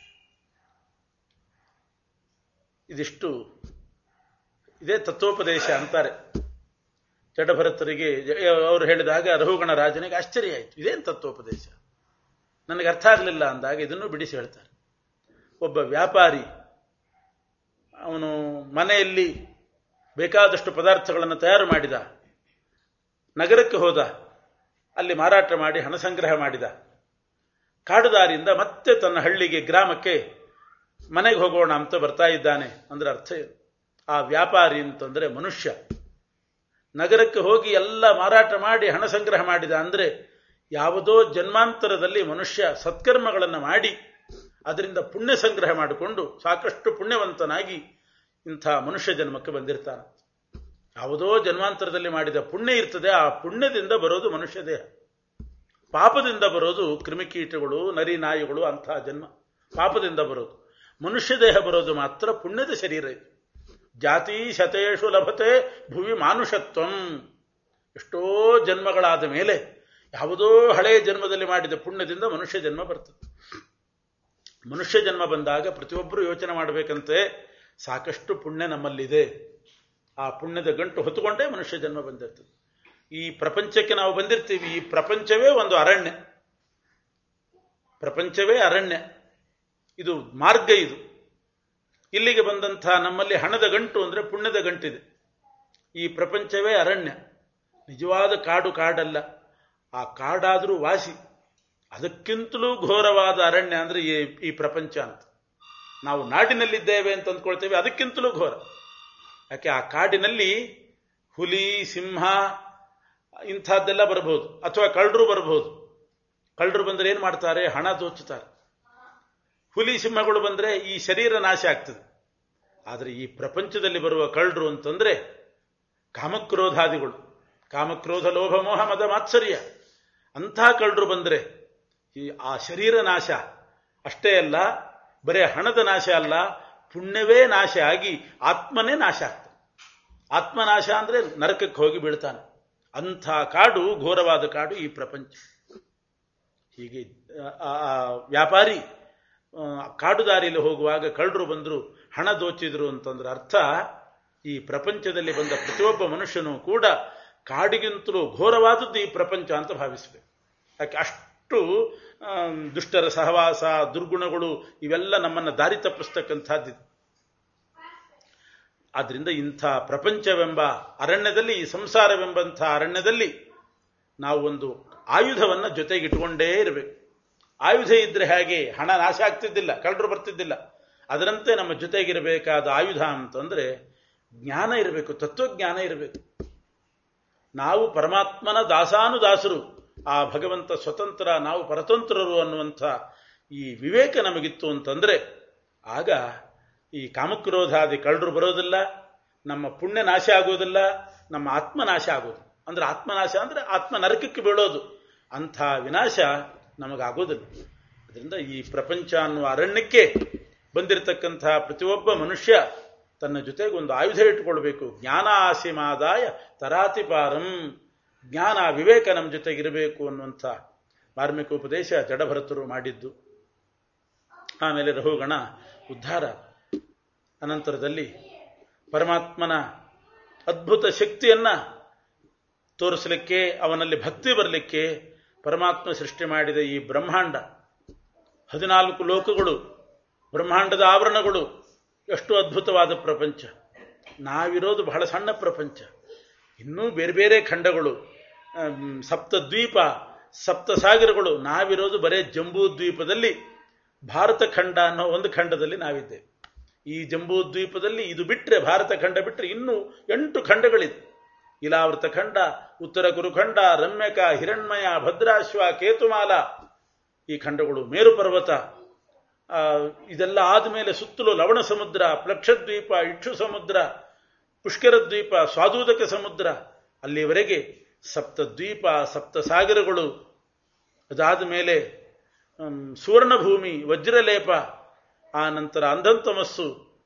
ಇದಿಷ್ಟು ಇದೇ ತತ್ವೋಪದೇಶ ಅಂತಾರೆ ಜಡಭರತರಿಗೆ ಅವರು ಹೇಳಿದಾಗ ರಹುಗಣ ರಾಜನಿಗೆ ಆಶ್ಚರ್ಯ ಆಯಿತು ಇದೇನು ತತ್ವೋಪದೇಶ ನನಗೆ ಅರ್ಥ ಆಗಲಿಲ್ಲ ಅಂದಾಗ ಇದನ್ನು ಬಿಡಿಸಿ ಹೇಳ್ತಾರೆ ಒಬ್ಬ ವ್ಯಾಪಾರಿ ಅವನು ಮನೆಯಲ್ಲಿ ಬೇಕಾದಷ್ಟು ಪದಾರ್ಥಗಳನ್ನು ತಯಾರು ಮಾಡಿದ ನಗರಕ್ಕೆ ಹೋದ ಅಲ್ಲಿ ಮಾರಾಟ ಮಾಡಿ ಹಣ ಸಂಗ್ರಹ ಮಾಡಿದ ಕಾಡುದಾರಿಯಿಂದ ಮತ್ತೆ ತನ್ನ ಹಳ್ಳಿಗೆ ಗ್ರಾಮಕ್ಕೆ ಮನೆಗೆ ಹೋಗೋಣ ಅಂತ ಬರ್ತಾ ಇದ್ದಾನೆ ಅಂದ್ರೆ ಅರ್ಥ ಏನು ಆ ವ್ಯಾಪಾರಿ ಅಂತಂದ್ರೆ ಮನುಷ್ಯ ನಗರಕ್ಕೆ ಹೋಗಿ ಎಲ್ಲ ಮಾರಾಟ ಮಾಡಿ ಹಣ ಸಂಗ್ರಹ ಮಾಡಿದ ಅಂದ್ರೆ ಯಾವುದೋ ಜನ್ಮಾಂತರದಲ್ಲಿ ಮನುಷ್ಯ ಸತ್ಕರ್ಮಗಳನ್ನು ಮಾಡಿ ಅದರಿಂದ ಪುಣ್ಯ ಸಂಗ್ರಹ ಮಾಡಿಕೊಂಡು ಸಾಕಷ್ಟು ಪುಣ್ಯವಂತನಾಗಿ ಇಂಥ ಮನುಷ್ಯ ಜನ್ಮಕ್ಕೆ ಬಂದಿರ್ತಾನೆ ಯಾವುದೋ ಜನ್ಮಾಂತರದಲ್ಲಿ ಮಾಡಿದ ಪುಣ್ಯ ಇರ್ತದೆ ಆ ಪುಣ್ಯದಿಂದ ಬರೋದು ಮನುಷ್ಯ ದೇಹ ಪಾಪದಿಂದ ಬರೋದು ಕ್ರಿಮಿಕೀಟಗಳು ನರಿ ನಾಯಿಗಳು ಅಂತಹ ಜನ್ಮ ಪಾಪದಿಂದ ಬರೋದು ಮನುಷ್ಯ ದೇಹ ಬರೋದು ಮಾತ್ರ ಪುಣ್ಯದ ಶರೀರ ಇದು ಜಾತಿ ಶತೇಶು ಲಭತೆ ಭುವಿ ಮಾನುಷತ್ವಂ ಎಷ್ಟೋ ಜನ್ಮಗಳಾದ ಮೇಲೆ ಯಾವುದೋ ಹಳೆಯ ಜನ್ಮದಲ್ಲಿ ಮಾಡಿದ ಪುಣ್ಯದಿಂದ ಮನುಷ್ಯ ಜನ್ಮ ಬರ್ತದೆ ಮನುಷ್ಯ ಜನ್ಮ ಬಂದಾಗ ಪ್ರತಿಯೊಬ್ಬರು ಯೋಚನೆ ಮಾಡಬೇಕಂತೆ ಸಾಕಷ್ಟು ಪುಣ್ಯ ನಮ್ಮಲ್ಲಿದೆ ಆ ಪುಣ್ಯದ ಗಂಟು ಹೊತ್ತುಕೊಂಡೇ ಮನುಷ್ಯ ಜನ್ಮ ಬಂದಿರ್ತದೆ ಈ ಪ್ರಪಂಚಕ್ಕೆ ನಾವು ಬಂದಿರ್ತೀವಿ ಈ ಪ್ರಪಂಚವೇ ಒಂದು ಅರಣ್ಯ ಪ್ರಪಂಚವೇ ಅರಣ್ಯ ಇದು ಮಾರ್ಗ ಇದು ಇಲ್ಲಿಗೆ ಬಂದಂಥ ನಮ್ಮಲ್ಲಿ ಹಣದ ಗಂಟು ಅಂದರೆ ಪುಣ್ಯದ ಗಂಟಿದೆ ಈ ಪ್ರಪಂಚವೇ ಅರಣ್ಯ ನಿಜವಾದ ಕಾಡು ಕಾಡಲ್ಲ ಆ ಕಾಡಾದರೂ ವಾಸಿ ಅದಕ್ಕಿಂತಲೂ ಘೋರವಾದ ಅರಣ್ಯ ಅಂದರೆ ಈ ಈ ಪ್ರಪಂಚ ಅಂತ ನಾವು ನಾಡಿನಲ್ಲಿದ್ದೇವೆ ಅಂತ ಅಂದ್ಕೊಳ್ತೇವೆ ಅದಕ್ಕಿಂತಲೂ ಘೋರ ಯಾಕೆ ಆ ಕಾಡಿನಲ್ಲಿ ಹುಲಿ ಸಿಂಹ ಇಂಥದ್ದೆಲ್ಲ ಬರಬಹುದು ಅಥವಾ ಕಳ್ಳರು ಬರಬಹುದು ಕಳ್ಳರು ಬಂದರೆ ಏನು ಮಾಡ್ತಾರೆ ಹಣ ದೋಚುತ್ತಾರೆ ಹುಲಿ ಸಿಂಹಗಳು ಬಂದರೆ ಈ ಶರೀರ ನಾಶ ಆಗ್ತದೆ ಆದರೆ ಈ ಪ್ರಪಂಚದಲ್ಲಿ ಬರುವ ಕಳ್ಳರು ಅಂತಂದ್ರೆ ಕಾಮಕ್ರೋಧಾದಿಗಳು ಕಾಮಕ್ರೋಧ ಲೋಭ ಮೋಹ ಮದ ಮಾತ್ಸರ್ಯ ಅಂಥ ಕಳ್ಳರು ಬಂದರೆ ಈ ಆ ಶರೀರ ನಾಶ ಅಷ್ಟೇ ಅಲ್ಲ ಬರೇ ಹಣದ ನಾಶ ಅಲ್ಲ ಪುಣ್ಯವೇ ನಾಶ ಆಗಿ ಆತ್ಮನೇ ನಾಶ ಆಗ್ತದೆ ಆತ್ಮನಾಶ ಅಂದ್ರೆ ನರಕಕ್ಕೆ ಹೋಗಿ ಬೀಳ್ತಾನೆ ಅಂಥ ಕಾಡು ಘೋರವಾದ ಕಾಡು ಈ ಪ್ರಪಂಚ ಹೀಗೆ ಆ ವ್ಯಾಪಾರಿ ಕಾಡು ದಾರಿಯಲ್ಲಿ ಹೋಗುವಾಗ ಕಳ್ಳರು ಬಂದರು ಹಣ ದೋಚಿದ್ರು ಅಂತಂದ್ರೆ ಅರ್ಥ ಈ ಪ್ರಪಂಚದಲ್ಲಿ ಬಂದ ಪ್ರತಿಯೊಬ್ಬ ಮನುಷ್ಯನು ಕೂಡ ಕಾಡಿಗಿಂತಲೂ ಘೋರವಾದದ್ದು ಈ ಪ್ರಪಂಚ ಅಂತ ಭಾವಿಸಬೇಕು ಯಾಕೆ ಅಷ್ಟು ದುಷ್ಟರ ಸಹವಾಸ ದುರ್ಗುಣಗಳು ಇವೆಲ್ಲ ನಮ್ಮನ್ನು ದಾರಿ ತಪ್ಪಿಸ್ತಕ್ಕಂಥದ್ದು ಆದ್ರಿಂದ ಇಂಥ ಪ್ರಪಂಚವೆಂಬ ಅರಣ್ಯದಲ್ಲಿ ಈ ಸಂಸಾರವೆಂಬಂಥ ಅರಣ್ಯದಲ್ಲಿ ನಾವು ಒಂದು ಆಯುಧವನ್ನು ಜೊತೆಗಿಟ್ಕೊಂಡೇ ಇರಬೇಕು ಆಯುಧ ಇದ್ರೆ ಹಾಗೆ ಹಣ ನಾಶ ಆಗ್ತಿದ್ದಿಲ್ಲ ಕಳ್ಳರು ಬರ್ತಿದ್ದಿಲ್ಲ ಅದರಂತೆ ನಮ್ಮ ಜೊತೆಗಿರಬೇಕಾದ ಆಯುಧ ಅಂತಂದ್ರೆ ಜ್ಞಾನ ಇರಬೇಕು ತತ್ವಜ್ಞಾನ ಇರಬೇಕು ನಾವು ಪರಮಾತ್ಮನ ದಾಸಾನುದಾಸರು ಆ ಭಗವಂತ ಸ್ವತಂತ್ರ ನಾವು ಪರತಂತ್ರರು ಅನ್ನುವಂಥ ಈ ವಿವೇಕ ನಮಗಿತ್ತು ಅಂತಂದ್ರೆ ಆಗ ಈ ಕಾಮಕ್ರೋಧಾದಿ ಕಳ್ಳರು ಬರೋದಿಲ್ಲ ನಮ್ಮ ಪುಣ್ಯ ನಾಶ ಆಗೋದಿಲ್ಲ ನಮ್ಮ ಆತ್ಮನಾಶ ಆಗೋದು ಅಂದ್ರೆ ಆತ್ಮನಾಶ ಅಂದ್ರೆ ಆತ್ಮ ನರಕಕ್ಕೆ ಬೀಳೋದು ಅಂಥ ವಿನಾಶ ನಮಗಾಗೋದಿಲ್ಲ ಅದರಿಂದ ಈ ಪ್ರಪಂಚ ಅನ್ನುವ ಅರಣ್ಯಕ್ಕೆ ಬಂದಿರತಕ್ಕಂತಹ ಪ್ರತಿಯೊಬ್ಬ ಮನುಷ್ಯ ತನ್ನ ಜೊತೆಗೆ ಒಂದು ಆಯುಧ ಇಟ್ಟುಕೊಳ್ಬೇಕು ಜ್ಞಾನ ಆಸಿಮಾದಾಯ ತರಾತಿಪಾರಂ ಜ್ಞಾನ ವಿವೇಕ ನಮ್ಮ ಜೊತೆಗಿರಬೇಕು ಅನ್ನುವಂಥ ಮಾರ್ಮಿಕ ಉಪದೇಶ ಜಡಭರತರು ಮಾಡಿದ್ದು ಆಮೇಲೆ ರಹುಗಣ ಉದ್ಧಾರ ಅನಂತರದಲ್ಲಿ ಪರಮಾತ್ಮನ ಅದ್ಭುತ ಶಕ್ತಿಯನ್ನ ತೋರಿಸಲಿಕ್ಕೆ ಅವನಲ್ಲಿ ಭಕ್ತಿ ಬರಲಿಕ್ಕೆ ಪರಮಾತ್ಮ ಸೃಷ್ಟಿ ಮಾಡಿದ ಈ ಬ್ರಹ್ಮಾಂಡ ಹದಿನಾಲ್ಕು ಲೋಕಗಳು ಬ್ರಹ್ಮಾಂಡದ ಆವರಣಗಳು ಎಷ್ಟು ಅದ್ಭುತವಾದ ಪ್ರಪಂಚ ನಾವಿರೋದು ಬಹಳ ಸಣ್ಣ ಪ್ರಪಂಚ ಇನ್ನೂ ಬೇರೆ ಬೇರೆ ಖಂಡಗಳು ಸಪ್ತ ದ್ವೀಪ ಸಪ್ತ ಸಾಗರಗಳು ನಾವಿರೋದು ಬರೇ ಜಂಬೂ ದ್ವೀಪದಲ್ಲಿ ಭಾರತ ಖಂಡ ಅನ್ನೋ ಒಂದು ಖಂಡದಲ್ಲಿ ನಾವಿದ್ದೇವೆ ಈ ಜಂಬೂ ದ್ವೀಪದಲ್ಲಿ ಇದು ಬಿಟ್ಟರೆ ಭಾರತ ಖಂಡ ಬಿಟ್ಟರೆ ಇನ್ನೂ ಎಂಟು ಖಂಡಗಳಿದೆ ಇಲಾವೃತ ಖಂಡ ಉತ್ತರ ಕುರುಖಂಡ ರಮ್ಯಕ ಹಿರಣ್ಮಯ ಭದ್ರಾಶ್ವ ಕೇತುಮಾಲ ಈ ಖಂಡಗಳು ಮೇರು ಪರ್ವತ ಇದೆಲ್ಲ ಆದಮೇಲೆ ಸುತ್ತಲೂ ಲವಣ ಸಮುದ್ರ ಪ್ಲಕ್ಷದ್ವೀಪ ಇಕ್ಷು ಸಮುದ್ರ ಪುಷ್ಕರ ದ್ವೀಪ ಸ್ವಾದೂದಕ ಸಮುದ್ರ ಅಲ್ಲಿವರೆಗೆ ಸಪ್ತ ದ್ವೀಪ ಸಪ್ತ ಸಾಗರಗಳು ಅದಾದ ಮೇಲೆ ಸುವರ್ಣಭೂಮಿ ವಜ್ರಲೇಪ ಆ ನಂತರ ಅಂಧಂತಮಸ್ಸು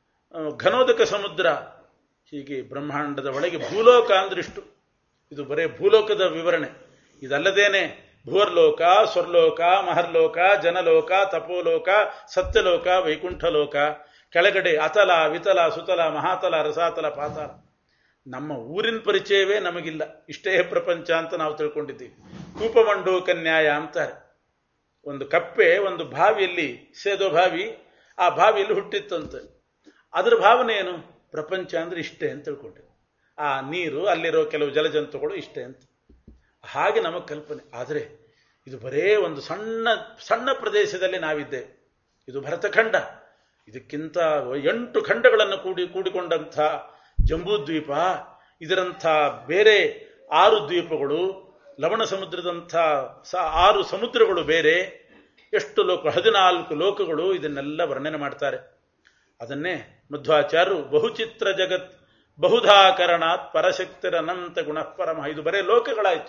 ಘನೋದಕ ಸಮುದ್ರ ಹೀಗೆ ಬ್ರಹ್ಮಾಂಡದ ಒಳಗೆ ಭೂಲೋಕ ಅಂದ್ರಿಷ್ಟು ಇದು ಬರೇ ಭೂಲೋಕದ ವಿವರಣೆ ಇದಲ್ಲದೇನೆ ಭೂರ್ಲೋಕ ಸ್ವರ್ಲೋಕ ಮಹರ್ಲೋಕ ಜನಲೋಕ ತಪೋಲೋಕ ಸತ್ಯಲೋಕ ವೈಕುಂಠಲೋಕ ಕೆಳಗಡೆ ಅತಲ ವಿತಲ ಸುತಲ ಮಹಾತಲ ರಸಾತಲ ಪಾತಾಳ ನಮ್ಮ ಊರಿನ ಪರಿಚಯವೇ ನಮಗಿಲ್ಲ ಇಷ್ಟೇ ಪ್ರಪಂಚ ಅಂತ ನಾವು ತಿಳ್ಕೊಂಡಿದ್ದೀವಿ ಕೂಪಮಂಡು ಕನ್ಯಾಯ ಅಂತಾರೆ ಒಂದು ಕಪ್ಪೆ ಒಂದು ಬಾವಿಯಲ್ಲಿ ಸೇದೋ ಬಾವಿ ಆ ಬಾವಿಯಲ್ಲಿ ಹುಟ್ಟಿತ್ತಂತೆ ಅದರ ಭಾವನೆ ಏನು ಪ್ರಪಂಚ ಅಂದ್ರೆ ಇಷ್ಟೇ ಅಂತ ತಿಳ್ಕೊಂಡೆ ಆ ನೀರು ಅಲ್ಲಿರೋ ಕೆಲವು ಜಲಜಂತುಗಳು ಇಷ್ಟೇ ಅಂತ ಹಾಗೆ ನಮಗೆ ಕಲ್ಪನೆ ಆದರೆ ಇದು ಬರೇ ಒಂದು ಸಣ್ಣ ಸಣ್ಣ ಪ್ರದೇಶದಲ್ಲಿ ನಾವಿದ್ದೇವೆ ಇದು ಭರತಖಂಡ ಇದಕ್ಕಿಂತ ಎಂಟು ಖಂಡಗಳನ್ನು ಕೂಡಿ ಕೂಡಿಕೊಂಡಂಥ ಜಂಬೂದ್ವೀಪ ಇದರಂಥ ಬೇರೆ ಆರು ದ್ವೀಪಗಳು ಲವಣ ಸಮುದ್ರದಂಥ ಆರು ಸಮುದ್ರಗಳು ಬೇರೆ ಎಷ್ಟು ಲೋಕ ಹದಿನಾಲ್ಕು ಲೋಕಗಳು ಇದನ್ನೆಲ್ಲ ವರ್ಣನೆ ಮಾಡ್ತಾರೆ ಅದನ್ನೇ ಮಧ್ವಾಚಾರ್ಯರು ಬಹುಚಿತ್ರ ಜಗತ್ ಬಹುಧಾಕರಣಾತ್ ಪರಶಕ್ತಿರನಂತ ಗುಣ ಪರಮ ಇದು ಬರೇ ಲೋಕಗಳಾಯಿತು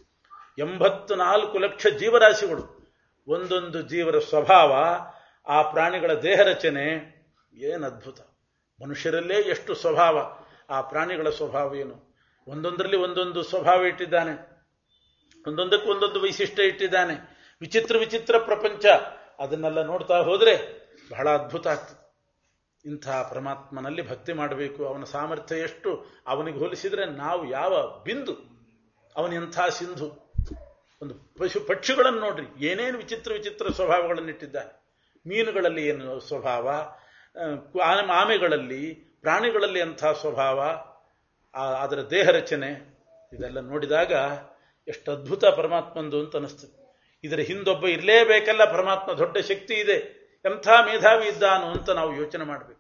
ಎಂಬತ್ತು ನಾಲ್ಕು ಲಕ್ಷ ಜೀವರಾಶಿಗಳು ಒಂದೊಂದು ಜೀವರ ಸ್ವಭಾವ ಆ ಪ್ರಾಣಿಗಳ ದೇಹ ರಚನೆ ಏನು ಅದ್ಭುತ ಮನುಷ್ಯರಲ್ಲೇ ಎಷ್ಟು ಸ್ವಭಾವ ಆ ಪ್ರಾಣಿಗಳ ಸ್ವಭಾವ ಏನು ಒಂದೊಂದರಲ್ಲಿ ಒಂದೊಂದು ಸ್ವಭಾವ ಇಟ್ಟಿದ್ದಾನೆ ಒಂದೊಂದಕ್ಕೆ ಒಂದೊಂದು ವೈಶಿಷ್ಟ್ಯ ಇಟ್ಟಿದ್ದಾನೆ ವಿಚಿತ್ರ ವಿಚಿತ್ರ ಪ್ರಪಂಚ ಅದನ್ನೆಲ್ಲ ನೋಡ್ತಾ ಹೋದರೆ ಬಹಳ ಅದ್ಭುತ ಆಗ್ತದೆ ಇಂಥ ಪರಮಾತ್ಮನಲ್ಲಿ ಭಕ್ತಿ ಮಾಡಬೇಕು ಅವನ ಸಾಮರ್ಥ್ಯ ಎಷ್ಟು ಅವನಿಗೆ ಹೋಲಿಸಿದ್ರೆ ನಾವು ಯಾವ ಬಿಂದು ಅವನೆಂಥ ಸಿಂಧು ಒಂದು ಪಶು ಪಕ್ಷಿಗಳನ್ನು ನೋಡ್ರಿ ಏನೇನು ವಿಚಿತ್ರ ವಿಚಿತ್ರ ಸ್ವಭಾವಗಳನ್ನಿಟ್ಟಿದ್ದಾನೆ ಮೀನುಗಳಲ್ಲಿ ಏನು ಸ್ವಭಾವ ಆಮೆಗಳಲ್ಲಿ ಪ್ರಾಣಿಗಳಲ್ಲಿ ಅಂಥ ಸ್ವಭಾವ ಅದರ ದೇಹ ರಚನೆ ಇದೆಲ್ಲ ನೋಡಿದಾಗ ಎಷ್ಟು ಅದ್ಭುತ ಪರಮಾತ್ಮಂದು ಅಂತ ಅನಿಸ್ತದೆ ಇದರ ಹಿಂದೊಬ್ಬ ಇರಲೇಬೇಕಲ್ಲ ಪರಮಾತ್ಮ ದೊಡ್ಡ ಶಕ್ತಿ ಇದೆ ಎಂಥ ಮೇಧಾವಿ ಇದ್ದಾನು ಅಂತ ನಾವು ಯೋಚನೆ ಮಾಡಬೇಕು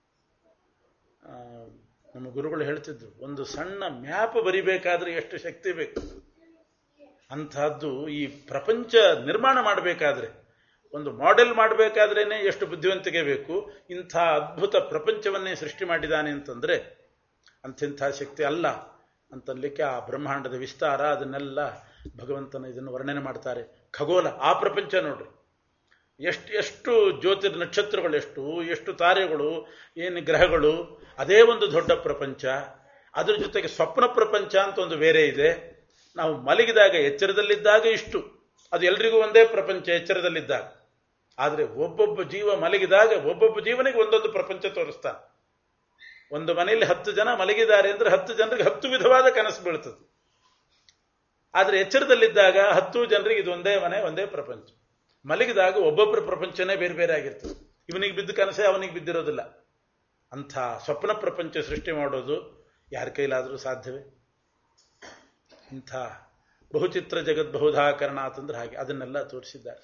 ನಮ್ಮ ಗುರುಗಳು ಹೇಳ್ತಿದ್ರು ಒಂದು ಸಣ್ಣ ಮ್ಯಾಪ್ ಬರಿಬೇಕಾದ್ರೆ ಎಷ್ಟು ಶಕ್ತಿ ಬೇಕು ಅಂಥದ್ದು ಈ ಪ್ರಪಂಚ ನಿರ್ಮಾಣ ಮಾಡಬೇಕಾದ್ರೆ ಒಂದು ಮಾಡೆಲ್ ಮಾಡಬೇಕಾದ್ರೇನೆ ಎಷ್ಟು ಬುದ್ಧಿವಂತಿಕೆ ಬೇಕು ಇಂಥ ಅದ್ಭುತ ಪ್ರಪಂಚವನ್ನೇ ಸೃಷ್ಟಿ ಮಾಡಿದ್ದಾನೆ ಅಂತಂದ್ರೆ ಅಂಥಿಂಥ ಶಕ್ತಿ ಅಲ್ಲ ಅಂತನ್ಲಿಕ್ಕೆ ಆ ಬ್ರಹ್ಮಾಂಡದ ವಿಸ್ತಾರ ಅದನ್ನೆಲ್ಲ ಭಗವಂತನ ಇದನ್ನು ವರ್ಣನೆ ಮಾಡ್ತಾರೆ ಖಗೋಲ ಆ ಪ್ರಪಂಚ ನೋಡ್ರಿ ಎಷ್ಟು ಎಷ್ಟು ಜ್ಯೋತಿರ್ ನಕ್ಷತ್ರಗಳು ಎಷ್ಟು ಎಷ್ಟು ತಾರೆಗಳು ಏನು ಗ್ರಹಗಳು ಅದೇ ಒಂದು ದೊಡ್ಡ ಪ್ರಪಂಚ ಅದ್ರ ಜೊತೆಗೆ ಸ್ವಪ್ನ ಪ್ರಪಂಚ ಅಂತ ಒಂದು ಬೇರೆ ಇದೆ ನಾವು ಮಲಗಿದಾಗ ಎಚ್ಚರದಲ್ಲಿದ್ದಾಗ ಇಷ್ಟು ಅದು ಎಲ್ರಿಗೂ ಒಂದೇ ಪ್ರಪಂಚ ಎಚ್ಚರದಲ್ಲಿದ್ದಾಗ ಆದರೆ ಒಬ್ಬೊಬ್ಬ ಜೀವ ಮಲಗಿದಾಗ ಒಬ್ಬೊಬ್ಬ ಜೀವನಿಗೆ ಒಂದೊಂದು ಪ್ರಪಂಚ ತೋರಿಸ್ತಾನೆ ಒಂದು ಮನೆಯಲ್ಲಿ ಹತ್ತು ಜನ ಮಲಗಿದ್ದಾರೆ ಅಂದ್ರೆ ಹತ್ತು ಜನರಿಗೆ ಹತ್ತು ವಿಧವಾದ ಕನಸು ಬೀಳ್ತದೆ ಆದರೆ ಎಚ್ಚರದಲ್ಲಿದ್ದಾಗ ಹತ್ತು ಜನರಿಗೆ ಇದು ಒಂದೇ ಮನೆ ಒಂದೇ ಪ್ರಪಂಚ ಮಲಗಿದಾಗ ಒಬ್ಬೊಬ್ಬರ ಪ್ರಪಂಚನೇ ಬೇರೆ ಬೇರೆ ಆಗಿರ್ತದೆ ಇವನಿಗೆ ಬಿದ್ದ ಕನಸೇ ಅವನಿಗೆ ಬಿದ್ದಿರೋದಿಲ್ಲ ಅಂಥ ಸ್ವಪ್ನ ಪ್ರಪಂಚ ಸೃಷ್ಟಿ ಮಾಡೋದು ಯಾರ ಕೈಲಾದರೂ ಸಾಧ್ಯವೇ ಇಂಥ ಬಹುಚಿತ್ರ ಜಗದ್ಬಹುಧಾಕರಣ ಅಂತಂದ್ರೆ ಹಾಗೆ ಅದನ್ನೆಲ್ಲ ತೋರಿಸಿದ್ದಾರೆ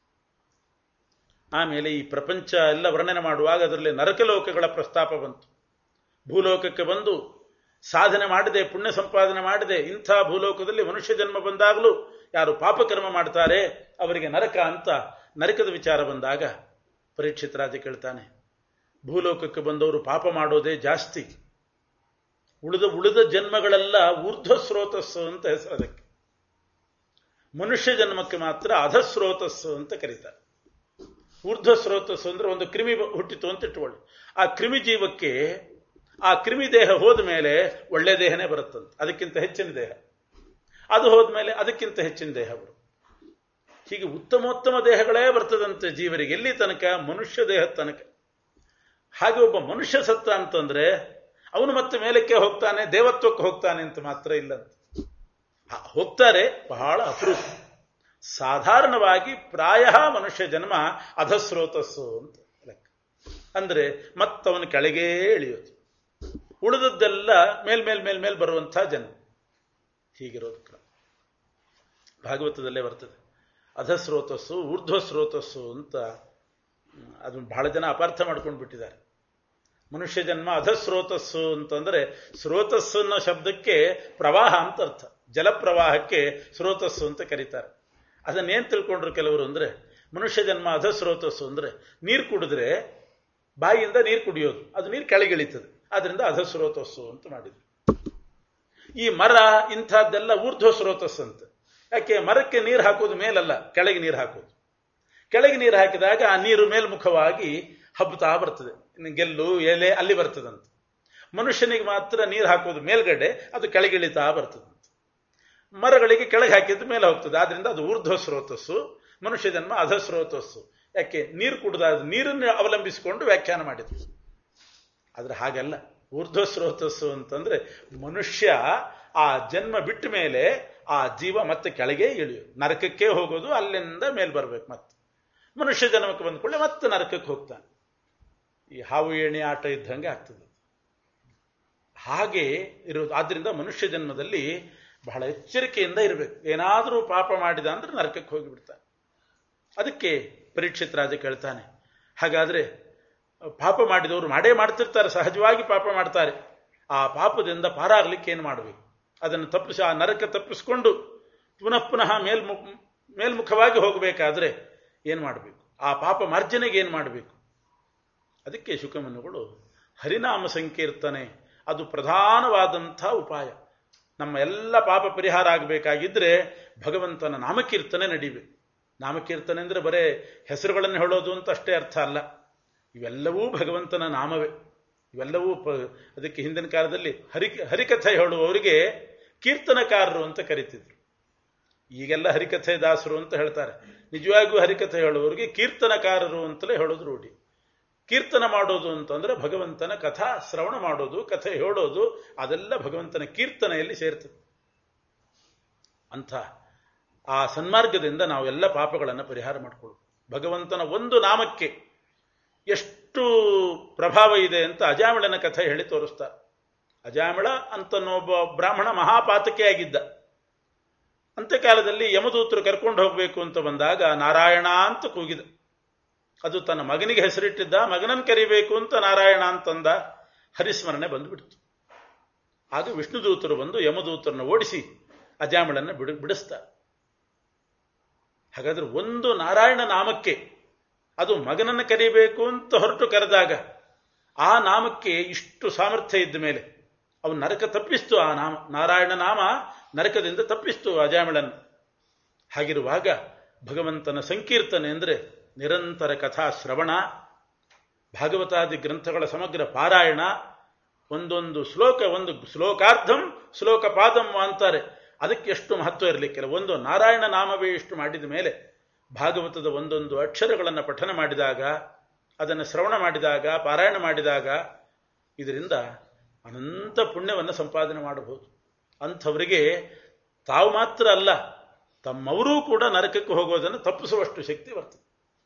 ಆಮೇಲೆ ಈ ಪ್ರಪಂಚ ಎಲ್ಲ ವರ್ಣನೆ ಮಾಡುವಾಗ ಅದರಲ್ಲಿ ನರಕಲೋಕಗಳ ಪ್ರಸ್ತಾಪ ಬಂತು ಭೂಲೋಕಕ್ಕೆ ಬಂದು ಸಾಧನೆ ಮಾಡದೆ ಪುಣ್ಯ ಸಂಪಾದನೆ ಮಾಡದೆ ಇಂಥ ಭೂಲೋಕದಲ್ಲಿ ಮನುಷ್ಯ ಜನ್ಮ ಬಂದಾಗಲೂ ಯಾರು ಪಾಪಕರ್ಮ ಮಾಡ್ತಾರೆ ಅವರಿಗೆ ನರಕ ಅಂತ ನರಕದ ವಿಚಾರ ಬಂದಾಗ ಪರೀಕ್ಷಿತ ರಾಜ ಕೇಳ್ತಾನೆ ಭೂಲೋಕಕ್ಕೆ ಬಂದವರು ಪಾಪ ಮಾಡೋದೇ ಜಾಸ್ತಿ ಉಳಿದ ಉಳಿದ ಜನ್ಮಗಳೆಲ್ಲ ಊರ್ಧ್ವ ಸ್ರೋತಸ್ಸು ಅಂತ ಹೆಸರು ಅದಕ್ಕೆ ಮನುಷ್ಯ ಜನ್ಮಕ್ಕೆ ಮಾತ್ರ ಅಧಸ್ರೋತಸ್ಸು ಅಂತ ಕರೀತಾರೆ ಊರ್ಧ್ವ ಸ್ರೋತಸ್ಸು ಅಂದ್ರೆ ಒಂದು ಕ್ರಿಮಿ ಹುಟ್ಟಿತು ಅಂತ ಇಟ್ಟುಕೊಳ್ಳಿ ಆ ಕ್ರಿಮಿ ಜೀವಕ್ಕೆ ಆ ಕ್ರಿಮಿ ದೇಹ ಹೋದ ಮೇಲೆ ಒಳ್ಳೆ ದೇಹನೇ ಬರುತ್ತಂತೆ ಅದಕ್ಕಿಂತ ಹೆಚ್ಚಿನ ದೇಹ ಅದು ಹೋದ್ಮೇಲೆ ಅದಕ್ಕಿಂತ ಹೆಚ್ಚಿನ ದೇಹ ಬರುತ್ತೆ ಹೀಗೆ ಉತ್ತಮೋತ್ತಮ ದೇಹಗಳೇ ಬರ್ತದಂತೆ ಜೀವರಿಗೆ ಎಲ್ಲಿ ತನಕ ಮನುಷ್ಯ ದೇಹದ ತನಕ ಹಾಗೆ ಒಬ್ಬ ಮನುಷ್ಯ ಸತ್ತ ಅಂತಂದ್ರೆ ಅವನು ಮತ್ತೆ ಮೇಲಕ್ಕೆ ಹೋಗ್ತಾನೆ ದೇವತ್ವಕ್ಕೆ ಹೋಗ್ತಾನೆ ಅಂತ ಮಾತ್ರ ಇಲ್ಲ ಹೋಗ್ತಾರೆ ಬಹಳ ಅಪರೂಪ ಸಾಧಾರಣವಾಗಿ ಪ್ರಾಯ ಮನುಷ್ಯ ಜನ್ಮ ಅಧಸ್ರೋತಸ್ಸು ಅಂತ ಲೆಕ್ಕ ಅಂದ್ರೆ ಮತ್ತವನು ಕೆಳಗೇ ಇಳಿಯೋದು ಉಳಿದದ್ದೆಲ್ಲ ಮೇಲ್ ಮೇಲ್ ಮೇಲ್ ಮೇಲ್ ಬರುವಂತಹ ಜನ್ಮ ಹೀಗಿರೋದು ಕ್ರಮ ಭಾಗವತದಲ್ಲೇ ಬರ್ತದೆ ಅಧಸ್ರೋತಸ್ಸು ಊರ್ಧ್ವ ಸ್ರೋತಸ್ಸು ಅಂತ ಅದನ್ನು ಬಹಳ ಜನ ಅಪಾರ್ಥ ಮಾಡ್ಕೊಂಡು ಬಿಟ್ಟಿದ್ದಾರೆ ಮನುಷ್ಯ ಜನ್ಮ ಅಧಸ್ರೋತಸ್ಸು ಅಂತಂದ್ರೆ ಸ್ರೋತಸ್ಸು ಅನ್ನೋ ಶಬ್ದಕ್ಕೆ ಪ್ರವಾಹ ಅಂತ ಅರ್ಥ ಜಲಪ್ರವಾಹಕ್ಕೆ ಸ್ರೋತಸ್ಸು ಅಂತ ಕರೀತಾರೆ ಅದನ್ನೇನ್ ತಿಳ್ಕೊಂಡ್ರು ಕೆಲವರು ಅಂದ್ರೆ ಮನುಷ್ಯ ಜನ್ಮ ಅಧಸ್ರೋತಸ್ಸು ಅಂದ್ರೆ ನೀರು ಕುಡಿದ್ರೆ ಬಾಯಿಯಿಂದ ನೀರು ಕುಡಿಯೋದು ಅದು ನೀರು ಕೆಳಗಿಳಿತದೆ ಆದ್ರಿಂದ ಅಧಸ್ರೋತಸ್ಸು ಅಂತ ಮಾಡಿದ್ರು ಈ ಮರ ಇಂಥದ್ದೆಲ್ಲ ಊರ್ಧ್ವ ಸ್ರೋತಸ್ಸು ಅಂತ ಯಾಕೆ ಮರಕ್ಕೆ ನೀರು ಹಾಕೋದು ಮೇಲಲ್ಲ ಕೆಳಗೆ ನೀರು ಹಾಕೋದು ಕೆಳಗೆ ನೀರು ಹಾಕಿದಾಗ ಆ ನೀರು ಮೇಲ್ಮುಖವಾಗಿ ಹಬ್ಬುತ್ತಾ ಬರ್ತದೆ ಗೆಲ್ಲು ಎಲೆ ಅಲ್ಲಿ ಬರ್ತದಂತ ಮನುಷ್ಯನಿಗೆ ಮಾತ್ರ ನೀರು ಹಾಕೋದು ಮೇಲ್ಗಡೆ ಅದು ಕೆಳಗಿಳಿತಾ ಬರ್ತದಂತ ಮರಗಳಿಗೆ ಕೆಳಗೆ ಹಾಕಿದ್ದು ಮೇಲೆ ಹೋಗ್ತದೆ ಆದ್ರಿಂದ ಅದು ಊರ್ಧ್ವ ಸ್ರೋತಸ್ಸು ಮನುಷ್ಯ ಜನ್ಮ ಅಧಸ್ರೋತಸ್ಸು ಯಾಕೆ ನೀರು ಕುಡಿದಾದ ನೀರನ್ನು ಅವಲಂಬಿಸಿಕೊಂಡು ವ್ಯಾಖ್ಯಾನ ಮಾಡಿದ್ರು ಆದ್ರೆ ಹಾಗಲ್ಲ ಊರ್ಧ್ವ ಸ್ರೋತಸ್ಸು ಅಂತಂದ್ರೆ ಮನುಷ್ಯ ಆ ಜನ್ಮ ಬಿಟ್ಟ ಮೇಲೆ ಆ ಜೀವ ಮತ್ತೆ ಕೆಳಗೆ ಇಳಿಯೋದು ನರಕಕ್ಕೆ ಹೋಗೋದು ಅಲ್ಲಿಂದ ಮೇಲ್ ಬರ್ಬೇಕು ಮತ್ತೆ ಮನುಷ್ಯ ಜನ್ಮಕ್ಕೆ ಬಂದ್ಕೊಳ್ಳೆ ಮತ್ತೆ ನರಕಕ್ಕೆ ಹೋಗ್ತಾನೆ ಈ ಹಾವು ಏಣಿ ಆಟ ಇದ್ದಂಗೆ ಆಗ್ತದೆ ಹಾಗೆ ಇರೋದು ಆದ್ರಿಂದ ಮನುಷ್ಯ ಜನ್ಮದಲ್ಲಿ ಬಹಳ ಎಚ್ಚರಿಕೆಯಿಂದ ಇರಬೇಕು ಏನಾದರೂ ಪಾಪ ಮಾಡಿದ ಅಂದ್ರೆ ನರಕಕ್ಕೆ ಹೋಗಿಬಿಡ್ತಾನೆ ಅದಕ್ಕೆ ಪರೀಕ್ಷಿತ್ ರಾಜ ಕೇಳ್ತಾನೆ ಹಾಗಾದ್ರೆ ಪಾಪ ಮಾಡಿದವರು ಮಾಡೇ ಮಾಡ್ತಿರ್ತಾರೆ ಸಹಜವಾಗಿ ಪಾಪ ಮಾಡ್ತಾರೆ ಆ ಪಾಪದಿಂದ ಪಾರಾಗ್ಲಿಕ್ಕೆ ಏನು ಮಾಡಬೇಕು ಅದನ್ನು ತಪ್ಪಿಸಿ ಆ ನರಕ ತಪ್ಪಿಸ್ಕೊಂಡು ಪುನಃ ಪುನಃ ಮೇಲ್ಮು ಮೇಲ್ಮುಖವಾಗಿ ಹೋಗಬೇಕಾದ್ರೆ ಏನು ಮಾಡಬೇಕು ಆ ಪಾಪ ಮಾರ್ಜನೆಗೆ ಏನು ಮಾಡಬೇಕು ಅದಕ್ಕೆ ಶುಕಮನುಗಳು ಹರಿನಾಮ ಸಂಕೀರ್ತನೆ ಅದು ಪ್ರಧಾನವಾದಂಥ ಉಪಾಯ ನಮ್ಮ ಎಲ್ಲ ಪಾಪ ಪರಿಹಾರ ಆಗಬೇಕಾಗಿದ್ರೆ ಭಗವಂತನ ನಾಮಕೀರ್ತನೆ ನಡಿಬೇಕು ನಾಮಕೀರ್ತನೆ ಅಂದರೆ ಬರೇ ಹೆಸರುಗಳನ್ನು ಹೇಳೋದು ಅಂತ ಅಷ್ಟೇ ಅರ್ಥ ಅಲ್ಲ ಇವೆಲ್ಲವೂ ಭಗವಂತನ ನಾಮವೇ ಇವೆಲ್ಲವೂ ಅದಕ್ಕೆ ಹಿಂದಿನ ಕಾಲದಲ್ಲಿ ಹರಿ ಹರಿಕಥೆ ಹೇಳುವವರಿಗೆ ಕೀರ್ತನಕಾರರು ಅಂತ ಕರಿತಿದ್ರು ಈಗೆಲ್ಲ ಹರಿಕಥೆ ದಾಸರು ಅಂತ ಹೇಳ್ತಾರೆ ನಿಜವಾಗಿಯೂ ಹರಿಕಥೆ ಹೇಳುವವರಿಗೆ ಕೀರ್ತನಕಾರರು ಅಂತಲೇ ಹೇಳೋದು ರೂಢಿ ಕೀರ್ತನ ಮಾಡೋದು ಅಂತಂದ್ರೆ ಭಗವಂತನ ಕಥಾ ಶ್ರವಣ ಮಾಡೋದು ಕಥೆ ಹೇಳೋದು ಅದೆಲ್ಲ ಭಗವಂತನ ಕೀರ್ತನೆಯಲ್ಲಿ ಸೇರ್ತದೆ ಅಂಥ ಆ ಸನ್ಮಾರ್ಗದಿಂದ ನಾವೆಲ್ಲ ಪಾಪಗಳನ್ನು ಪರಿಹಾರ ಮಾಡಿಕೊಳ್ಳೋದು ಭಗವಂತನ ಒಂದು ನಾಮಕ್ಕೆ ಎಷ್ಟು ಪ್ರಭಾವ ಇದೆ ಅಂತ ಅಜಾಮಿಳನ ಕಥೆ ಹೇಳಿ ತೋರಿಸ್ತಾರೆ ಅಜಾಮಿಳ ಅಂತನೊಬ್ಬ ಬ್ರಾಹ್ಮಣ ಮಹಾಪಾತಕೆ ಆಗಿದ್ದ ಅಂತ್ಯಕಾಲದಲ್ಲಿ ಯಮದೂತರು ಕರ್ಕೊಂಡು ಹೋಗಬೇಕು ಅಂತ ಬಂದಾಗ ನಾರಾಯಣ ಅಂತ ಕೂಗಿದ ಅದು ತನ್ನ ಮಗನಿಗೆ ಹೆಸರಿಟ್ಟಿದ್ದ ಮಗನನ್ನು ಕರಿಬೇಕು ಅಂತ ನಾರಾಯಣ ಅಂತಂದ ಹರಿಸ್ಮರಣೆ ಬಂದುಬಿಡ್ತು ಆಗ ವಿಷ್ಣುದೂತರು ಬಂದು ಯಮದೂತರನ್ನು ಓಡಿಸಿ ಅಜಾಮಿಳನ್ನು ಬಿಡ ಬಿಡಿಸ್ತಾರೆ ಹಾಗಾದ್ರೆ ಒಂದು ನಾರಾಯಣ ನಾಮಕ್ಕೆ ಅದು ಮಗನನ್ನು ಕರಿಬೇಕು ಅಂತ ಹೊರಟು ಕರೆದಾಗ ಆ ನಾಮಕ್ಕೆ ಇಷ್ಟು ಸಾಮರ್ಥ್ಯ ಇದ್ದ ಮೇಲೆ ಅವನು ನರಕ ತಪ್ಪಿಸ್ತು ಆ ನಾಮ ನಾರಾಯಣ ನಾಮ ನರಕದಿಂದ ತಪ್ಪಿಸ್ತು ಅಜಾಮಿಳನ್ನು ಹಾಗಿರುವಾಗ ಭಗವಂತನ ಸಂಕೀರ್ತನೆ ಅಂದರೆ ನಿರಂತರ ಕಥಾ ಶ್ರವಣ ಭಾಗವತಾದಿ ಗ್ರಂಥಗಳ ಸಮಗ್ರ ಪಾರಾಯಣ ಒಂದೊಂದು ಶ್ಲೋಕ ಒಂದು ಶ್ಲೋಕಾರ್ಧಂ ಶ್ಲೋಕ ಪಾದಂ ಅಂತಾರೆ ಅದಕ್ಕೆ ಎಷ್ಟು ಮಹತ್ವ ಇರಲಿಕ್ಕಿಲ್ಲ ಒಂದು ನಾರಾಯಣ ನಾಮವೇ ಎಷ್ಟು ಮಾಡಿದ ಮೇಲೆ ಭಾಗವತದ ಒಂದೊಂದು ಅಕ್ಷರಗಳನ್ನು ಪಠನ ಮಾಡಿದಾಗ ಅದನ್ನು ಶ್ರವಣ ಮಾಡಿದಾಗ ಪಾರಾಯಣ ಮಾಡಿದಾಗ ಇದರಿಂದ ಅನಂತ ಪುಣ್ಯವನ್ನು ಸಂಪಾದನೆ ಮಾಡಬಹುದು ಅಂಥವರಿಗೆ ತಾವು ಮಾತ್ರ ಅಲ್ಲ ತಮ್ಮವರೂ ಕೂಡ ನರಕಕ್ಕೆ ಹೋಗೋದನ್ನು ತಪ್ಪಿಸುವಷ್ಟು ಶಕ್ತಿ ಬರ್ತದೆ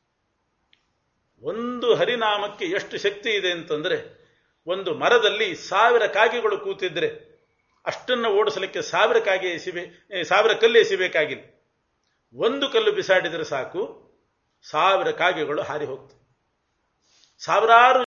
ಒಂದು ಹರಿನಾಮಕ್ಕೆ ಎಷ್ಟು ಶಕ್ತಿ ಇದೆ ಅಂತಂದ್ರೆ ಒಂದು ಮರದಲ್ಲಿ ಸಾವಿರ ಕಾಗೆಗಳು ಕೂತಿದ್ರೆ ಅಷ್ಟನ್ನು ಓಡಿಸಲಿಕ್ಕೆ ಸಾವಿರ ಕಾಗೆ ಎಸಿಬೇ ಸಾವಿರ ಕಲ್ಲು ಎಸಿಬೇಕಾಗಿಲ್ಲ ಒಂದು ಕಲ್ಲು ಬಿಸಾಡಿದರೆ ಸಾಕು ಸಾವಿರ ಕಾಗೆಗಳು ಹಾರಿ ಹೋಗ್ತವೆ ಸಾವಿರಾರು